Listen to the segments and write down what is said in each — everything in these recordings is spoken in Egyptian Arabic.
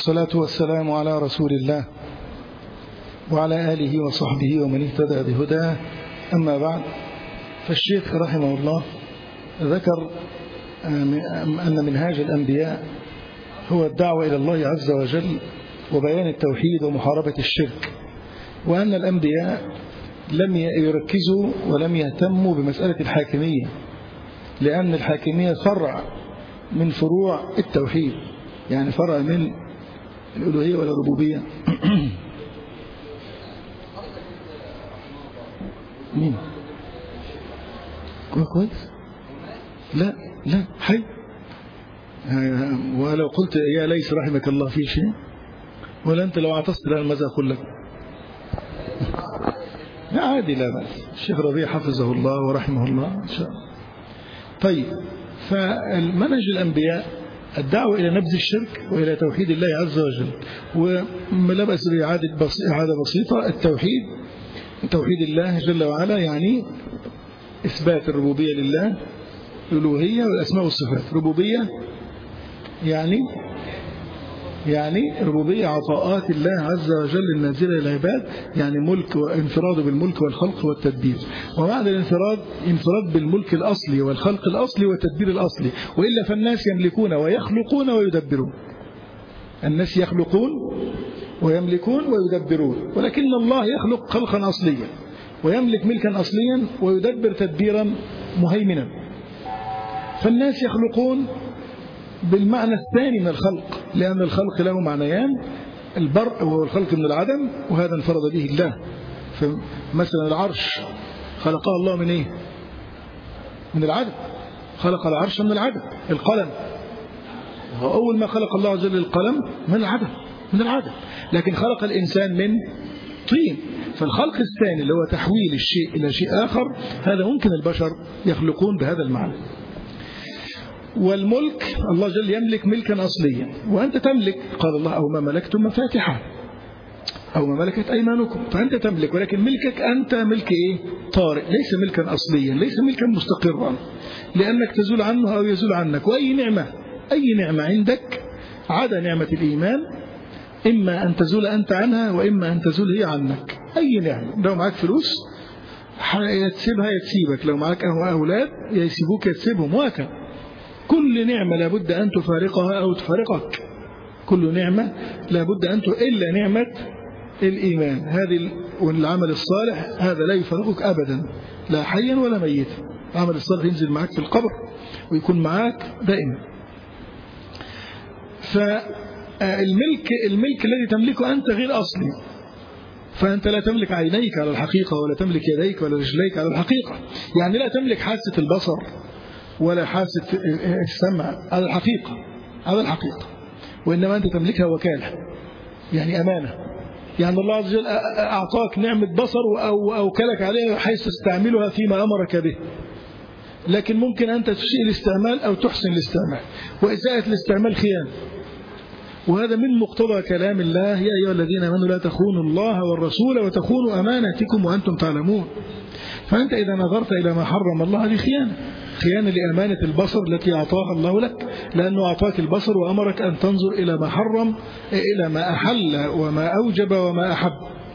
الصلاة والسلام على رسول الله وعلى آله وصحبه ومن اهتدى بهداه أما بعد فالشيخ رحمه الله ذكر أن منهاج الأنبياء هو الدعوة إلى الله عز وجل وبيان التوحيد ومحاربة الشرك وأن الأنبياء لم يركزوا ولم يهتموا بمسألة الحاكمية لأن الحاكمية فرع من فروع التوحيد يعني فرع من الألوهية ولا الربوبية مين كويس لا لا حي ولو قلت يا ليس رحمك الله في شيء ولا أنت لو اعتصت لها ماذا أقول لك لا عادي لا بأس الشيخ ربيع حفظه الله ورحمه الله إن شاء الله طيب فالمنهج الأنبياء الدعوة إلى نبذ الشرك وإلى توحيد الله عز وجل ولا بأس بإعادة إعادة بسيطة التوحيد توحيد الله جل وعلا يعني إثبات الربوبية لله الألوهية والأسماء والصفات ربوبية يعني يعني ربوبية عطاءات الله عز وجل النازلة للعباد يعني ملك وانفراد بالملك والخلق والتدبير وبعد الانفراد انفراد بالملك الأصلي والخلق الأصلي والتدبير الأصلي وإلا فالناس يملكون ويخلقون ويدبرون الناس يخلقون ويملكون ويدبرون ولكن الله يخلق خلقا أصليا ويملك ملكا أصليا ويدبر تدبيرا مهيمنا فالناس يخلقون بالمعنى الثاني من الخلق لأن الخلق له معنيان البرء وهو الخلق من العدم وهذا انفرد به الله فمثلا العرش خلقه الله من ايه من العدم خلق العرش من العدم القلم هو أول ما خلق الله عز وجل القلم من العدم من العدم لكن خلق الإنسان من طين فالخلق الثاني اللي هو تحويل الشيء إلى شيء آخر هذا ممكن البشر يخلقون بهذا المعنى والملك الله جل يملك ملكا أصليا وأنت تملك قال الله أو ما ملكتم مفاتحة أو ما ملكت أيمانكم فأنت تملك ولكن ملكك أنت ملك إيه طارئ ليس ملكا أصليا ليس ملكا مستقرا لأنك تزول عنه أو يزول عنك وأي نعمة أي نعمة عندك عدا نعمة الإيمان إما أن تزول أنت عنها وإما أن تزول هي عنك أي نعمة لو معك فلوس يتسيبها يتسيبك لو معك أولاد يسيبوك يتسيبهم وهكذا كل نعمة لابد أن تفارقها أو تفارقك كل نعمة لابد أن إلا نعمة الإيمان هذه والعمل الصالح هذا لا يفارقك أبدا لا حيا ولا ميتا العمل الصالح ينزل معك في القبر ويكون معك دائما فالملك الملك الذي تملكه أنت غير أصلي فأنت لا تملك عينيك على الحقيقة ولا تملك يديك ولا رجليك على الحقيقة يعني لا تملك حاسة البصر ولا حاسة السمع على الحقيقة على الحقيقة وإنما أنت تملكها وكالة يعني أمانة يعني الله عز وجل أعطاك نعمة بصر أو أوكلك عليها حيث تستعملها فيما أمرك به لكن ممكن أنت تسيء الاستعمال أو تحسن الاستعمال وإساءة الاستعمال خيانة وهذا من مقتضى كلام الله يا أيها الذين آمنوا لا تخونوا الله والرسول وتخونوا أماناتكم وأنتم تعلمون فأنت إذا نظرت إلى ما حرم الله هذه خيانة خيانة لأمانة البصر التي أعطاها الله لك لأنه أعطاك البصر وأمرك أن تنظر إلى ما حرم إلى ما أحل وما أوجب وما أحب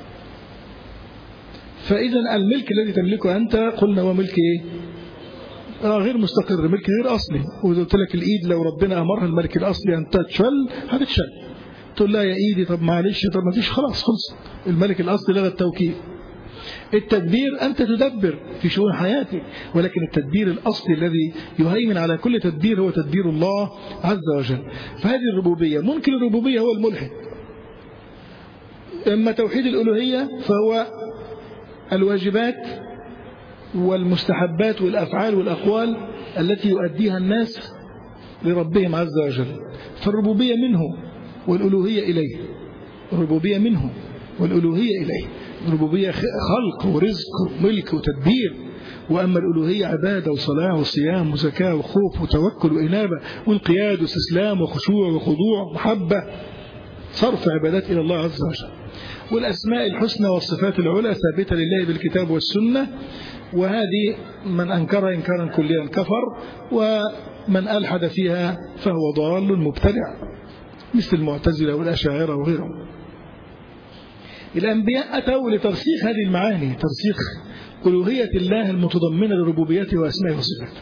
فإذا الملك الذي تملكه أنت قلنا هو ملك إيه غير مستقر ملك غير أصلي وقلت لك الإيد لو ربنا أمرها الملك الأصلي أن تتشل هتتشل تقول لا يا إيدي طب معلش طب ما فيش خلاص خلص الملك الأصلي لغى التوكيل التدبير أنت تدبر في شؤون حياتك ولكن التدبير الأصلي الذي يهيمن على كل تدبير هو تدبير الله عز وجل فهذه الربوبية ممكن الربوبية هو الملحد أما توحيد الألوهية فهو الواجبات والمستحبات والأفعال والأقوال التي يؤديها الناس لربهم عز وجل فالربوبية منه والألوهية إليه الربوبية منه والألوهية إليه الربوبية خلق ورزق وملك وتدبير وأما الألوهية عبادة وصلاة وصيام وزكاة وخوف وتوكل وإنابة وانقياد واستسلام وخشوع وخضوع ومحبة صرف عبادات إلى الله عز وجل والأسماء الحسنى والصفات العلى ثابتة لله بالكتاب والسنة وهذه من أنكرها إنكارا كليا كفر ومن ألحد فيها فهو ضال مبتدع مثل المعتزلة والأشاعرة وغيرهم الأنبياء أتوا لترسيخ هذه المعاني ترسيخ ألوهية الله المتضمنة لربوبيته وأسمائه وصفاته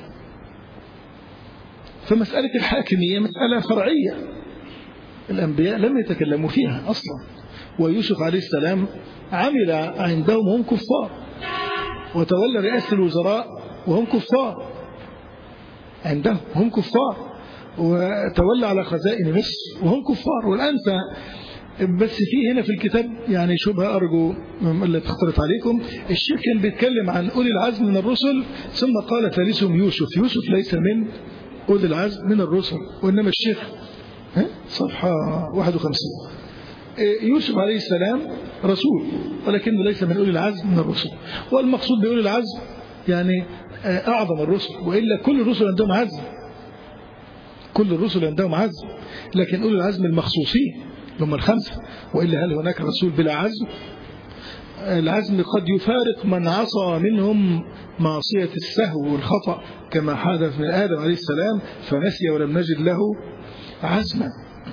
فمسألة الحاكمية مسألة فرعية الأنبياء لم يتكلموا فيها أصلا ويوسف عليه السلام عمل عندهم هم كفار وتولى رئاسة الوزراء وهم كفار عندهم هم كفار وتولى على خزائن مصر وهم كفار والآن بس في هنا في الكتاب يعني شبهة أرجو اللي تختلط عليكم الشيخ كان بيتكلم عن أولي العزم من الرسل ثم قال ثالثهم يوسف يوسف ليس من أولي العزم من الرسل وإنما الشيخ صفحة 51 يوسف عليه السلام رسول ولكنه ليس من أولي العزم من الرسل والمقصود بأولي العزم يعني أعظم الرسل وإلا كل الرسل عندهم عزم كل الرسل عندهم عزم لكن أولي العزم المخصوصين هم الخمسة وإلا هل هناك رسول بلا عزم العزم قد يفارق من عصى منهم معصية السهو والخطأ كما حدث من آدم عليه السلام فنسي ولم نجد له عزما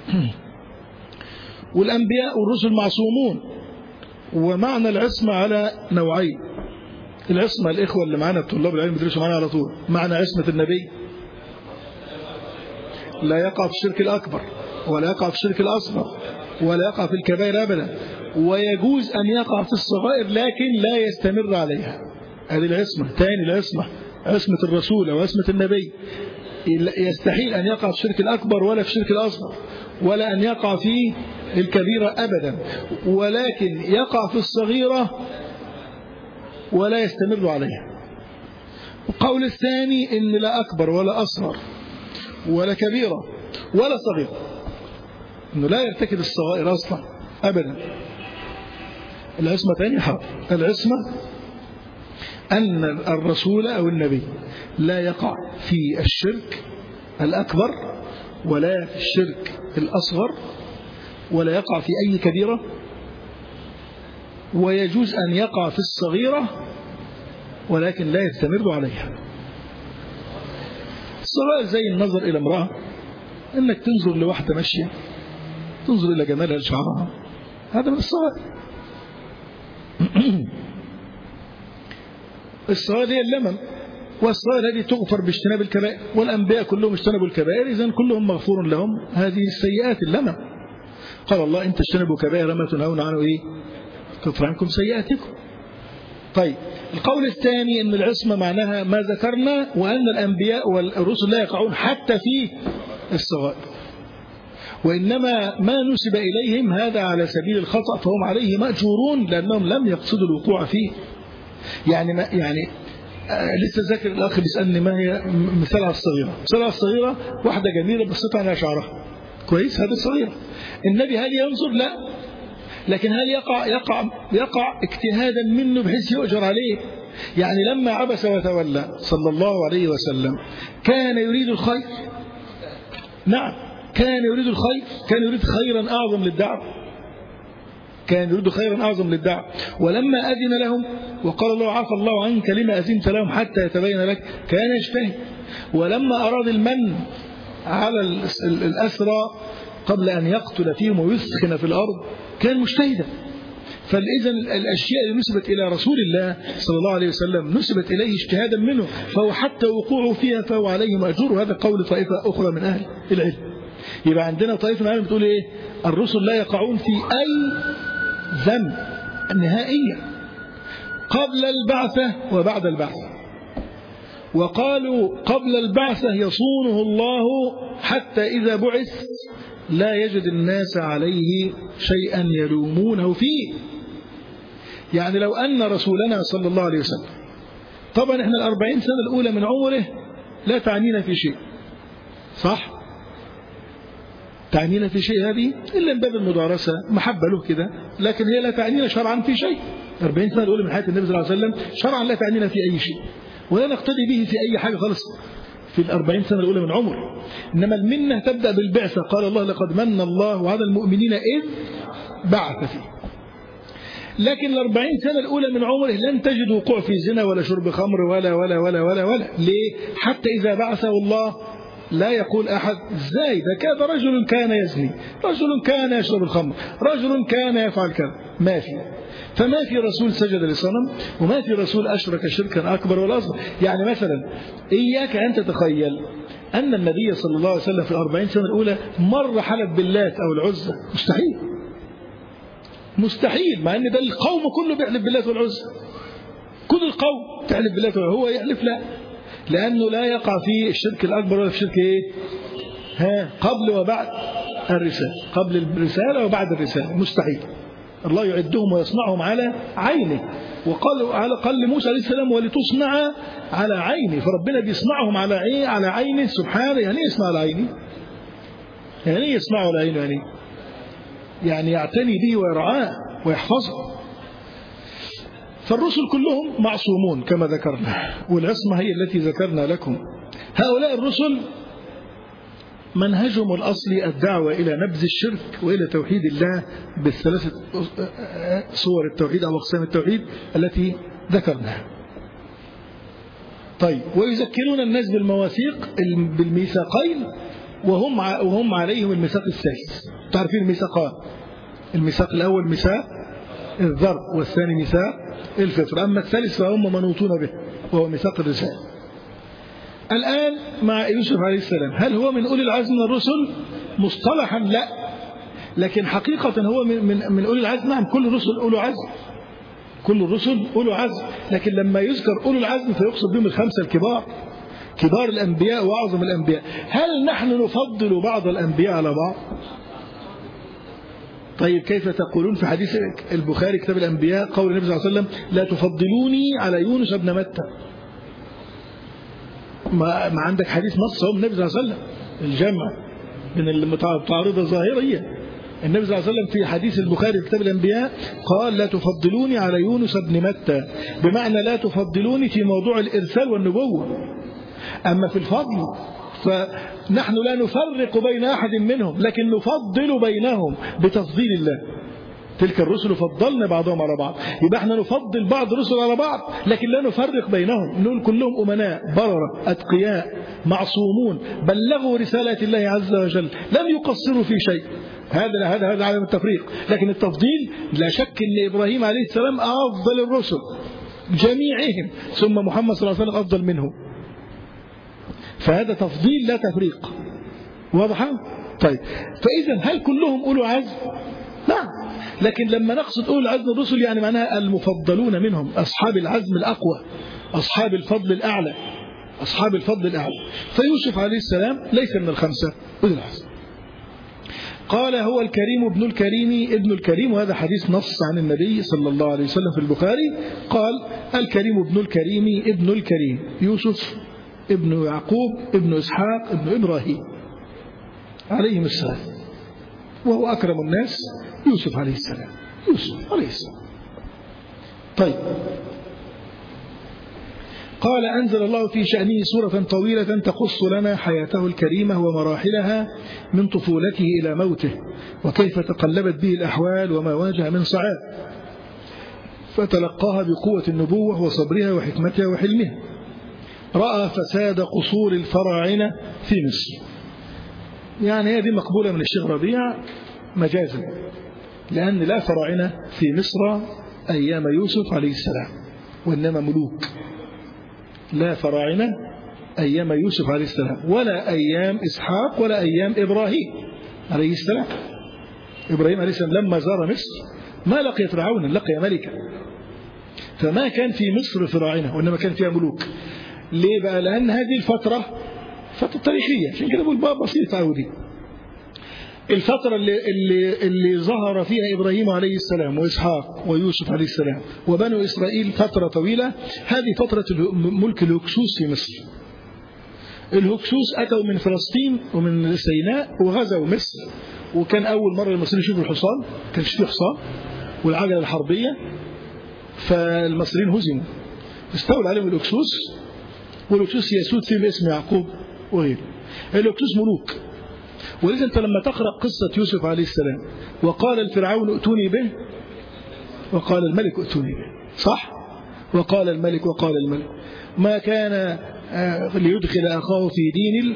والأنبياء والرسل معصومون ومعنى العصمة على نوعين العصمة الإخوة اللي معانا الطلاب العلم بيدرسوا معانا على طول معنى عصمة النبي لا يقع في الشرك الأكبر ولا يقع في الشرك الأصغر ولا يقع في الكبائر أبدا ويجوز أن يقع في الصغائر لكن لا يستمر عليها هذه العصمة ثاني العصمة عصمة الرسول أو عصمة النبي يستحيل أن يقع في الشرك الأكبر ولا في الشرك الأصغر ولا أن يقع في الكبيرة أبدا ولكن يقع في الصغيرة ولا يستمر عليها القول الثاني إن لا أكبر ولا أصغر ولا كبيرة ولا صغيرة أنه لا يرتكب الصغائر أصلا أبدا العصمة ثاني حرف العصمة أن الرسول أو النبي لا يقع في الشرك الأكبر ولا في الشرك الأصغر ولا يقع في أي كبيرة ويجوز أن يقع في الصغيرة ولكن لا يستمر عليها الصغائر زي النظر إلى امرأة انك تنظر لواحدة ماشية تنظر الى جمالها لشعرها هذا من الصغائر الصغائر هي اللمم والصغائر هذه تغفر باجتناب الكبائر والأنبياء كلهم اجتنبوا الكبائر إذن كلهم مغفور لهم هذه السيئات اللمم قال الله إن تجتنبوا كبائر ما تنهون عنه إيه كفر عنكم سيئاتكم طيب القول الثاني أن العصمة معناها ما ذكرنا وأن الأنبياء والرسل لا يقعون حتى في الصغائر وإنما ما نسب إليهم هذا على سبيل الخطأ فهم عليه مأجورون لأنهم لم يقصدوا الوقوع فيه يعني ما يعني لسه ذاكر الأخ بيسألني ما هي مثالها الصغيرة مثالها الصغيرة واحدة جميلة بصيت على شعرها كويس هذه الصغيرة النبي هل ينظر لا لكن هل يقع يقع يقع اجتهادا منه بحيث يؤجر عليه يعني لما عبس وتولى صلى الله عليه وسلم كان يريد الخير نعم كان يريد الخير كان يريد خيرا أعظم للدعوة كان يريد خيرا أعظم للدعوة ولما أذن لهم وقال الله عفى الله عنك لما أذنت لهم حتى يتبين لك كان يجتهد ولما أراد المن على الأسرى قبل أن يقتل فيهم ويسخن في الأرض كان مجتهدا فإذا الأشياء اللي نسبت إلى رسول الله صلى الله عليه وسلم نسبت إليه اجتهادا منه فهو حتى وقوعه فيها فهو عليه مأجور وهذا قول طائفة أخرى من أهل العلم يبقى عندنا طائفة من العلم بتقول إيه الرسل لا يقعون في أي ذنب نهائيا قبل البعثة وبعد البعثة وقالوا قبل البعثة يصونه الله حتى إذا بعث لا يجد الناس عليه شيئا يلومونه فيه يعني لو أن رسولنا صلى الله عليه وسلم طبعا احنا الأربعين سنة الأولى من عمره لا تعنينا في شيء صح تعنينا في شيء هذه إلا من باب المدارسة محبة له كده لكن هي لا تعنينا شرعا في شيء 40 سنة الأولى من حياة النبي صلى الله عليه وسلم شرعا لا تعنينا في أي شيء ولا نقتدي به في أي حاجة خالص في الأربعين سنة الأولى من عمر إنما المنة تبدأ بالبعثة قال الله لقد من الله على المؤمنين إذ بعث فيه لكن الأربعين سنة الأولى من عمره لن تجد وقوع في زنا ولا شرب خمر ولا ولا ولا ولا ولا ليه حتى إذا بعثه الله لا يقول أحد ازاي ده كذا رجل كان يزني رجل كان يشرب الخمر رجل كان يفعل كذا ما في فما في رسول سجد لصنم وما في رسول أشرك شركا أكبر ولا أصغر يعني مثلا إياك أن تتخيل أن النبي صلى الله عليه وسلم في الأربعين سنة الأولى مر حلف باللات أو العزة مستحيل مستحيل مع أن ده القوم كله بيحلف باللات والعزة كل القوم تحلف باللات والعزة هو يحلف لا لأنه لا يقع في الشرك الأكبر ولا في الشرك إيه ها قبل وبعد الرسالة قبل الرسالة وبعد الرسالة مستحيل الله يعدهم ويصنعهم على عينه وقال على قال لموسى عليه السلام ولتصنع على عيني فربنا بيصنعهم على ايه على عينه سبحانه يعني ايه يصنع على عيني يعني ايه يصنعه على عينه يعني يعني يعتني به ويرعاه ويحفظه فالرسل كلهم معصومون كما ذكرنا والعصمة هي التي ذكرنا لكم هؤلاء الرسل منهجهم الأصلي الدعوة إلى نبذ الشرك وإلى توحيد الله بالثلاثة صور التوحيد أو أقسام التوحيد التي ذكرناها طيب ويذكرون الناس بالمواثيق بالميثاقين وهم وهم عليهم الميثاق الثالث تعرفين الميثاقان الميثاق الأول ميثاق الذر والثاني ميثاق الفطر أما الثالث فهم منوطون به وهو ميثاق الرسالة الآن مع يوسف عليه السلام هل هو من أولي العزم من الرسل مصطلحا لا لكن حقيقة هو من, من, من أولي العزم نعم كل الرسل أولو عزم كل الرسل أولو عزم لكن لما يذكر أولو العزم فيقصد بهم الخمسة الكبار كبار الأنبياء وأعظم الأنبياء هل نحن نفضل بعض الأنبياء على بعض طيب كيف تقولون في حديث البخاري كتاب الأنبياء قول النبي صلى الله عليه وسلم لا تفضلوني على يونس بن متى ما, ما عندك حديث نص هو النبي صلى الله عليه وسلم الجمع من المتعارضة ظاهرية النبي صلى الله عليه وسلم في حديث البخاري في كتاب الأنبياء قال لا تفضلوني على يونس بن متى بمعنى لا تفضلوني في موضوع الإرسال والنبوة أما في الفضل فنحن لا نفرق بين أحد منهم لكن نفضل بينهم بتفضيل الله تلك الرسل فضلنا بعضهم على بعض يبقى احنا نفضل بعض الرسل على بعض لكن لا نفرق بينهم نقول كلهم أمناء بررة أتقياء معصومون بلغوا رسالة الله عز وجل لم يقصروا في شيء هذا هذا هذا عدم التفريق لكن التفضيل لا شك ان ابراهيم عليه السلام افضل الرسل جميعهم ثم محمد صلى الله عليه وسلم افضل منه فهذا تفضيل لا تفريق واضحه طيب فاذا هل كلهم اولو عزم نعم لكن لما نقصد أولو العزم الرسل يعني معناها المفضلون منهم أصحاب العزم الأقوى أصحاب الفضل الأعلى أصحاب الفضل الأعلى فيوسف عليه السلام ليس من الخمسة أولي العزم قال هو الكريم ابن الكريم ابن الكريم وهذا حديث نص عن النبي صلى الله عليه وسلم في البخاري قال الكريم ابن الكريم ابن الكريم يوسف ابن يعقوب ابن إسحاق ابن إبراهيم عليهم السلام وهو أكرم الناس يوسف عليه السلام يوسف عليه السلام طيب قال أنزل الله في شأنه سورة طويلة تقص لنا حياته الكريمة ومراحلها من طفولته إلى موته وكيف تقلبت به الأحوال وما واجه من صعاب فتلقاها بقوة النبوة وصبرها وحكمتها وحلمها رأى فساد قصور الفراعنة في مصر يعني هذه مقبولة من الشيخ ربيع مجازا لأن لا فراعنة في مصر أيام يوسف عليه السلام وإنما ملوك لا فراعنة أيام يوسف عليه السلام ولا أيام إسحاق ولا أيام إبراهيم عليه السلام إبراهيم عليه السلام لما زار مصر ما لقي فرعون لقي ملكا فما كان في مصر فراعنة وإنما كان فيها ملوك ليه بقى لأن هذه الفترة فترة تاريخية عشان كده بقول بقى بسيط عودي الفترة اللي, اللي, اللي ظهر فيها إبراهيم عليه السلام وإسحاق ويوسف عليه السلام وبنو إسرائيل فترة طويلة هذه فترة ملك الهكسوس في مصر الهكسوس أتوا من فلسطين ومن سيناء وغزوا مصر وكان أول مرة المصريين يشوفوا الحصان كانش فيه حصان والعجلة الحربية فالمصريين هزموا استولى عليهم الهكسوس والهكسوس يسود فيهم اسم يعقوب وغيره الهكسوس ملوك ولذا أنت لما تقرأ قصة يوسف عليه السلام وقال الفرعون ائتوني به وقال الملك ائتوني به صح وقال الملك وقال الملك ما كان ليدخل أخاه في دين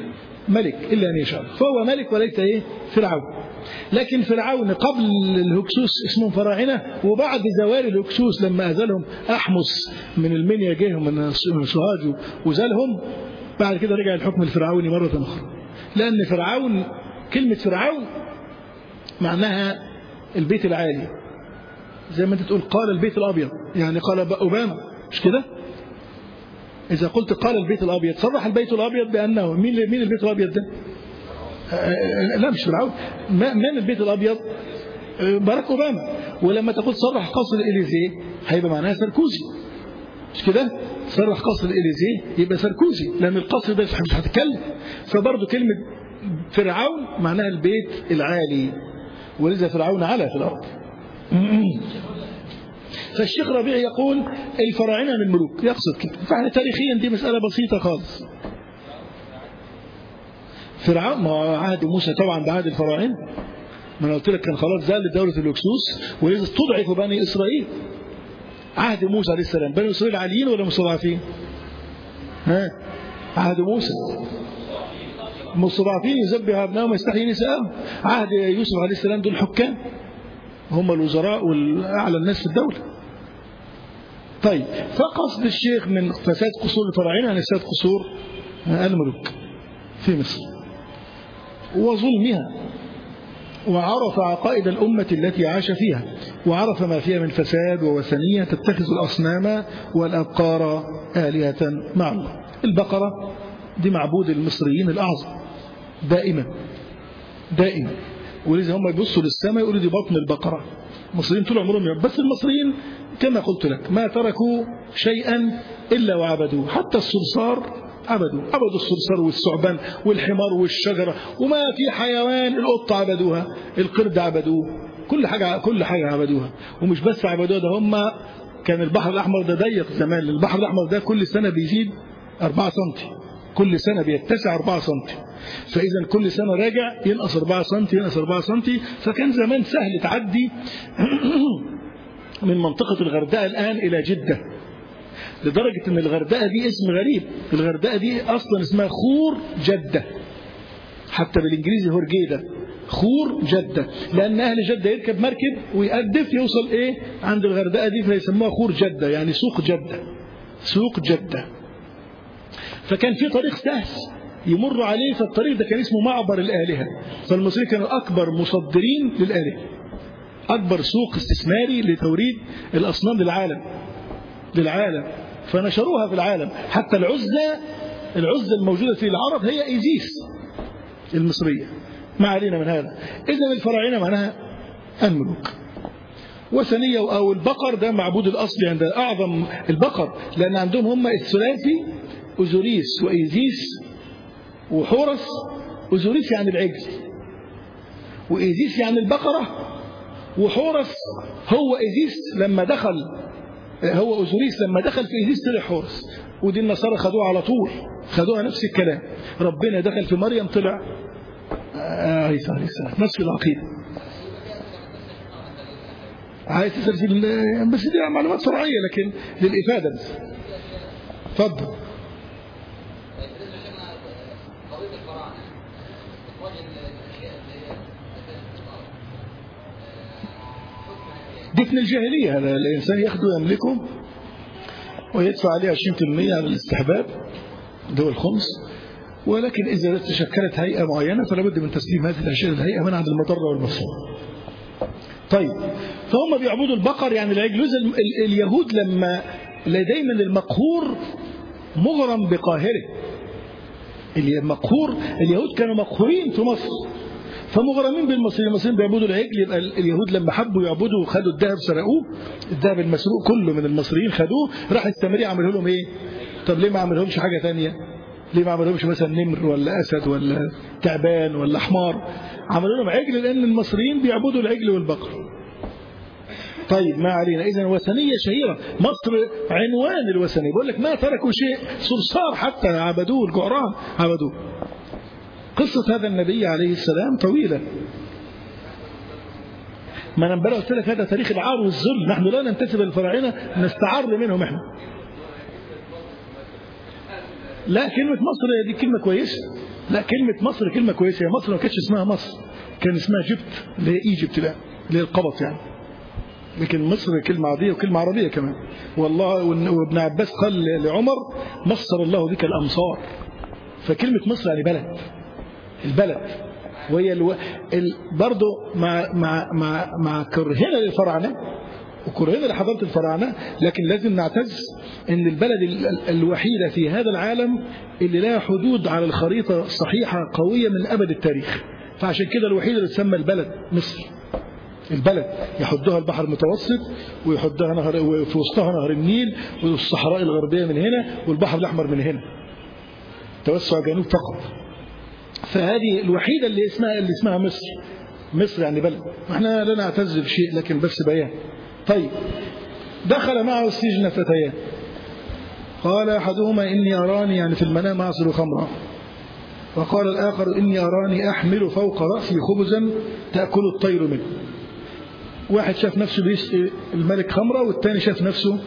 ملك إلا أن يشاء فهو ملك وليس إيه فرعون لكن فرعون قبل الهكسوس اسمهم فراعنة وبعد زوال الهكسوس لما أزلهم أحمس من المنيا جه من سوهاج وزالهم بعد كده رجع الحكم الفرعوني مرة أخرى لأن فرعون كلمة فرعون معناها البيت العالي زي ما انت تقول قال البيت الأبيض يعني قال أوباما مش كده إذا قلت قال البيت الأبيض صرح البيت الأبيض بأنه مين مين البيت الأبيض ده لا مش فرعون من البيت الأبيض باراك أوباما ولما تقول صرح قصر الإليزيه هيبقى معناها ساركوزي مش كده صرح قصر الإليزيه يبقى ساركوزي لأن القصر ده مش هتتكلم فبرضه كلمة فرعون معناها البيت العالي ولذا فرعون علا في الأرض فالشيخ ربيع يقول الفراعنة من الملوك يقصد كده فاحنا تاريخيا دي مسألة بسيطة خالص فرعون ما عهد موسى طبعا بعهد الفراعنة ما انا قلت لك كان خلاص زال دولة الهكسوس ولذا استضعفوا بني إسرائيل عهد موسى عليه السلام بني إسرائيل عاليين ولا مستضعفين ها عهد موسى مستضعفين يذبح أبنائهم ويستحيي نساءهم عهد يوسف عليه السلام دول حكام هم الوزراء والأعلى الناس في الدولة طيب فقصد الشيخ من فساد قصور الفراعنة عن فساد قصور الملوك في مصر وظلمها وعرف عقائد الأمة التي عاش فيها وعرف ما فيها من فساد ووثنية تتخذ الأصنام والأبقار آلهة مع الله البقرة دي معبود المصريين الأعظم دائما دائما ولذا هم يبصوا للسماء يقولوا دي بطن البقرة المصريين طول عمرهم بس المصريين كما قلت لك ما تركوا شيئا إلا وعبدوه حتى الصرصار عبدوا عبدوا الصرصار والثعبان والحمار والشجرة وما في حيوان القط عبدوها القرد عبدوه كل حاجة كل حاجة عبدوها ومش بس عبدوها ده هم كان البحر الأحمر ده ضيق زمان البحر الأحمر ده كل سنة بيزيد 4 سم كل سنة بيتسع 4 سم فإذا كل سنة راجع ينقص 4 سم ينقص 4 سم فكان زمان سهل تعدي من منطقة الغردقة الآن إلى جدة لدرجة أن الغردقة دي اسم غريب الغردقة دي أصلا اسمها خور جدة حتى بالإنجليزي هورجيدة خور جدة لأن أهل جدة يركب مركب ويقدف يوصل إيه عند الغردقة دي فيسموها خور جدة يعني سوق جدة سوق جدة فكان في طريق سهل يمر عليه فالطريق ده كان اسمه معبر الآلهة فالمصريين كانوا أكبر مصدرين للآلهة أكبر سوق استثماري لتوريد الأصنام للعالم للعالم فنشروها في العالم حتى العزة العزة الموجودة في العرب هي إيزيس المصرية ما علينا من هذا إذا الفراعنة معناها الملوك وثنية أو البقر ده معبود الأصلي عند أعظم البقر لأن عندهم هم الثلاثي أوزوريس وإيزيس وحورس أوزوريس يعني العجل وإيزيس يعني البقرة وحورس هو إيزيس لما دخل هو أوزوريس لما دخل في إيزيس طلع حورس ودي النصارى خدوها على طول خدوها نفس الكلام ربنا دخل في مريم طلع عيسى عليه السلام نفس العقيدة عايز تسأل في بس دي معلومات فرعية لكن للإفادة بس اتفضل دفن الجاهلية هذا الإنسان ياخده يملكه ويدفع عليه 20% على الاستحباب ده هو الخمس ولكن إذا تشكلت هيئة معينة فلا بد من تسليم هذه الأشياء للهيئة منعا المضرة والمفسوم طيب فهم بيعبدوا البقر يعني العجل اليهود لما دايما المقهور مغرم بقاهره المقهور اليهود كانوا مقهورين في مصر فمغرمين بالمصريين المصريين بيعبدوا العجل يبقى اليهود لما حبوا يعبدوا خدوا الذهب سرقوه الذهب المسروق كله من المصريين خدوه راح السامري عملوا لهم ايه طب ليه ما عملهمش حاجه ثانيه ليه ما عملهمش مثلا نمر ولا اسد ولا تعبان ولا حمار عملوا لهم عجل لان المصريين بيعبدوا العجل والبقر طيب ما علينا اذا وثنيه شهيره مصر عنوان الوثنيه بقول لك ما تركوا شيء صرصار حتى عبدوه الجعران عبدوه قصة هذا النبي عليه السلام طويلة ما انا امبارح قلت لك هذا تاريخ العار والذل نحن لا ننتسب للفراعنه نستعر منهم احنا لا كلمة مصر دي كلمة كويسة لا كلمة مصر كلمة كويسة هي مصر ما كانتش اسمها مصر كان اسمها جبت اللي هي ايجيبت لا اللي هي القبط يعني لكن مصر كلمة عربية وكلمة عربية كمان والله وابن عباس قال لعمر مصر الله بك الأمصار فكلمة مصر يعني بلد البلد وهي الو... ال... برضه مع مع مع مع كرهنا للفراعنه وكرهنا لحضاره الفراعنه لكن لازم نعتز ان البلد ال... الوحيده في هذا العالم اللي لها حدود على الخريطه صحيحه قويه من ابد التاريخ فعشان كده الوحيده اللي تسمى البلد مصر البلد يحدها البحر المتوسط ويحدها نهر وفي وسطها نهر النيل والصحراء الغربيه من هنا والبحر الاحمر من هنا توسع جنوب فقط فهذه الوحيدة اللي اسمها اللي اسمها مصر مصر يعني بلد احنا لا نعتز بشيء لكن بس بيان طيب دخل معه السجن فتيان قال أحدهما إني أراني يعني في المنام أعصر خمرا وقال الآخر إني أراني أحمل فوق رأسي خبزا تأكل الطير منه واحد شاف نفسه بيسقي الملك خمرة والثاني شاف نفسه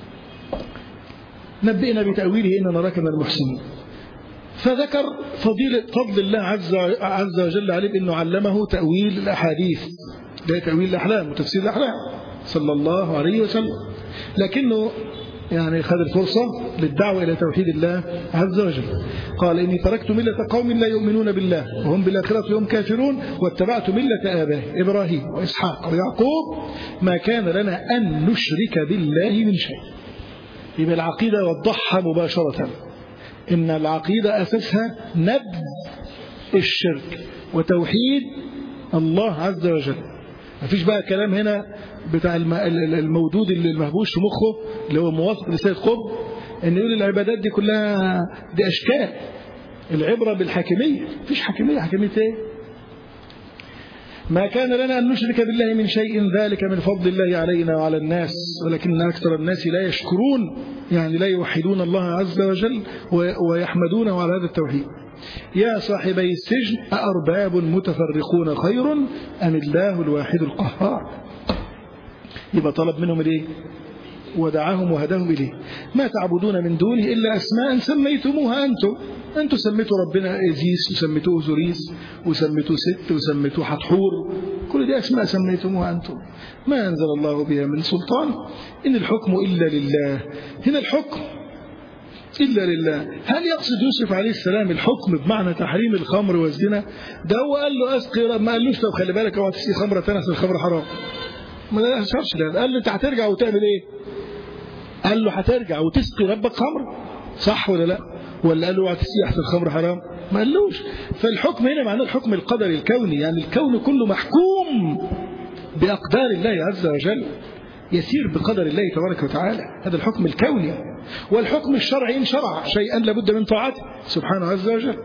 نبئنا بتأويله إن نراك من المحسنين فذكر فضيلة فضل الله عز عز وجل عليه بأنه علمه تأويل الأحاديث ده تأويل الأحلام وتفسير الأحلام صلى الله عليه وسلم لكنه يعني خد الفرصة للدعوة إلى توحيد الله عز وجل قال إني تركت ملة قوم لا يؤمنون بالله وهم بالآخرة هم كافرون واتبعت ملة آبائي إبراهيم وإسحاق ويعقوب ما كان لنا أن نشرك بالله من شيء يبقى العقيدة وضحها مباشرة إن العقيدة أساسها نبذ الشرك وتوحيد الله عز وجل مفيش بقى كلام هنا بتاع المودود اللي المهبوش في مخه اللي هو موافق لسيد قطب ان يقول العبادات دي كلها دي اشكال العبره بالحاكميه مفيش حاكميه حاكميه ايه ما كان لنا أن نشرك بالله من شيء ذلك من فضل الله علينا وعلى الناس ولكن أكثر الناس لا يشكرون يعني لا يوحدون الله عز وجل ويحمدونه على هذا التوحيد يا صاحبي السجن أأرباب متفرقون خير أم الله الواحد القهار يبقى طلب منهم الايه ودعاهم وهداهم إليه ما تعبدون من دونه إلا أسماء سميتموها أنتم أنتم سميتوا ربنا إزيس وسميتوه زوريس وسميتوه ست وسميتوه حتحور كل دي أسماء سميتموها أنتم ما أنزل الله بها من سلطان إن الحكم إلا لله هنا الحكم إلا لله هل يقصد يوسف عليه السلام الحكم بمعنى تحريم الخمر والزنا ده هو قال له أسقي ما قالوش طب خلي بالك اوعى تسقي خمرة تنس الخمر حرام ما أشهرش ده قال له أنت هترجع وتعمل إيه قال له هترجع وتسقي ربك خمر صح ولا لا ولا قال له اوعى تسقي احسن الخمر حرام ما قالوش فالحكم هنا معناه الحكم القدري الكوني يعني الكون كله محكوم بأقدار الله عز وجل يسير بقدر الله تبارك وتعالى هذا الحكم الكوني والحكم الشرعي إن شرع شيئا لابد من طاعته سبحانه عز وجل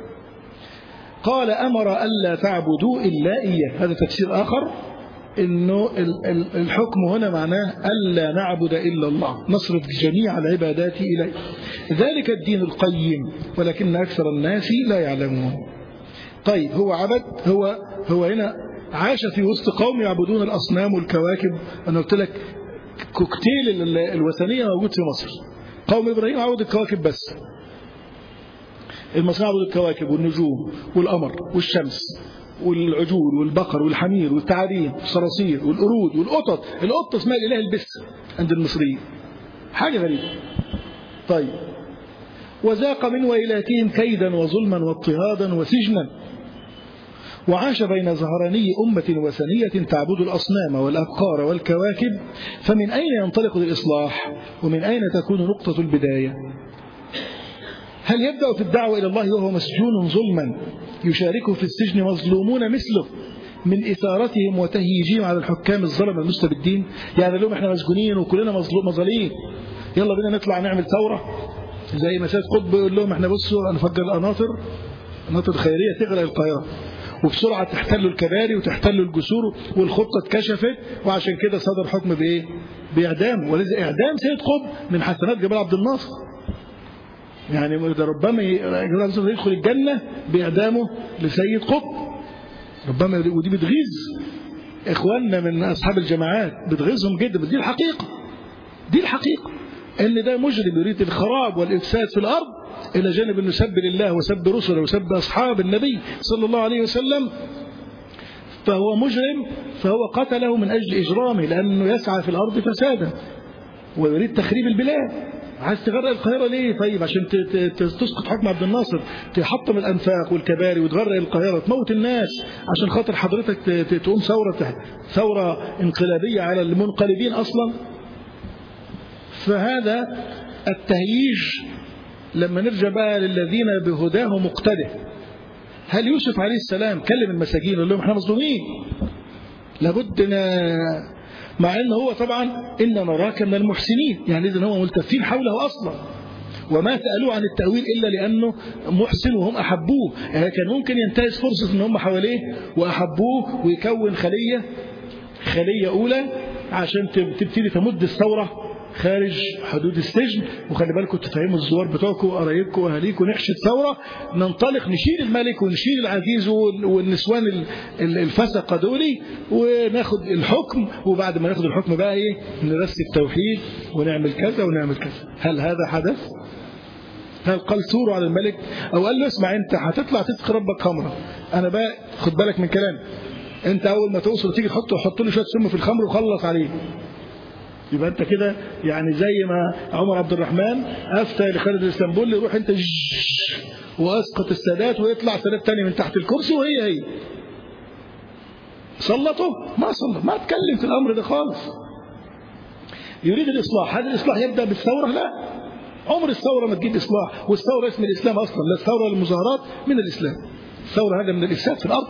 قال أمر ألا تعبدوا إلا إياه هذا تفسير آخر انه الحكم هنا معناه الا نعبد الا الله نصرف جميع العبادات اليه ذلك الدين القيم ولكن اكثر الناس لا يعلمون طيب هو عبد هو هو هنا عاش في وسط قوم يعبدون الاصنام والكواكب انا قلت لك كوكتيل الوثنيه موجود في مصر قوم ابراهيم عبد الكواكب بس المصريين عبدوا الكواكب والنجوم والقمر والشمس والعجول والبقر والحمير والتعابين والصراصير والقرود والقطط القطة اسمها الإله البس عند المصريين حاجة غريبة طيب وذاق من ويلاتهم كيدا وظلما واضطهادا وسجنا وعاش بين ظهراني أمة وثنية تعبد الأصنام والأبقار والكواكب فمن أين ينطلق الإصلاح ومن أين تكون نقطة البداية هل يبدأ في الدعوة إلى الله وهو مسجون ظلما يشاركه في السجن مظلومون مثله من إثارتهم وتهييجهم على الحكام الظلم المستبدين يعني لهم احنا مسجونين وكلنا مظلوم مظالين يلا بينا نطلع نعمل ثورة زي ما سيد قطب يقول لهم احنا بصوا نفجر القناطر قناطر خيرية تغرق القاهرة وبسرعة تحتلوا الكباري وتحتلوا الجسور والخطة اتكشفت وعشان كده صدر حكم بإيه؟ بإعدام ولذا إعدام سيد قطب من حسنات جمال عبد الناصر يعني ده ربما يدخل الجنة بإعدامه لسيد قطب ربما ودي بتغيظ إخواننا من أصحاب الجماعات بتغيظهم جدا بس دي الحقيقة دي الحقيقة إن ده مجرم يريد الخراب والإفساد في الأرض إلى جانب أنه سب لله وسب رسله وسب أصحاب النبي صلى الله عليه وسلم فهو مجرم فهو قتله من أجل إجرامه لأنه يسعى في الأرض فسادا ويريد تخريب البلاد عايز تغرق القاهرة ليه طيب عشان تسقط حكم عبد الناصر تحطم الأنفاق والكباري وتغرق القاهرة تموت الناس عشان خاطر حضرتك تقوم ثورة ثورة انقلابية على المنقلبين أصلا فهذا التهييج لما نرجع بقى للذين بهداه مقتده هل يوسف عليه السلام كلم المساجين وقال لهم احنا مظلومين لابد مع ان هو طبعا ان نراك من المحسنين يعني اذا هو ملتفين حوله اصلا وما سالوه عن التاويل الا لانه محسن وهم احبوه يعني كان ممكن ينتهز فرصه ان هم حواليه واحبوه ويكون خليه خليه اولى عشان تبتدي تمد الثوره خارج حدود السجن وخلي بالكم تفهموا الزوار بتوعكم وقرايبكم واهاليكم نحشد ثوره ننطلق نشيل الملك ونشيل العزيز والنسوان الفسقه دولي وناخد الحكم وبعد ما ناخد الحكم بقى ايه نرسي التوحيد ونعمل كذا ونعمل كذا هل هذا حدث؟ هل قال ثوروا على الملك او قال له اسمع انت هتطلع تسقي ربك خمره انا بقى خد بالك من كلامي انت اول ما توصل تيجي تحط حط له شويه سم في الخمر وخلص عليه يبقى انت كده يعني زي ما عمر عبد الرحمن افتى لخالد الاسطنبولي يروح انت واسقط السادات ويطلع سادات تاني من تحت الكرسي وهي هي سلطه ما سلط ما اتكلم في الامر ده خالص يريد الاصلاح هل الاصلاح يبدا بالثوره لا عمر الثوره ما تجيب اصلاح والثوره اسم الاسلام اصلا لا الثوره للمظاهرات من الاسلام الثوره هذا من الافساد في الارض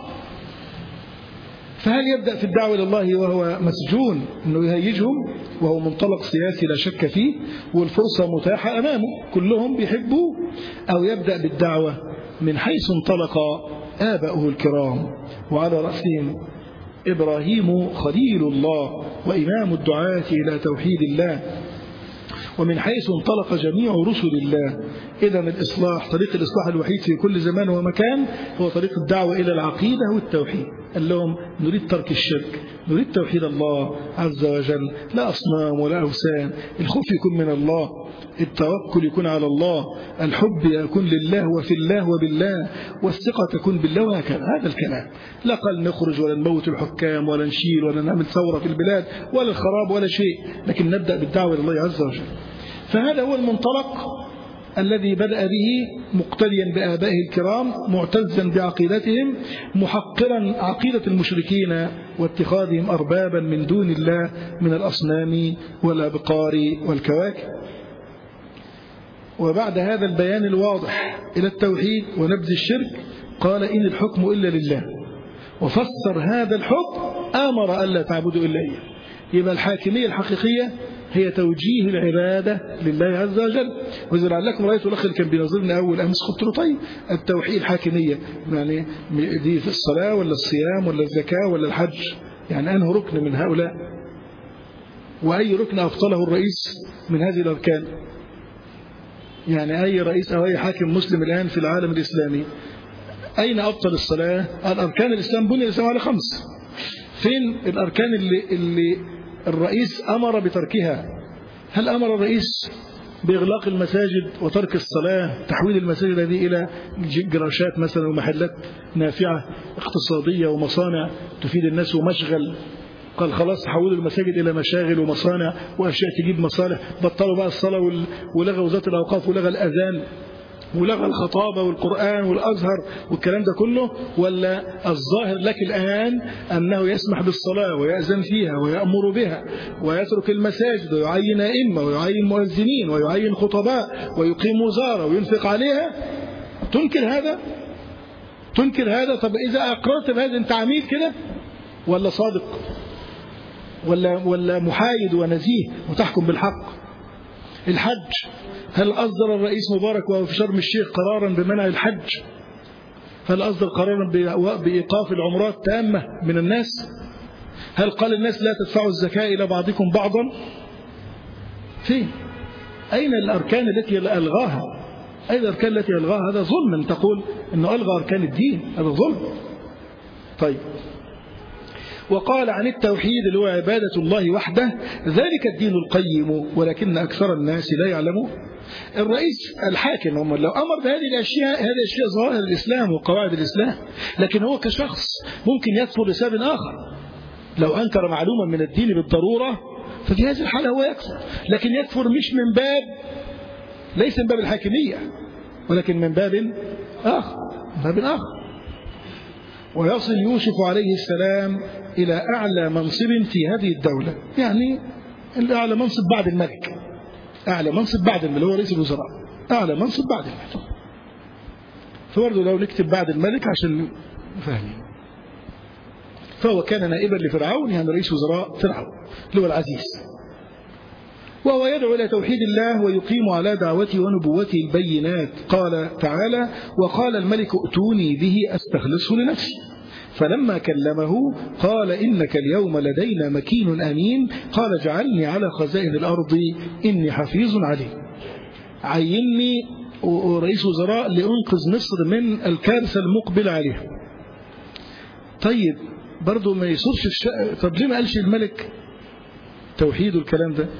فهل يبدأ في الدعوة إلى الله وهو مسجون أنه يهيجهم وهو منطلق سياسي لا شك فيه والفرصة متاحة أمامه كلهم بيحبوه أو يبدأ بالدعوة من حيث انطلق آباؤه الكرام وعلى رأسهم إبراهيم خليل الله وإمام الدعاة إلى توحيد الله ومن حيث انطلق جميع رسل الله إذا الإصلاح طريق الإصلاح الوحيد في كل زمان ومكان هو طريق الدعوة إلى العقيدة والتوحيد قال لهم نريد ترك الشرك نريد توحيد الله عز وجل لا أصنام ولا أوثان الخوف يكون من الله التوكل يكون على الله الحب يكون لله وفي الله وبالله والثقة تكون بالله وهكذا هذا الكلام لا قال نخرج ولا نموت الحكام ولا نشيل ولا نعمل ثورة في البلاد ولا الخراب ولا شيء لكن نبدأ بالدعوة إلى الله عز وجل فهذا هو المنطلق الذي بدأ به مقتديا بآبائه الكرام معتزا بعقيدتهم محقرا عقيدة المشركين واتخاذهم أربابا من دون الله من الأصنام والأبقار والكواكب وبعد هذا البيان الواضح إلى التوحيد ونبذ الشرك قال إن الحكم إلا لله وفسر هذا الحكم آمر ألا تعبدوا إلا إياه يبقى الحاكمية الحقيقية هي توجيه العبادة لله عز وجل وإذا لعلكم رأيت الأخ اللي كان بينظرني أول أمس قلت له طيب التوحيد الحاكمية يعني دي في الصلاة ولا الصيام ولا الزكاة ولا الحج يعني أنه ركن من هؤلاء وأي ركن أبطله الرئيس من هذه الأركان يعني أي رئيس أو أي حاكم مسلم الآن في العالم الإسلامي أين أبطل الصلاة الأركان الإسلام بني الإسلام على خمس فين الأركان اللي, اللي الرئيس أمر بتركها هل أمر الرئيس بإغلاق المساجد وترك الصلاة تحويل المساجد هذه إلى جراشات مثلا ومحلات نافعة اقتصادية ومصانع تفيد الناس ومشغل قال خلاص حولوا المساجد إلى مشاغل ومصانع وأشياء تجيب مصالح بطلوا بقى الصلاة ولغوا وزارة الأوقاف ولغى الأذان ولغى الخطابة والقرآن والأزهر والكلام ده كله ولا الظاهر لك الآن أنه يسمح بالصلاة ويأذن فيها ويأمر بها ويترك المساجد ويعين أئمة ويعين مؤذنين ويعين خطباء ويقيم وزارة وينفق عليها تنكر هذا تنكر هذا طب إذا أقررت بهذا أنت عميل كده ولا صادق ولا ولا محايد ونزيه وتحكم بالحق الحج هل أصدر الرئيس مبارك وهو في شرم الشيخ قرارا بمنع الحج هل أصدر قرارا بإيقاف العمرات تامة من الناس هل قال الناس لا تدفعوا الزكاة إلى بعضكم بعضا فين أين الأركان التي ألغاها أين الأركان التي ألغاها هذا ظلم أن تقول أنه ألغى أركان الدين هذا ظلم طيب وقال عن التوحيد اللي هو عبادة الله وحده ذلك الدين القيم ولكن أكثر الناس لا يعلمون الرئيس الحاكم هم لو أمر بهذه الأشياء هذه أشياء ظواهر الإسلام وقواعد الإسلام لكن هو كشخص ممكن يكفر لسبب آخر لو أنكر معلومة من الدين بالضرورة ففي هذه الحالة هو يكفر لكن يكفر مش من باب ليس من باب الحاكمية ولكن من باب آخر من باب آخر ويصل يوسف عليه السلام إلى أعلى منصب في هذه الدولة يعني الأعلى منصب بعد الملك أعلى منصب بعد الملك هو رئيس الوزراء أعلى منصب بعد الملك فبرضه لو نكتب بعد الملك عشان فاهمين فهو كان نائبا لفرعون يعني رئيس وزراء فرعون اللي هو العزيز وهو يدعو إلى توحيد الله ويقيم على دعوته ونبوته البينات قال تعالى وقال الملك ائتوني به أستخلصه لنفسي فلما كلمه قال إنك اليوم لدينا مكين أمين قال اجعلني على خزائن الأرض إني حفيظ عليه عيني رئيس وزراء لأنقذ مصر من الكارثة المقبل عليها طيب برضه ما يصرش الش... طب ليه ما قالش الملك توحيد الكلام ده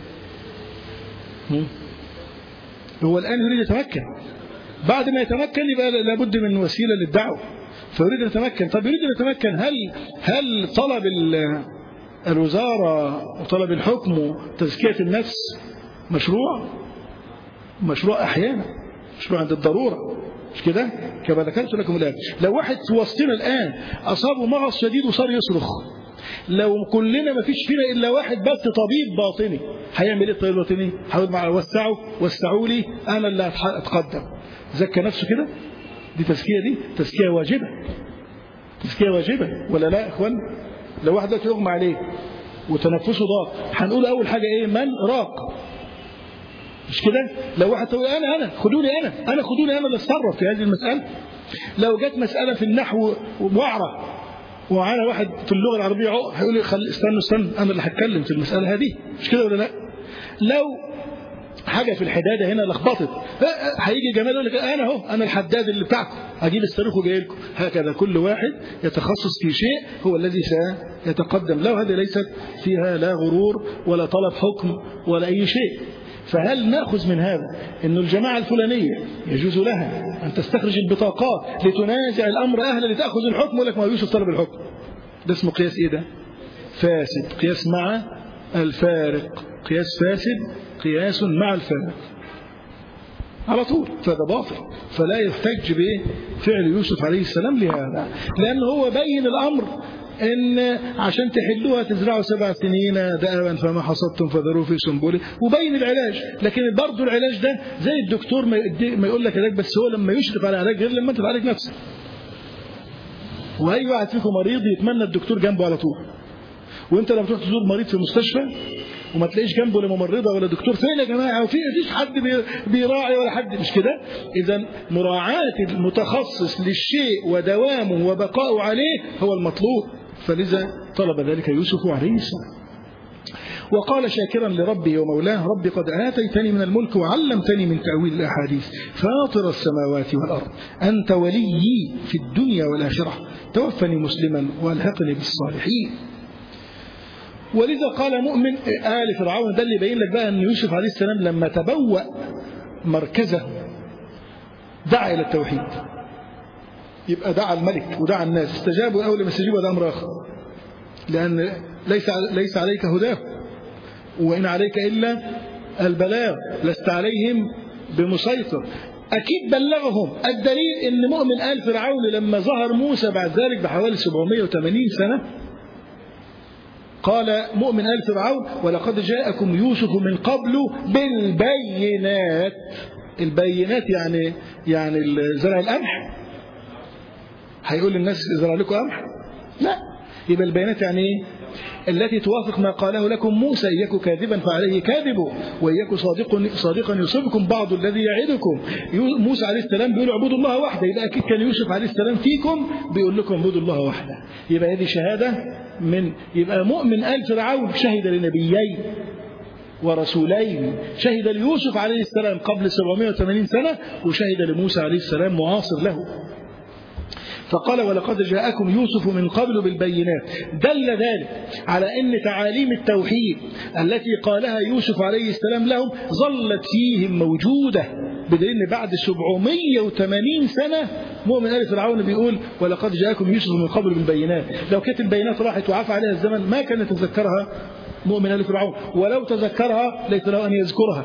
هو الآن يريد يتمكن بعد ما يتمكن يبقى لابد من وسيلة للدعوة فيريد أن يتمكن طب يريد أن يتمكن هل هل طلب الوزارة وطلب الحكم وتزكية النفس مشروع مشروع أحيانا مشروع عند الضرورة مش كده كما ذكرت لكم الآن لو واحد في وسطنا الآن أصابه مرض شديد وصار يصرخ لو كلنا ما فيش فينا إلا واحد بس طبيب باطني هيعمل إيه الطبيب الباطني هيقول مع وسعوا وسعوا لي أنا اللي أتقدم زكى نفسه كده دي تزكية دي تزكية واجبة تزكية واجبة ولا لا يا إخوان لو واحد دلوقتي يغمى عليه وتنفسه ضاق هنقول أول حاجة إيه من راق مش كده لو واحد تقول انا انا خدوني انا انا خدوني انا اللي اتصرف في هذه المساله لو جت مساله في النحو وعره ومعانا واحد في اللغه العربيه هيقول لي خل استنوا استنوا انا اللي هتكلم في المساله هذه مش كده ولا لا لو حاجه في الحداده هنا لخبطت هيجي جمال يقول لك انا اهو انا الحداد اللي بتاعكم اجيب الصاروخ وجاي لكم هكذا كل واحد يتخصص في شيء هو الذي سيتقدم له هذه ليست فيها لا غرور ولا طلب حكم ولا اي شيء فهل نأخذ من هذا أن الجماعة الفلانية يجوز لها أن تستخرج البطاقات لتنازع الأمر أهلا لتأخذ الحكم ولك ما يوسف طلب الحكم ده اسمه قياس إيه ده فاسد قياس مع الفارق قياس فاسد قياس مع الفارق على طول فهذا باطل فلا يحتج بفعل يوسف عليه السلام لهذا لأنه هو بين الأمر ان عشان تحلوها تزرعوا سبع سنين دأبا فما حصدتم فذروه في سنبله وبين العلاج لكن برضه العلاج ده زي الدكتور ما يقول لك علاج بس هو لما يشرف على علاج غير لما انت تعالج نفسك واي واحد فيكم مريض يتمنى الدكتور جنبه على طول وانت لما تروح تزور مريض في المستشفى وما تلاقيش جنبه لا ممرضه ولا دكتور فين يا جماعه وفي مفيش حد بيراعي ولا حد مش كده اذا مراعاه المتخصص للشيء ودوامه وبقائه عليه هو المطلوب فلذا طلب ذلك يوسف عليه السلام وقال شاكرا لربي ومولاه ربي قد آتيتني من الملك وعلمتني من تأويل الأحاديث فاطر السماوات والأرض أنت وليي في الدنيا والآخرة توفني مسلما والحقني بالصالحين ولذا قال مؤمن آل فرعون ده اللي يبين لك بقى أن يوسف عليه السلام لما تبوأ مركزه دعا إلى التوحيد يبقى دعا الملك ودعا الناس استجابوا أول ما استجيبوا ده أمر آخر لأن ليس ليس عليك هداه وإن عليك إلا البلاغ لست عليهم بمسيطر أكيد بلغهم الدليل أن مؤمن آل فرعون لما ظهر موسى بعد ذلك بحوالي 780 سنة قال مؤمن آل فرعون ولقد جاءكم يوسف من قبل بالبينات البينات يعني يعني زرع القمح هيقول للناس زرع لكم قمح لا يبقى البيانات يعني ايه التي توافق ما قاله لكم موسى إياك كاذبا فعليه كاذب وإياك صادق صادقا يصيبكم بعض الذي يعدكم موسى عليه السلام بيقول اعبدوا الله وحده يبقى أكيد كان يوسف عليه السلام فيكم بيقول لكم اعبدوا الله وحده يبقى هذه شهادة من يبقى مؤمن آل فرعون شهد لنبيين ورسولين شهد ليوسف عليه السلام قبل 780 سنة وشهد لموسى عليه السلام معاصر له فقال ولقد جاءكم يوسف من قبل بالبينات دل ذلك على أن تعاليم التوحيد التي قالها يوسف عليه السلام لهم ظلت فيهم موجودة بدليل ان بعد 780 سنة مؤمن آل فرعون بيقول ولقد جاءكم يوسف من قبل بالبينات لو كانت البينات راحت وعفى عليها الزمن ما كان يتذكرها مؤمن آل فرعون ولو تذكرها ليس له أن يذكرها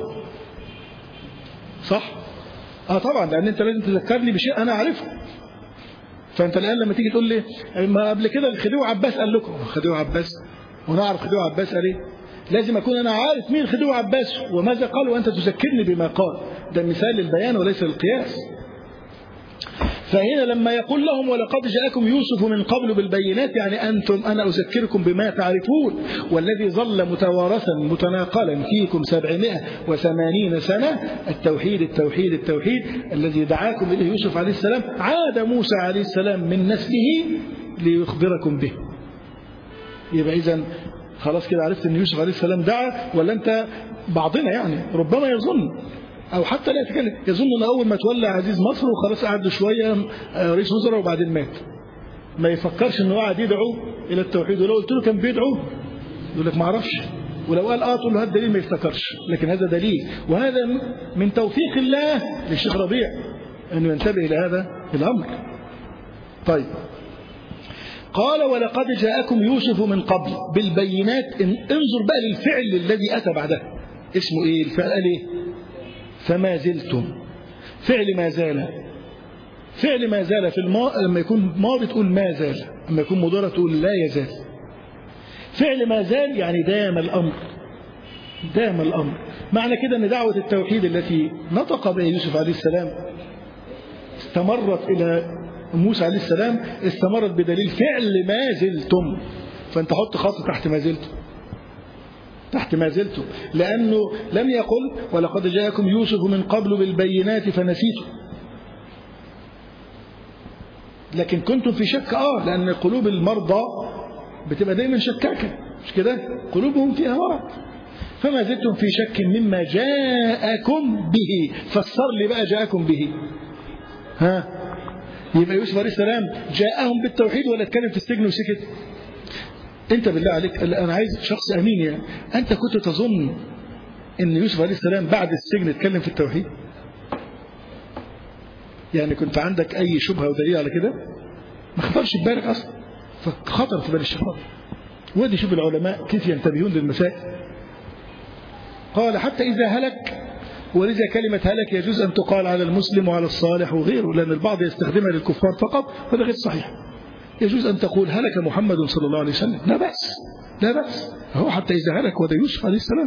صح؟ اه طبعا لأن أنت لازم تذكرني بشيء أنا أعرفه فأنت الآن لما تيجي تقول لي ما قبل كده الخديوي عباس قال لكم خديوي عباس ونعرف خديوي عباس قال ايه لازم أكون أنا عارف مين خديوي عباس وماذا قال وأنت تذكرني بما قال ده مثال للبيان وليس للقياس فهنا لما يقول لهم ولقد جاءكم يوسف من قبل بالبينات يعني أنتم أنا أذكركم بما تعرفون والذي ظل متوارثا متناقلا فيكم سبعمائة وثمانين سنة التوحيد التوحيد التوحيد الذي دعاكم إليه يوسف عليه السلام عاد موسى عليه السلام من نسله ليخبركم به يبقى إذا خلاص كده عرفت أن يوسف عليه السلام دعا ولا أنت بعضنا يعني ربما يظن أو حتى لا يتكلم يظن أن أول ما تولى عزيز مصر وخلاص قعد شوية رئيس وزراء وبعدين مات ما يفكرش أنه قاعد يدعو إلى التوحيد ولو قلت له كان بيدعو يقول لك ما اعرفش ولو قال اه تقول له هذا دليل ما يفتكرش لكن هذا دليل وهذا من توفيق الله للشيخ ربيع انه ينتبه الى هذا الامر طيب قال ولقد جاءكم يوسف من قبل بالبينات انظر بقى للفعل الذي اتى بعده اسمه ايه الفعل قال ايه فما زلتم فعل ما زال فعل ما زال في الماء لما يكون ماضي تقول ما زال لما يكون مضارع تقول لا يزال فعل ما زال يعني دام الأمر دام الأمر معنى كده أن دعوة التوحيد التي نطق بها يوسف عليه السلام استمرت إلى موسى عليه السلام استمرت بدليل فعل ما زلتم فأنت حط خط تحت ما زلتم تحت ما زلتم لأنه لم يقل ولقد جاءكم يوسف من قبل بالبينات فنسيتم لكن كنتم في شك آه لأن قلوب المرضى بتبقى دايما شكاكة مش كده قلوبهم فيها مرض فما زلتم في شك مما جاءكم به فسر لي بقى جاءكم به ها يبقى يوسف عليه السلام جاءهم بالتوحيد ولا اتكلم في السجن وسكت انت بالله عليك انا عايز شخص امين يعني انت كنت تظن ان يوسف عليه السلام بعد السجن اتكلم في التوحيد يعني كنت عندك اي شبهه ودليل على كده ما خطرش في بالك اصلا فخطر في بال الشيطان ودي شوف العلماء كيف ينتبهون للمسائل قال حتى إذا هلك ولذا كلمة هلك يجوز أن تقال على المسلم وعلى الصالح وغيره لأن البعض يستخدمها للكفار فقط وهذا غير صحيح يجوز أن تقول هلك محمد صلى الله عليه وسلم لا بأس لا بأس هو حتى إذا هلك وده يوسف عليه السلام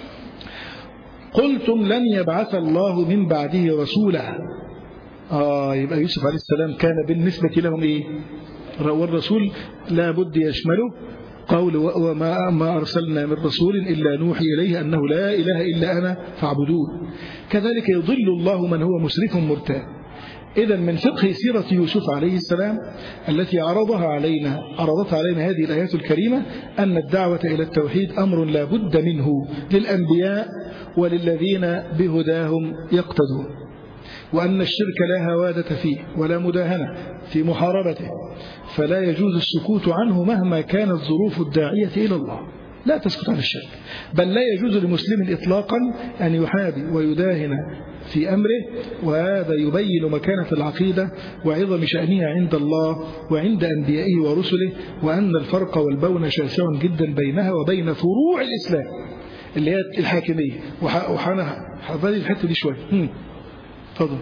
قلتم لن يبعث الله من بعده رسولا آه يبقى يوسف عليه السلام كان بالنسبة لهم إيه والرسول لا بد يشمله قول وما ما أرسلنا من رسول إلا نوحي إليه أنه لا إله إلا أنا فاعبدون كذلك يضل الله من هو مسرف مرتاب إذا من فقه سيرة يوسف عليه السلام التي عرضها علينا عرضتها علينا هذه الآيات الكريمة أن الدعوة إلى التوحيد أمر لا بد منه للأنبياء وللذين بهداهم يقتدون وأن الشرك لا هوادة فيه ولا مداهنة في محاربته فلا يجوز السكوت عنه مهما كانت ظروف الداعية إلى الله لا تسكت عن الشرك بل لا يجوز لمسلم إطلاقا أن يحابي ويداهن في أمره وهذا يبين مكانة العقيدة وعظم شأنها عند الله وعند أنبيائه ورسله وأن الفرق والبون شاسع جدا بينها وبين فروع الإسلام اللي هي الحاكمية وحنا حفظي الحتة دي شوية تفضل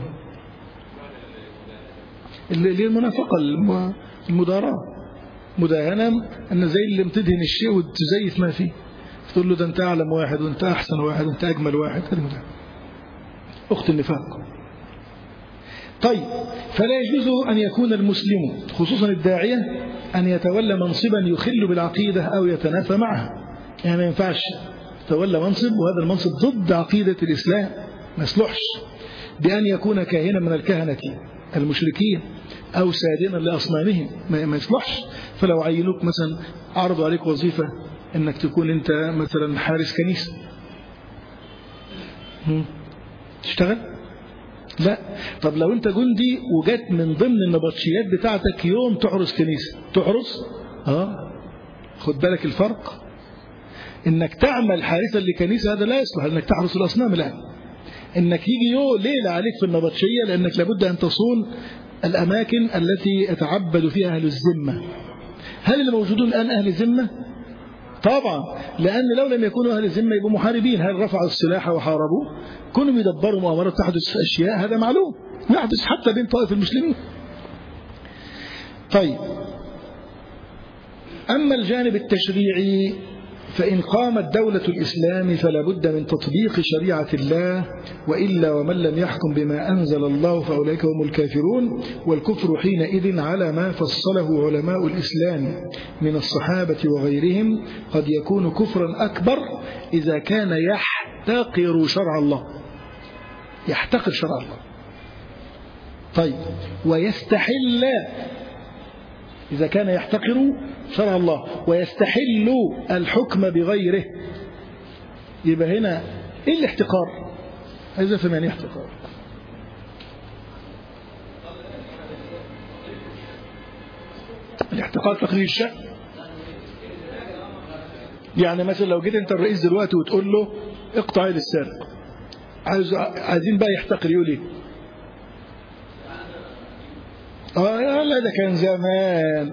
اللي هي المنافقة المداراة مداهنة أن زي اللي بتدهن الشيء وتزيف ما فيه تقول له ده أنت أعلم واحد وأنت أحسن واحد وأنت أجمل واحد هذه مداهنة أخت النفاق طيب فلا يجوز أن يكون المسلم خصوصا الداعية أن يتولى منصبا يخل بالعقيدة أو يتنافى معها يعني ما ينفعش تولى منصب وهذا المنصب ضد عقيدة الإسلام ما يصلحش بأن يكون كاهنا من الكهنة المشركين أو سادنا لأصنامهم ما يصلحش فلو عينوك مثلا عرضوا عليك وظيفة أنك تكون أنت مثلا حارس كنيسة تشتغل لا طب لو انت جندي وجات من ضمن النبطشيات بتاعتك يوم تحرس كنيسة تحرس اه خد بالك الفرق انك تعمل حارسا لكنيسة هذا لا يصلح انك تحرس الاصنام لا انك يجي يوم ليلة عليك في النبطشية لانك لابد ان تصون الاماكن التي يتعبد فيها اهل الذمة هل اللي موجودون الان اهل ذمة طبعا لأن لو لم يكونوا أهل الذمة يبقوا محاربين هل رفعوا السلاح وحاربوا كانوا يدبروا مؤامرات تحدث أشياء هذا معلوم يحدث حتى بين طائف المسلمين طيب أما الجانب التشريعي فإن قامت دولة الإسلام فلا بد من تطبيق شريعة الله وإلا ومن لم يحكم بما أنزل الله فأولئك هم الكافرون والكفر حينئذ على ما فصله علماء الإسلام من الصحابة وغيرهم قد يكون كفرا أكبر إذا كان يحتقر شرع الله يحتقر شرع الله طيب ويستحل إذا كان يحتقر شرع الله ويستحل الحكم بغيره يبقى هنا إيه الاحتقار هذا فمن احتقار الاحتقار تقرير الشأن يعني مثلا لو جيت انت الرئيس دلوقتي وتقول له اقطع يد السارق عايز عايزين بقى يحتقر يقول ايه اه لا ده كان زمان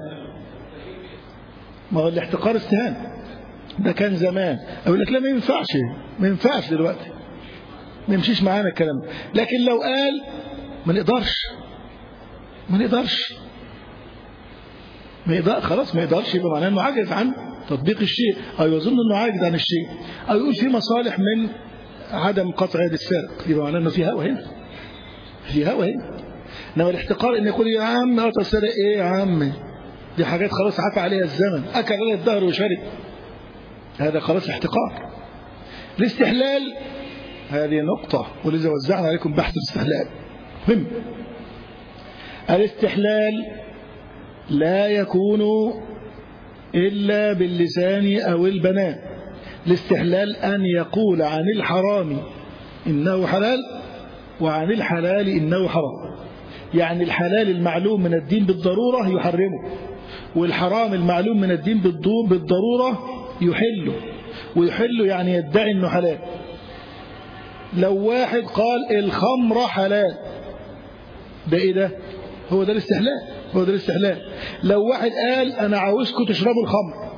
ما هو الاحتقار استهان ده كان زمان اقول لك لا ما ينفعش ما ينفعش دلوقتي ما يمشيش معانا الكلام لكن لو قال ما نقدرش ما نقدرش ما يقدر خلاص ما يقدرش يبقى معناه انه عاجز عن تطبيق الشيء او يظن انه عاجز عن الشيء او يقول في مصالح من عدم قطع يد السارق يبقى معناه انه في هوا هنا في هوا هنا انما الاحتقار ان يقول يا عم قطع السارق ايه يا عم دي حاجات خلاص عفى عليها الزمن اكل عليها الدهر وشرب هذا خلاص احتقار الاستحلال هذه نقطة ولذا وزعنا عليكم بحث الاستحلال مهم الاستحلال لا يكون إلا باللسان أو البنان الاستحلال أن يقول عن الحرام إنه حلال وعن الحلال إنه حرام يعني الحلال المعلوم من الدين بالضرورة يحرمه والحرام المعلوم من الدين بالضرورة يحله ويحله يعني يدعي أنه حلال لو واحد قال الخمر حلال ده ايه ده هو ده الاستحلال هو ده الاستحلال لو واحد قال انا عاوزكم تشربوا الخمر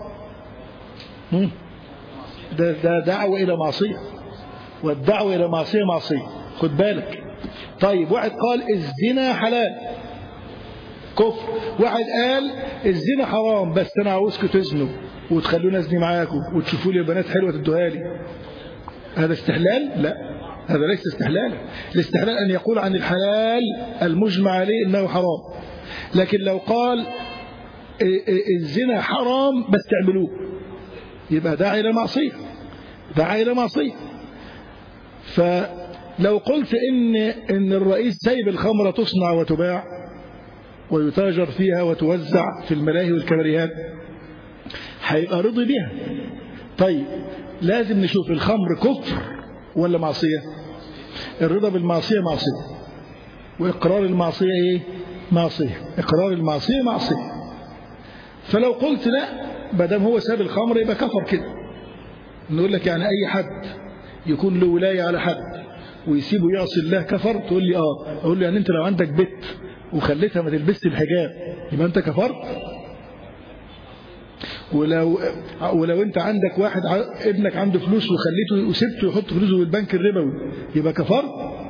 ده, ده دعوة الى معصية والدعوة الى معصية معصية خد بالك طيب واحد قال الزنا حلال كفر واحد قال الزنا حرام بس انا عاوزكم تزنوا وتخلوني ازني معاكم وتشوفوا لي بنات حلوه تدوها لي هذا استحلال لا هذا ليس استحلالا الاستحلال أن يقول عن الحلال المجمع عليه إنه حرام لكن لو قال الزنا حرام بس تعملوه يبقى داعي إلى معصية داعي إلى معصية فلو قلت إن, إن الرئيس سايب الخمرة تصنع وتباع ويتاجر فيها وتوزع في الملاهي والكبريات هيبقى رضي بها طيب لازم نشوف الخمر كفر ولا معصية الرضا بالمعصية معصية وإقرار المعصية إيه معصية إقرار المعصية معصية فلو قلت لا بدم هو ساب الخمر يبقى كفر كده نقول لك يعني أي حد يكون له ولاية على حد ويسيبه يعصي الله كفر تقول لي آه أقول له يعني أنت لو عندك بنت وخليتها ما تلبسش الحجاب يبقى أنت كفرت ولو ولو انت عندك واحد ابنك عنده فلوس وخليته وسبته يحط فلوسه في البنك الربوي يبقى كفر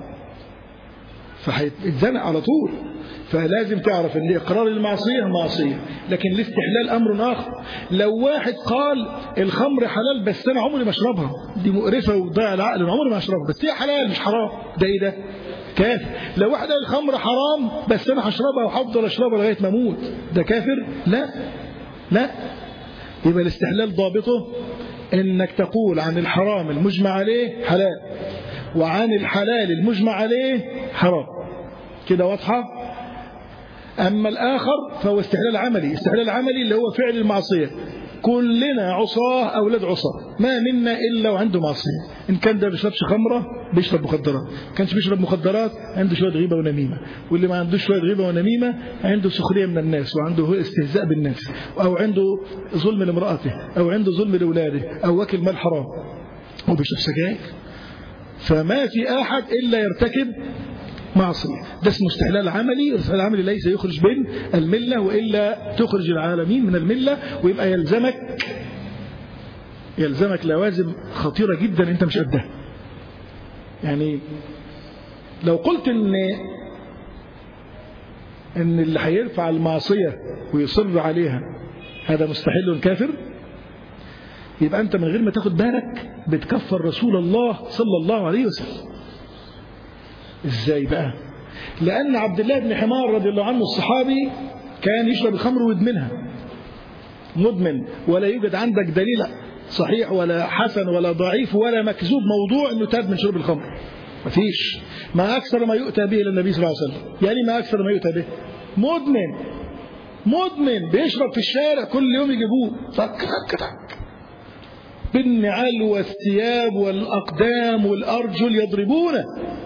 فهيتزنق على طول فلازم تعرف ان اقرار المعصيه معصيه لكن الاستحلال امر اخر لو واحد قال الخمر حلال بس انا عمري ما اشربها دي مقرفه وتضيع العقل انا عمري ما اشربها بس هي حلال مش حرام ده ايه ده كافر لو واحد قال الخمر حرام بس انا هشربها وهفضل اشربها لغايه ما اموت ده كافر لا لا يبقى الاستحلال ضابطه انك تقول عن الحرام المجمع عليه حلال وعن الحلال المجمع عليه حرام كده واضحة أما الآخر فهو استحلال عملي استحلال عملي اللي هو فعل المعصية كلنا عصاه أولاد عصاه ما منا إلا وعنده معصية إن كان ده بيشربش خمرة بيشرب مخدرات كانش بيشرب مخدرات عنده شوية غيبة ونميمة واللي ما عندوش شوية غيبة ونميمة عنده سخرية من الناس وعنده استهزاء بالناس أو عنده ظلم لامرأته أو عنده ظلم لأولاده أو واكل مال حرام وبيشرب سجاير فما في أحد إلا يرتكب معصية ده اسمه استحلال عملي الاستحلال العملي ليس يخرج من الملة وإلا تخرج العالمين من الملة ويبقى يلزمك يلزمك لوازم خطيرة جدا انت مش قدها يعني لو قلت ان ان اللي هيرفع المعصية ويصر عليها هذا مستحيل كافر يبقى انت من غير ما تاخد بالك بتكفر رسول الله صلى الله عليه وسلم ازاي بقى لان عبد الله بن حمار رضي الله عنه الصحابي كان يشرب الخمر ويدمنها مدمن ولا يوجد عندك دليل صحيح ولا حسن ولا ضعيف ولا مكذوب موضوع انه تاب من شرب الخمر مفيش ما اكثر ما يؤتى به الى النبي صلى الله عليه وسلم يعني ما اكثر ما يؤتى به مدمن مدمن بيشرب في الشارع كل يوم يجيبوه طك طك طك بالنعال والثياب والاقدام والارجل يضربونه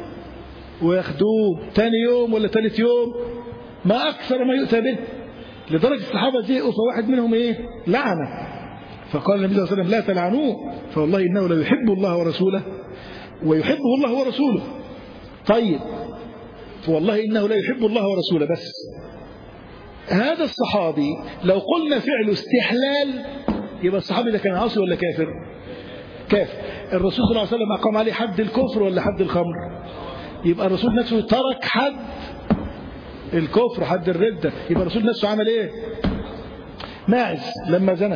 وياخدوه ثاني يوم ولا ثالث يوم ما اكثر ما يؤتى به لدرجه الصحابه زهقوا فواحد منهم ايه لعنه فقال النبي صلى الله عليه وسلم لا تلعنوه فوالله إنه لا يحب الله ورسوله ويحبه الله ورسوله طيب فوالله إنه لا يحب الله ورسوله بس هذا الصحابي لو قلنا فعل استحلال يبقى الصحابي ده كان عاصي ولا كافر كافر الرسول صلى الله عليه وسلم أقام عليه حد الكفر ولا حد الخمر يبقى الرسول نفسه ترك حد الكفر حد الردة يبقى الرسول نفسه عمل ايه ماعز لما زنى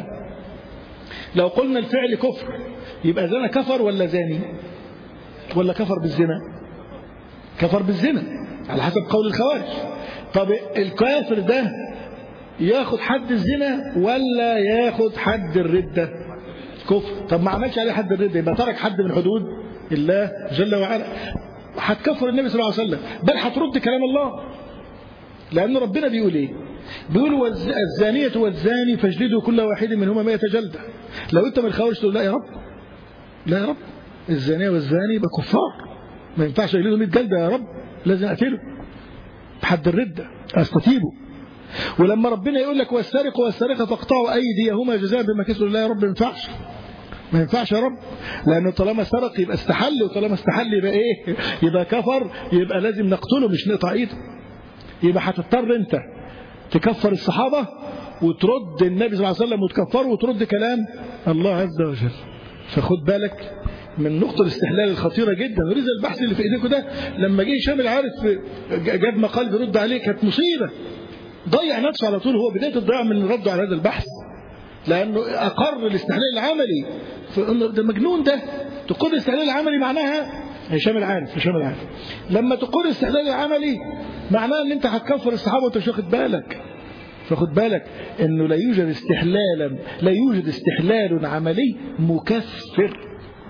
لو قلنا الفعل كفر يبقى زنا كفر ولا زاني ولا كفر بالزنا كفر بالزنا على حسب قول الخوارج طب الكافر ده ياخد حد الزنا ولا ياخد حد الردة كفر طب ما عملش عليه حد الردة يبقى ترك حد من حدود الله جل وعلا هتكفر النبي صلى الله عليه وسلم بل هترد كلام الله لأن ربنا بيقول إيه بيقول الزانية والزاني فاجلدوا كل واحد منهما مئة جلدة لو أنت من الخوارج تقول لا يا رب لا يا رب الزانية والزاني يبقى كفار ما ينفعش يجلدوا 100 جلدة يا رب لازم أقتله بحد الردة أستتيبه ولما ربنا يقول لك والسارق والسارقة فاقطعوا أيديهما جزاء بما كسبوا لا يا رب ما ينفعش ما ينفعش يا رب لأنه طالما سرق يبقى استحل وطالما استحل يبقى إيه يبقى كفر يبقى لازم نقتله مش نقطع إيده يبقى هتضطر أنت تكفر الصحابة وترد النبي صلى الله عليه وسلم وتكفره وترد كلام الله عز وجل فخد بالك من نقطة الاستحلال الخطيرة جدا ورزق البحث اللي في ايديكم ده لما جه هشام العارف جاب مقال بيرد عليه كانت مصيبة ضيع نفسه على طول هو بداية الضياع من رده على هذا البحث لأنه أقر الاستحلال العملي ده مجنون ده تقول الاستحلال العملي معناها هشام العارف هشام العارف لما تقول الاستحلال العملي معناه ان انت هتكفر الصحابه وانت مش واخد بالك فخد بالك انه لا يوجد استحلالا لا يوجد استحلال عملي مكفر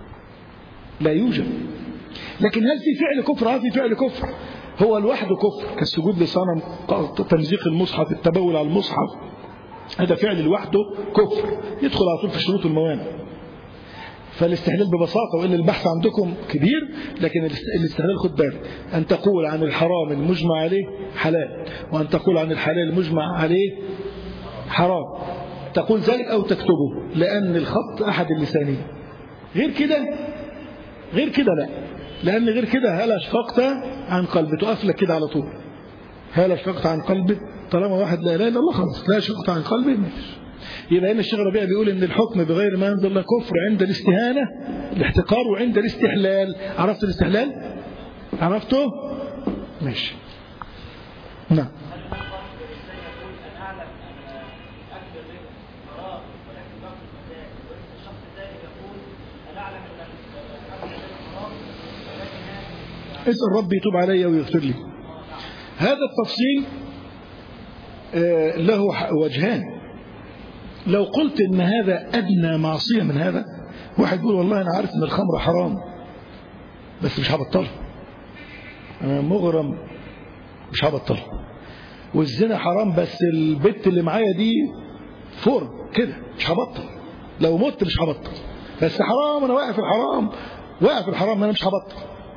لا يوجد لكن هل في فعل كفر هل في فعل كفر هو لوحده كفر كالسجود لصنم تمزيق المصحف التبول على المصحف هذا فعل لوحده كفر يدخل على طول في الشروط والموانع فالاستحلال ببساطة وإن البحث عندكم كبير لكن الاستحلال خد بالك أن تقول عن الحرام المجمع عليه حلال وأن تقول عن الحلال المجمع عليه حرام تقول ذلك أو تكتبه لأن الخط أحد اللسانين غير كده غير كده لا لأن غير كده هل أشفقت عن قلبي تقف لك كده على طول هل أشفقت عن قلبي طالما واحد لا إله إلا الله خلاص لا أشفقت عن قلبي ماشي يبقى هنا الشيخ ربيع بيقول ان الحكم بغير ما ينزل الله كفر عند الاستهانة الاحتقار وعند الاستحلال عرفت الاستحلال عرفته ماشي نعم اسأل ربي يتوب علي ويغفر لي هذا التفصيل له وجهان لو قلت ان هذا ادنى معصيه من هذا واحد يقول والله انا عارف ان الخمر حرام بس مش هبطلها انا مغرم مش هبطلها والزنا حرام بس البت اللي معايا دي فور كده مش هبطل لو مت مش هبطل بس حرام انا واقع في الحرام واقع في الحرام انا مش هبطل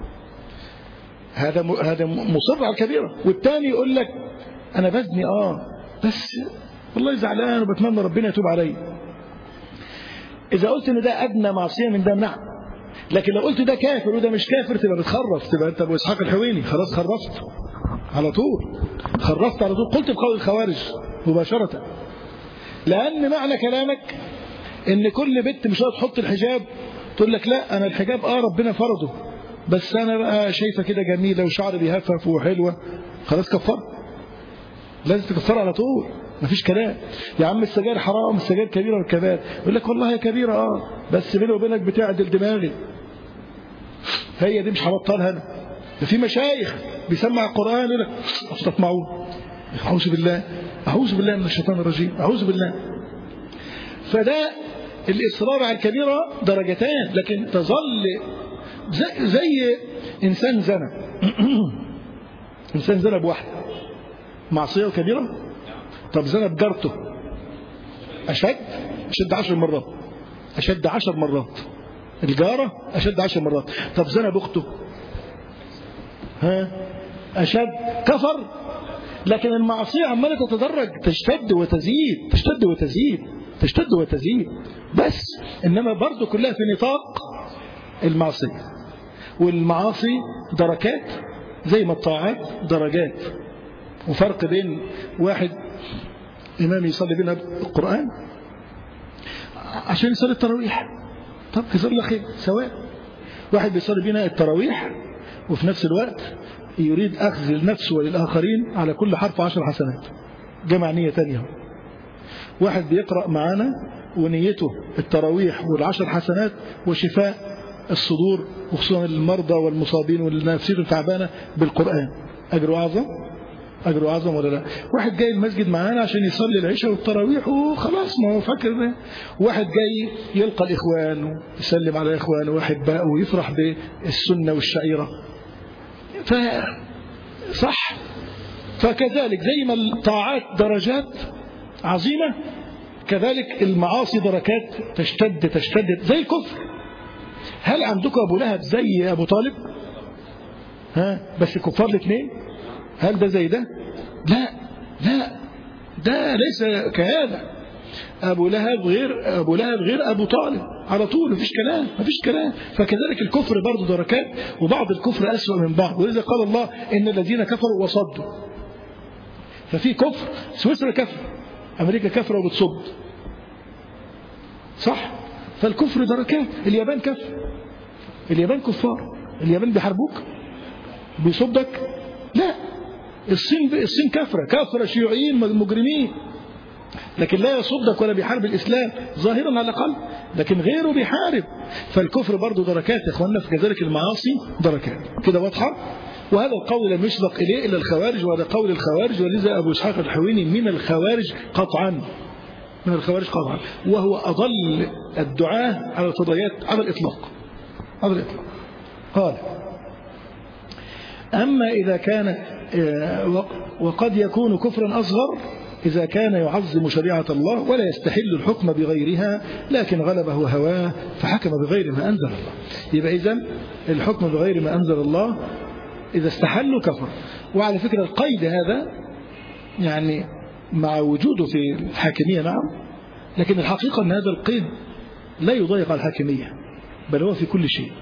هذا هذا مصر على الكبيره والتاني يقول لك انا بزني اه بس والله زعلان وبتمنى ربنا يتوب علي اذا قلت ان ده ادنى معصيه من ده نعم لكن لو قلت ده كافر وده مش كافر تبقى بتخرف تبقى انت ابو اسحاق الحويني خلاص خرفت على طول خرفت على طول قلت بقول الخوارج مباشره لان معنى كلامك ان كل بنت مش هتحط الحجاب تقول لك لا انا الحجاب اه ربنا فرضه بس انا بقى شايفه كده جميله وشعري بيهفف وحلوه خلاص كفر لازم تكفر على طول مفيش كلام يا عم السجاير حرام السجاير كبيره والكبائر يقول لك والله هي كبيره اه بس بيني وبينك بتعدل دماغي هي دي مش هبطلها انا ده في مشايخ بيسمع القران يقول لك استطمعون اعوذ بالله اعوذ بالله من الشيطان الرجيم اعوذ بالله فده الاصرار على الكبيره درجتان لكن تظل زي, زي انسان زنى انسان زنى بواحده معصيه وكبيره طب زنى بجارته اشد اشد عشر مرات اشد عشر مرات الجاره اشد عشر مرات طب زنى باخته ها اشد كفر لكن المعصيه عماله تتدرج تشتد وتزيد تشتد وتزيد تشتد وتزيد بس انما برضه كلها في نطاق المعصيه والمعاصي دركات زي ما الطاعات درجات وفرق بين واحد إمام يصلي بنا القرآن عشان يصلي التراويح طب جزاه الله خير سواء واحد بيصلي بنا التراويح وفي نفس الوقت يريد أخذ النفس وللآخرين على كل حرف عشر حسنات جمع نية تانية واحد بيقرأ معانا ونيته التراويح والعشر حسنات وشفاء الصدور وخصوصا المرضى والمصابين والنفسية التعبانة بالقرآن أجر أعظم أجر أعظم ولا لا واحد جاي المسجد معانا عشان يصلي العشاء والتراويح وخلاص ما هو فاكر ده واحد جاي يلقى الإخوان ويسلم على إخوانه وأحبائه ويفرح بالسنة والشعيرة ف صح فكذلك زي ما الطاعات درجات عظيمة كذلك المعاصي دركات تشتد تشتد زي الكفر هل عندكم أبو لهب زي أبو طالب ها بس كفار الاثنين هل ده زي ده لا لا ده ليس كهذا أبو لهب غير أبو لهب غير أبو طالب على طول مفيش كلام مفيش كلام فكذلك الكفر برضه دركات وبعض الكفر أسوأ من بعض ولذا قال الله إن الذين كفروا وصدوا ففي كفر سويسرا كفر أمريكا كفرة وبتصد صح فالكفر دركات اليابان كفر اليابان كفار اليابان بيحاربوك بيصدك لا الصين الصين كفرة كفرة شيوعيين مجرمين لكن لا يصدك ولا بيحارب الإسلام ظاهرا على الأقل لكن غيره بيحارب فالكفر برضه دركات يا اخوانا فكذلك المعاصي دركات كده واضحة وهذا القول لم يسبق إليه إلا الخوارج وهذا قول الخوارج ولذا أبو إسحاق الحويني من الخوارج قطعا من الخوارج قطعا وهو أضل الدعاة على الفضائيات على الإطلاق على الإطلاق قال أما إذا كان وقد يكون كفرا أصغر إذا كان يعظم شريعة الله ولا يستحل الحكم بغيرها لكن غلبه هواه فحكم بغير ما أنزل الله يبقى إذن الحكم بغير ما أنزل الله إذا استحلوا كفر وعلى فكرة القيد هذا يعني مع وجوده في الحاكمية نعم لكن الحقيقة أن هذا القيد لا يضيق على الحاكمية بل هو في كل شيء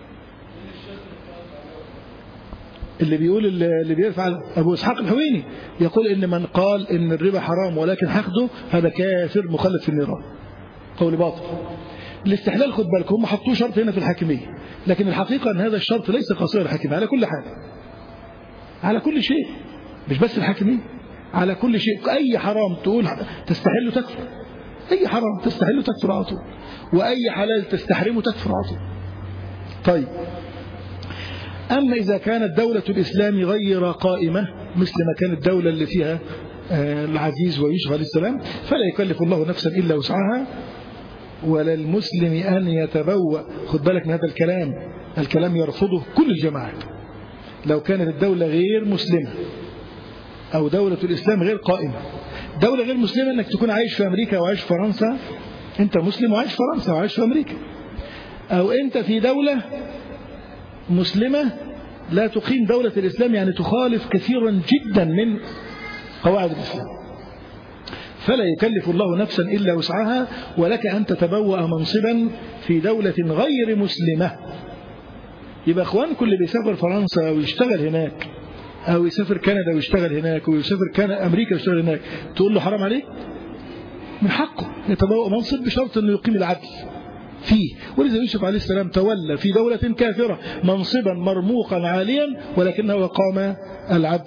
اللي بيقول اللي بيفعل أبو إسحاق الحويني يقول إن من قال إن الربا حرام ولكن حقده هذا كافر مخلد في النيران قول باطل الاستحلال خد بالك هم حطوه شرط هنا في الحاكمية لكن الحقيقة أن هذا الشرط ليس قصير الحاكمية على كل حال على كل شيء مش بس الحاكمية على كل شيء أي حرام تقول تستحله تكفر أي حرام تستحله تكفر على طول وأي حلال تستحرمه تكفر على طول طيب أما إذا كانت دولة الإسلام غير قائمة مثل ما كانت الدولة اللي فيها العزيز ويوسف عليه السلام فلا يكلف الله نفسا إلا وسعها ولا المسلم أن يتبوأ خد بالك من هذا الكلام الكلام يرفضه كل الجماعات لو كانت الدولة غير مسلمة أو دولة الإسلام غير قائمة دولة غير مسلمة أنك تكون عايش في أمريكا وعايش في فرنسا أنت مسلم وعايش في فرنسا وعايش في أمريكا أو أنت في دولة مسلمة لا تقيم دولة الإسلام يعني تخالف كثيرا جدا من قواعد الإسلام فلا يكلف الله نفسا إلا وسعها ولك أن تتبوأ منصبا في دولة غير مسلمة يبقى أخوان كل بيسافر فرنسا ويشتغل هناك أو يسافر كندا ويشتغل هناك ويسافر كندا أمريكا ويشتغل هناك تقول له حرام عليك من حقه يتبوأ منصب بشرط أنه يقيم العدل فيه ولذا يوسف عليه السلام تولى في دولة كافرة منصبا مرموقا عاليا ولكنه قام العدل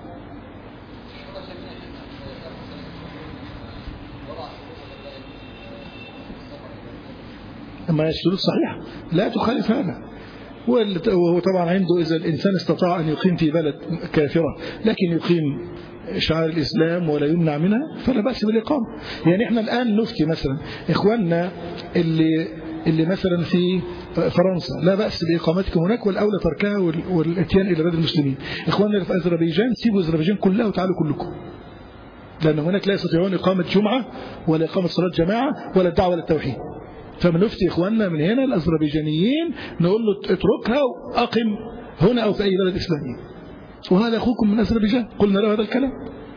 أما الشروط صحيحة لا تخالف هذا وهو طبعا عنده إذا الإنسان استطاع أن يقيم في بلد كافرة لكن يقيم شعار الإسلام ولا يمنع منها فلا بأس بالإقامة يعني إحنا الآن نفتي مثلا إخواننا اللي اللي مثلا في فرنسا لا بأس بإقامتكم هناك والأولى تركها والاتيان إلى بلد المسلمين إخواننا اللي في أذربيجان سيبوا أذربيجان كلها وتعالوا كلكم لأن هناك لا يستطيعون إقامة جمعة ولا إقامة صلاة جماعة ولا الدعوة للتوحيد فبنفتي إخواننا من هنا الأذربيجانيين نقول له اتركها وأقم هنا أو في أي بلد إسلامي وهذا أخوكم من أذربيجان قلنا له هذا الكلام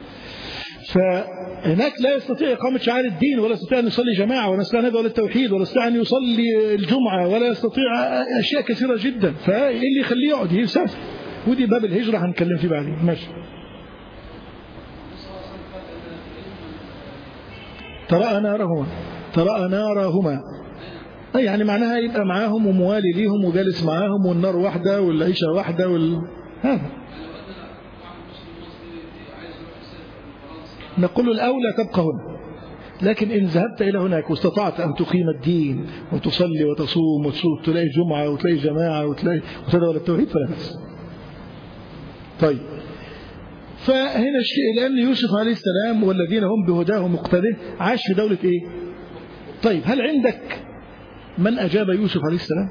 فهناك لا يستطيع إقامة شعائر الدين ولا يستطيع أن يصلي جماعة ولا يستطيع أن يدعو للتوحيد ولا يستطيع أن يصلي الجمعة ولا يستطيع أشياء كثيرة جدا فإيه اللي يخليه يقعد يسافر ودي باب الهجرة هنتكلم فيه بعدين ماشي ترى نارهما ترى نارهما أي يعني معناها يبقى معاهم وموالي ليهم وجالس معاهم والنار واحدة والعيشة واحدة وال... هذا نقول الأولى تبقى هنا لكن إن ذهبت إلى هناك واستطعت أن تقيم الدين وتصلي وتصوم وتصوم تلاقي جمعة وتلاقي جماعة وتلاقي وتدعو للتوحيد فلا بأس طيب فهنا الشيء لأن يوسف عليه السلام والذين هم بهداه مقتده عاش في دولة إيه طيب هل عندك من أجاب يوسف عليه السلام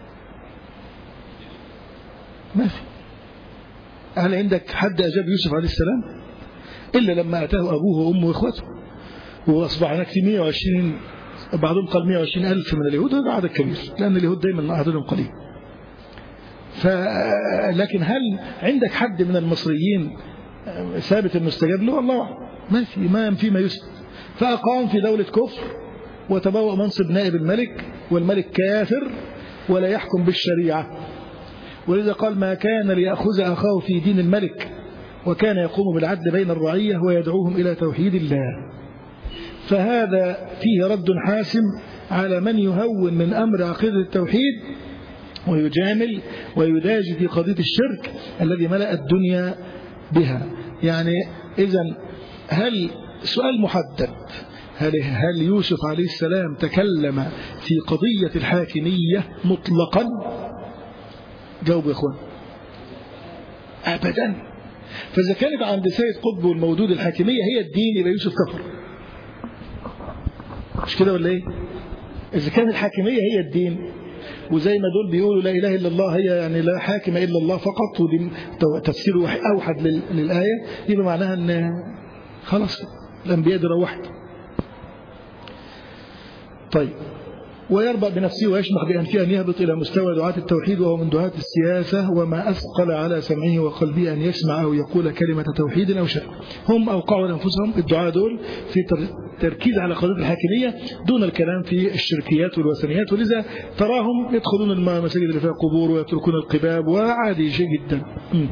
ما في هل عندك حد أجاب يوسف عليه السلام إلا لما أتاه أبوه وأمه وإخوته وأصبح هناك في 120 بعضهم قال 120 ألف من اليهود هذا عدد كبير لأن اليهود دائما عددهم قليل ف لكن هل عندك حد من المصريين ثابت المستجاب له الله ما في ما فيما يثبت فأقام في دولة كفر وتبوأ منصب نائب الملك والملك كافر ولا يحكم بالشريعة ولذا قال ما كان ليأخذ أخاه في دين الملك وكان يقوم بالعدل بين الرعية ويدعوهم إلى توحيد الله فهذا فيه رد حاسم على من يهون من أمر عقيدة التوحيد ويجامل ويداجي في قضية الشرك الذي ملأ الدنيا بها يعني إذا هل سؤال محدد هل, هل يوسف عليه السلام تكلم في قضية الحاكمية مطلقا جاوب يا إخوان أبدا فإذا كانت عند سيد قطب والمودود الحاكمية هي الدين يبقى يوسف كفر مش كده ولا ايه إذا كان الحاكمية هي الدين وزي ما دول بيقولوا لا إله إلا الله هي يعني لا حاكم إلا الله فقط ودي تفسير أوحد للآية يبقى معناها أن خلاص الأنبياء دي روحت طيب ويربأ بنفسه ويشمخ بأنفه أن يهبط إلى مستوى دعاة التوحيد وهو من دعاة السياسة وما أثقل على سمعه وقلبه أن يسمع أو يقول كلمة توحيد أو شرك هم أوقعوا لأنفسهم الدعاء دول في تركيز على قضية الحاكمية دون الكلام في الشركيات والوثنيات ولذا تراهم يدخلون المساجد اللي فيها قبور ويتركون القباب وعادي شيء جدا م.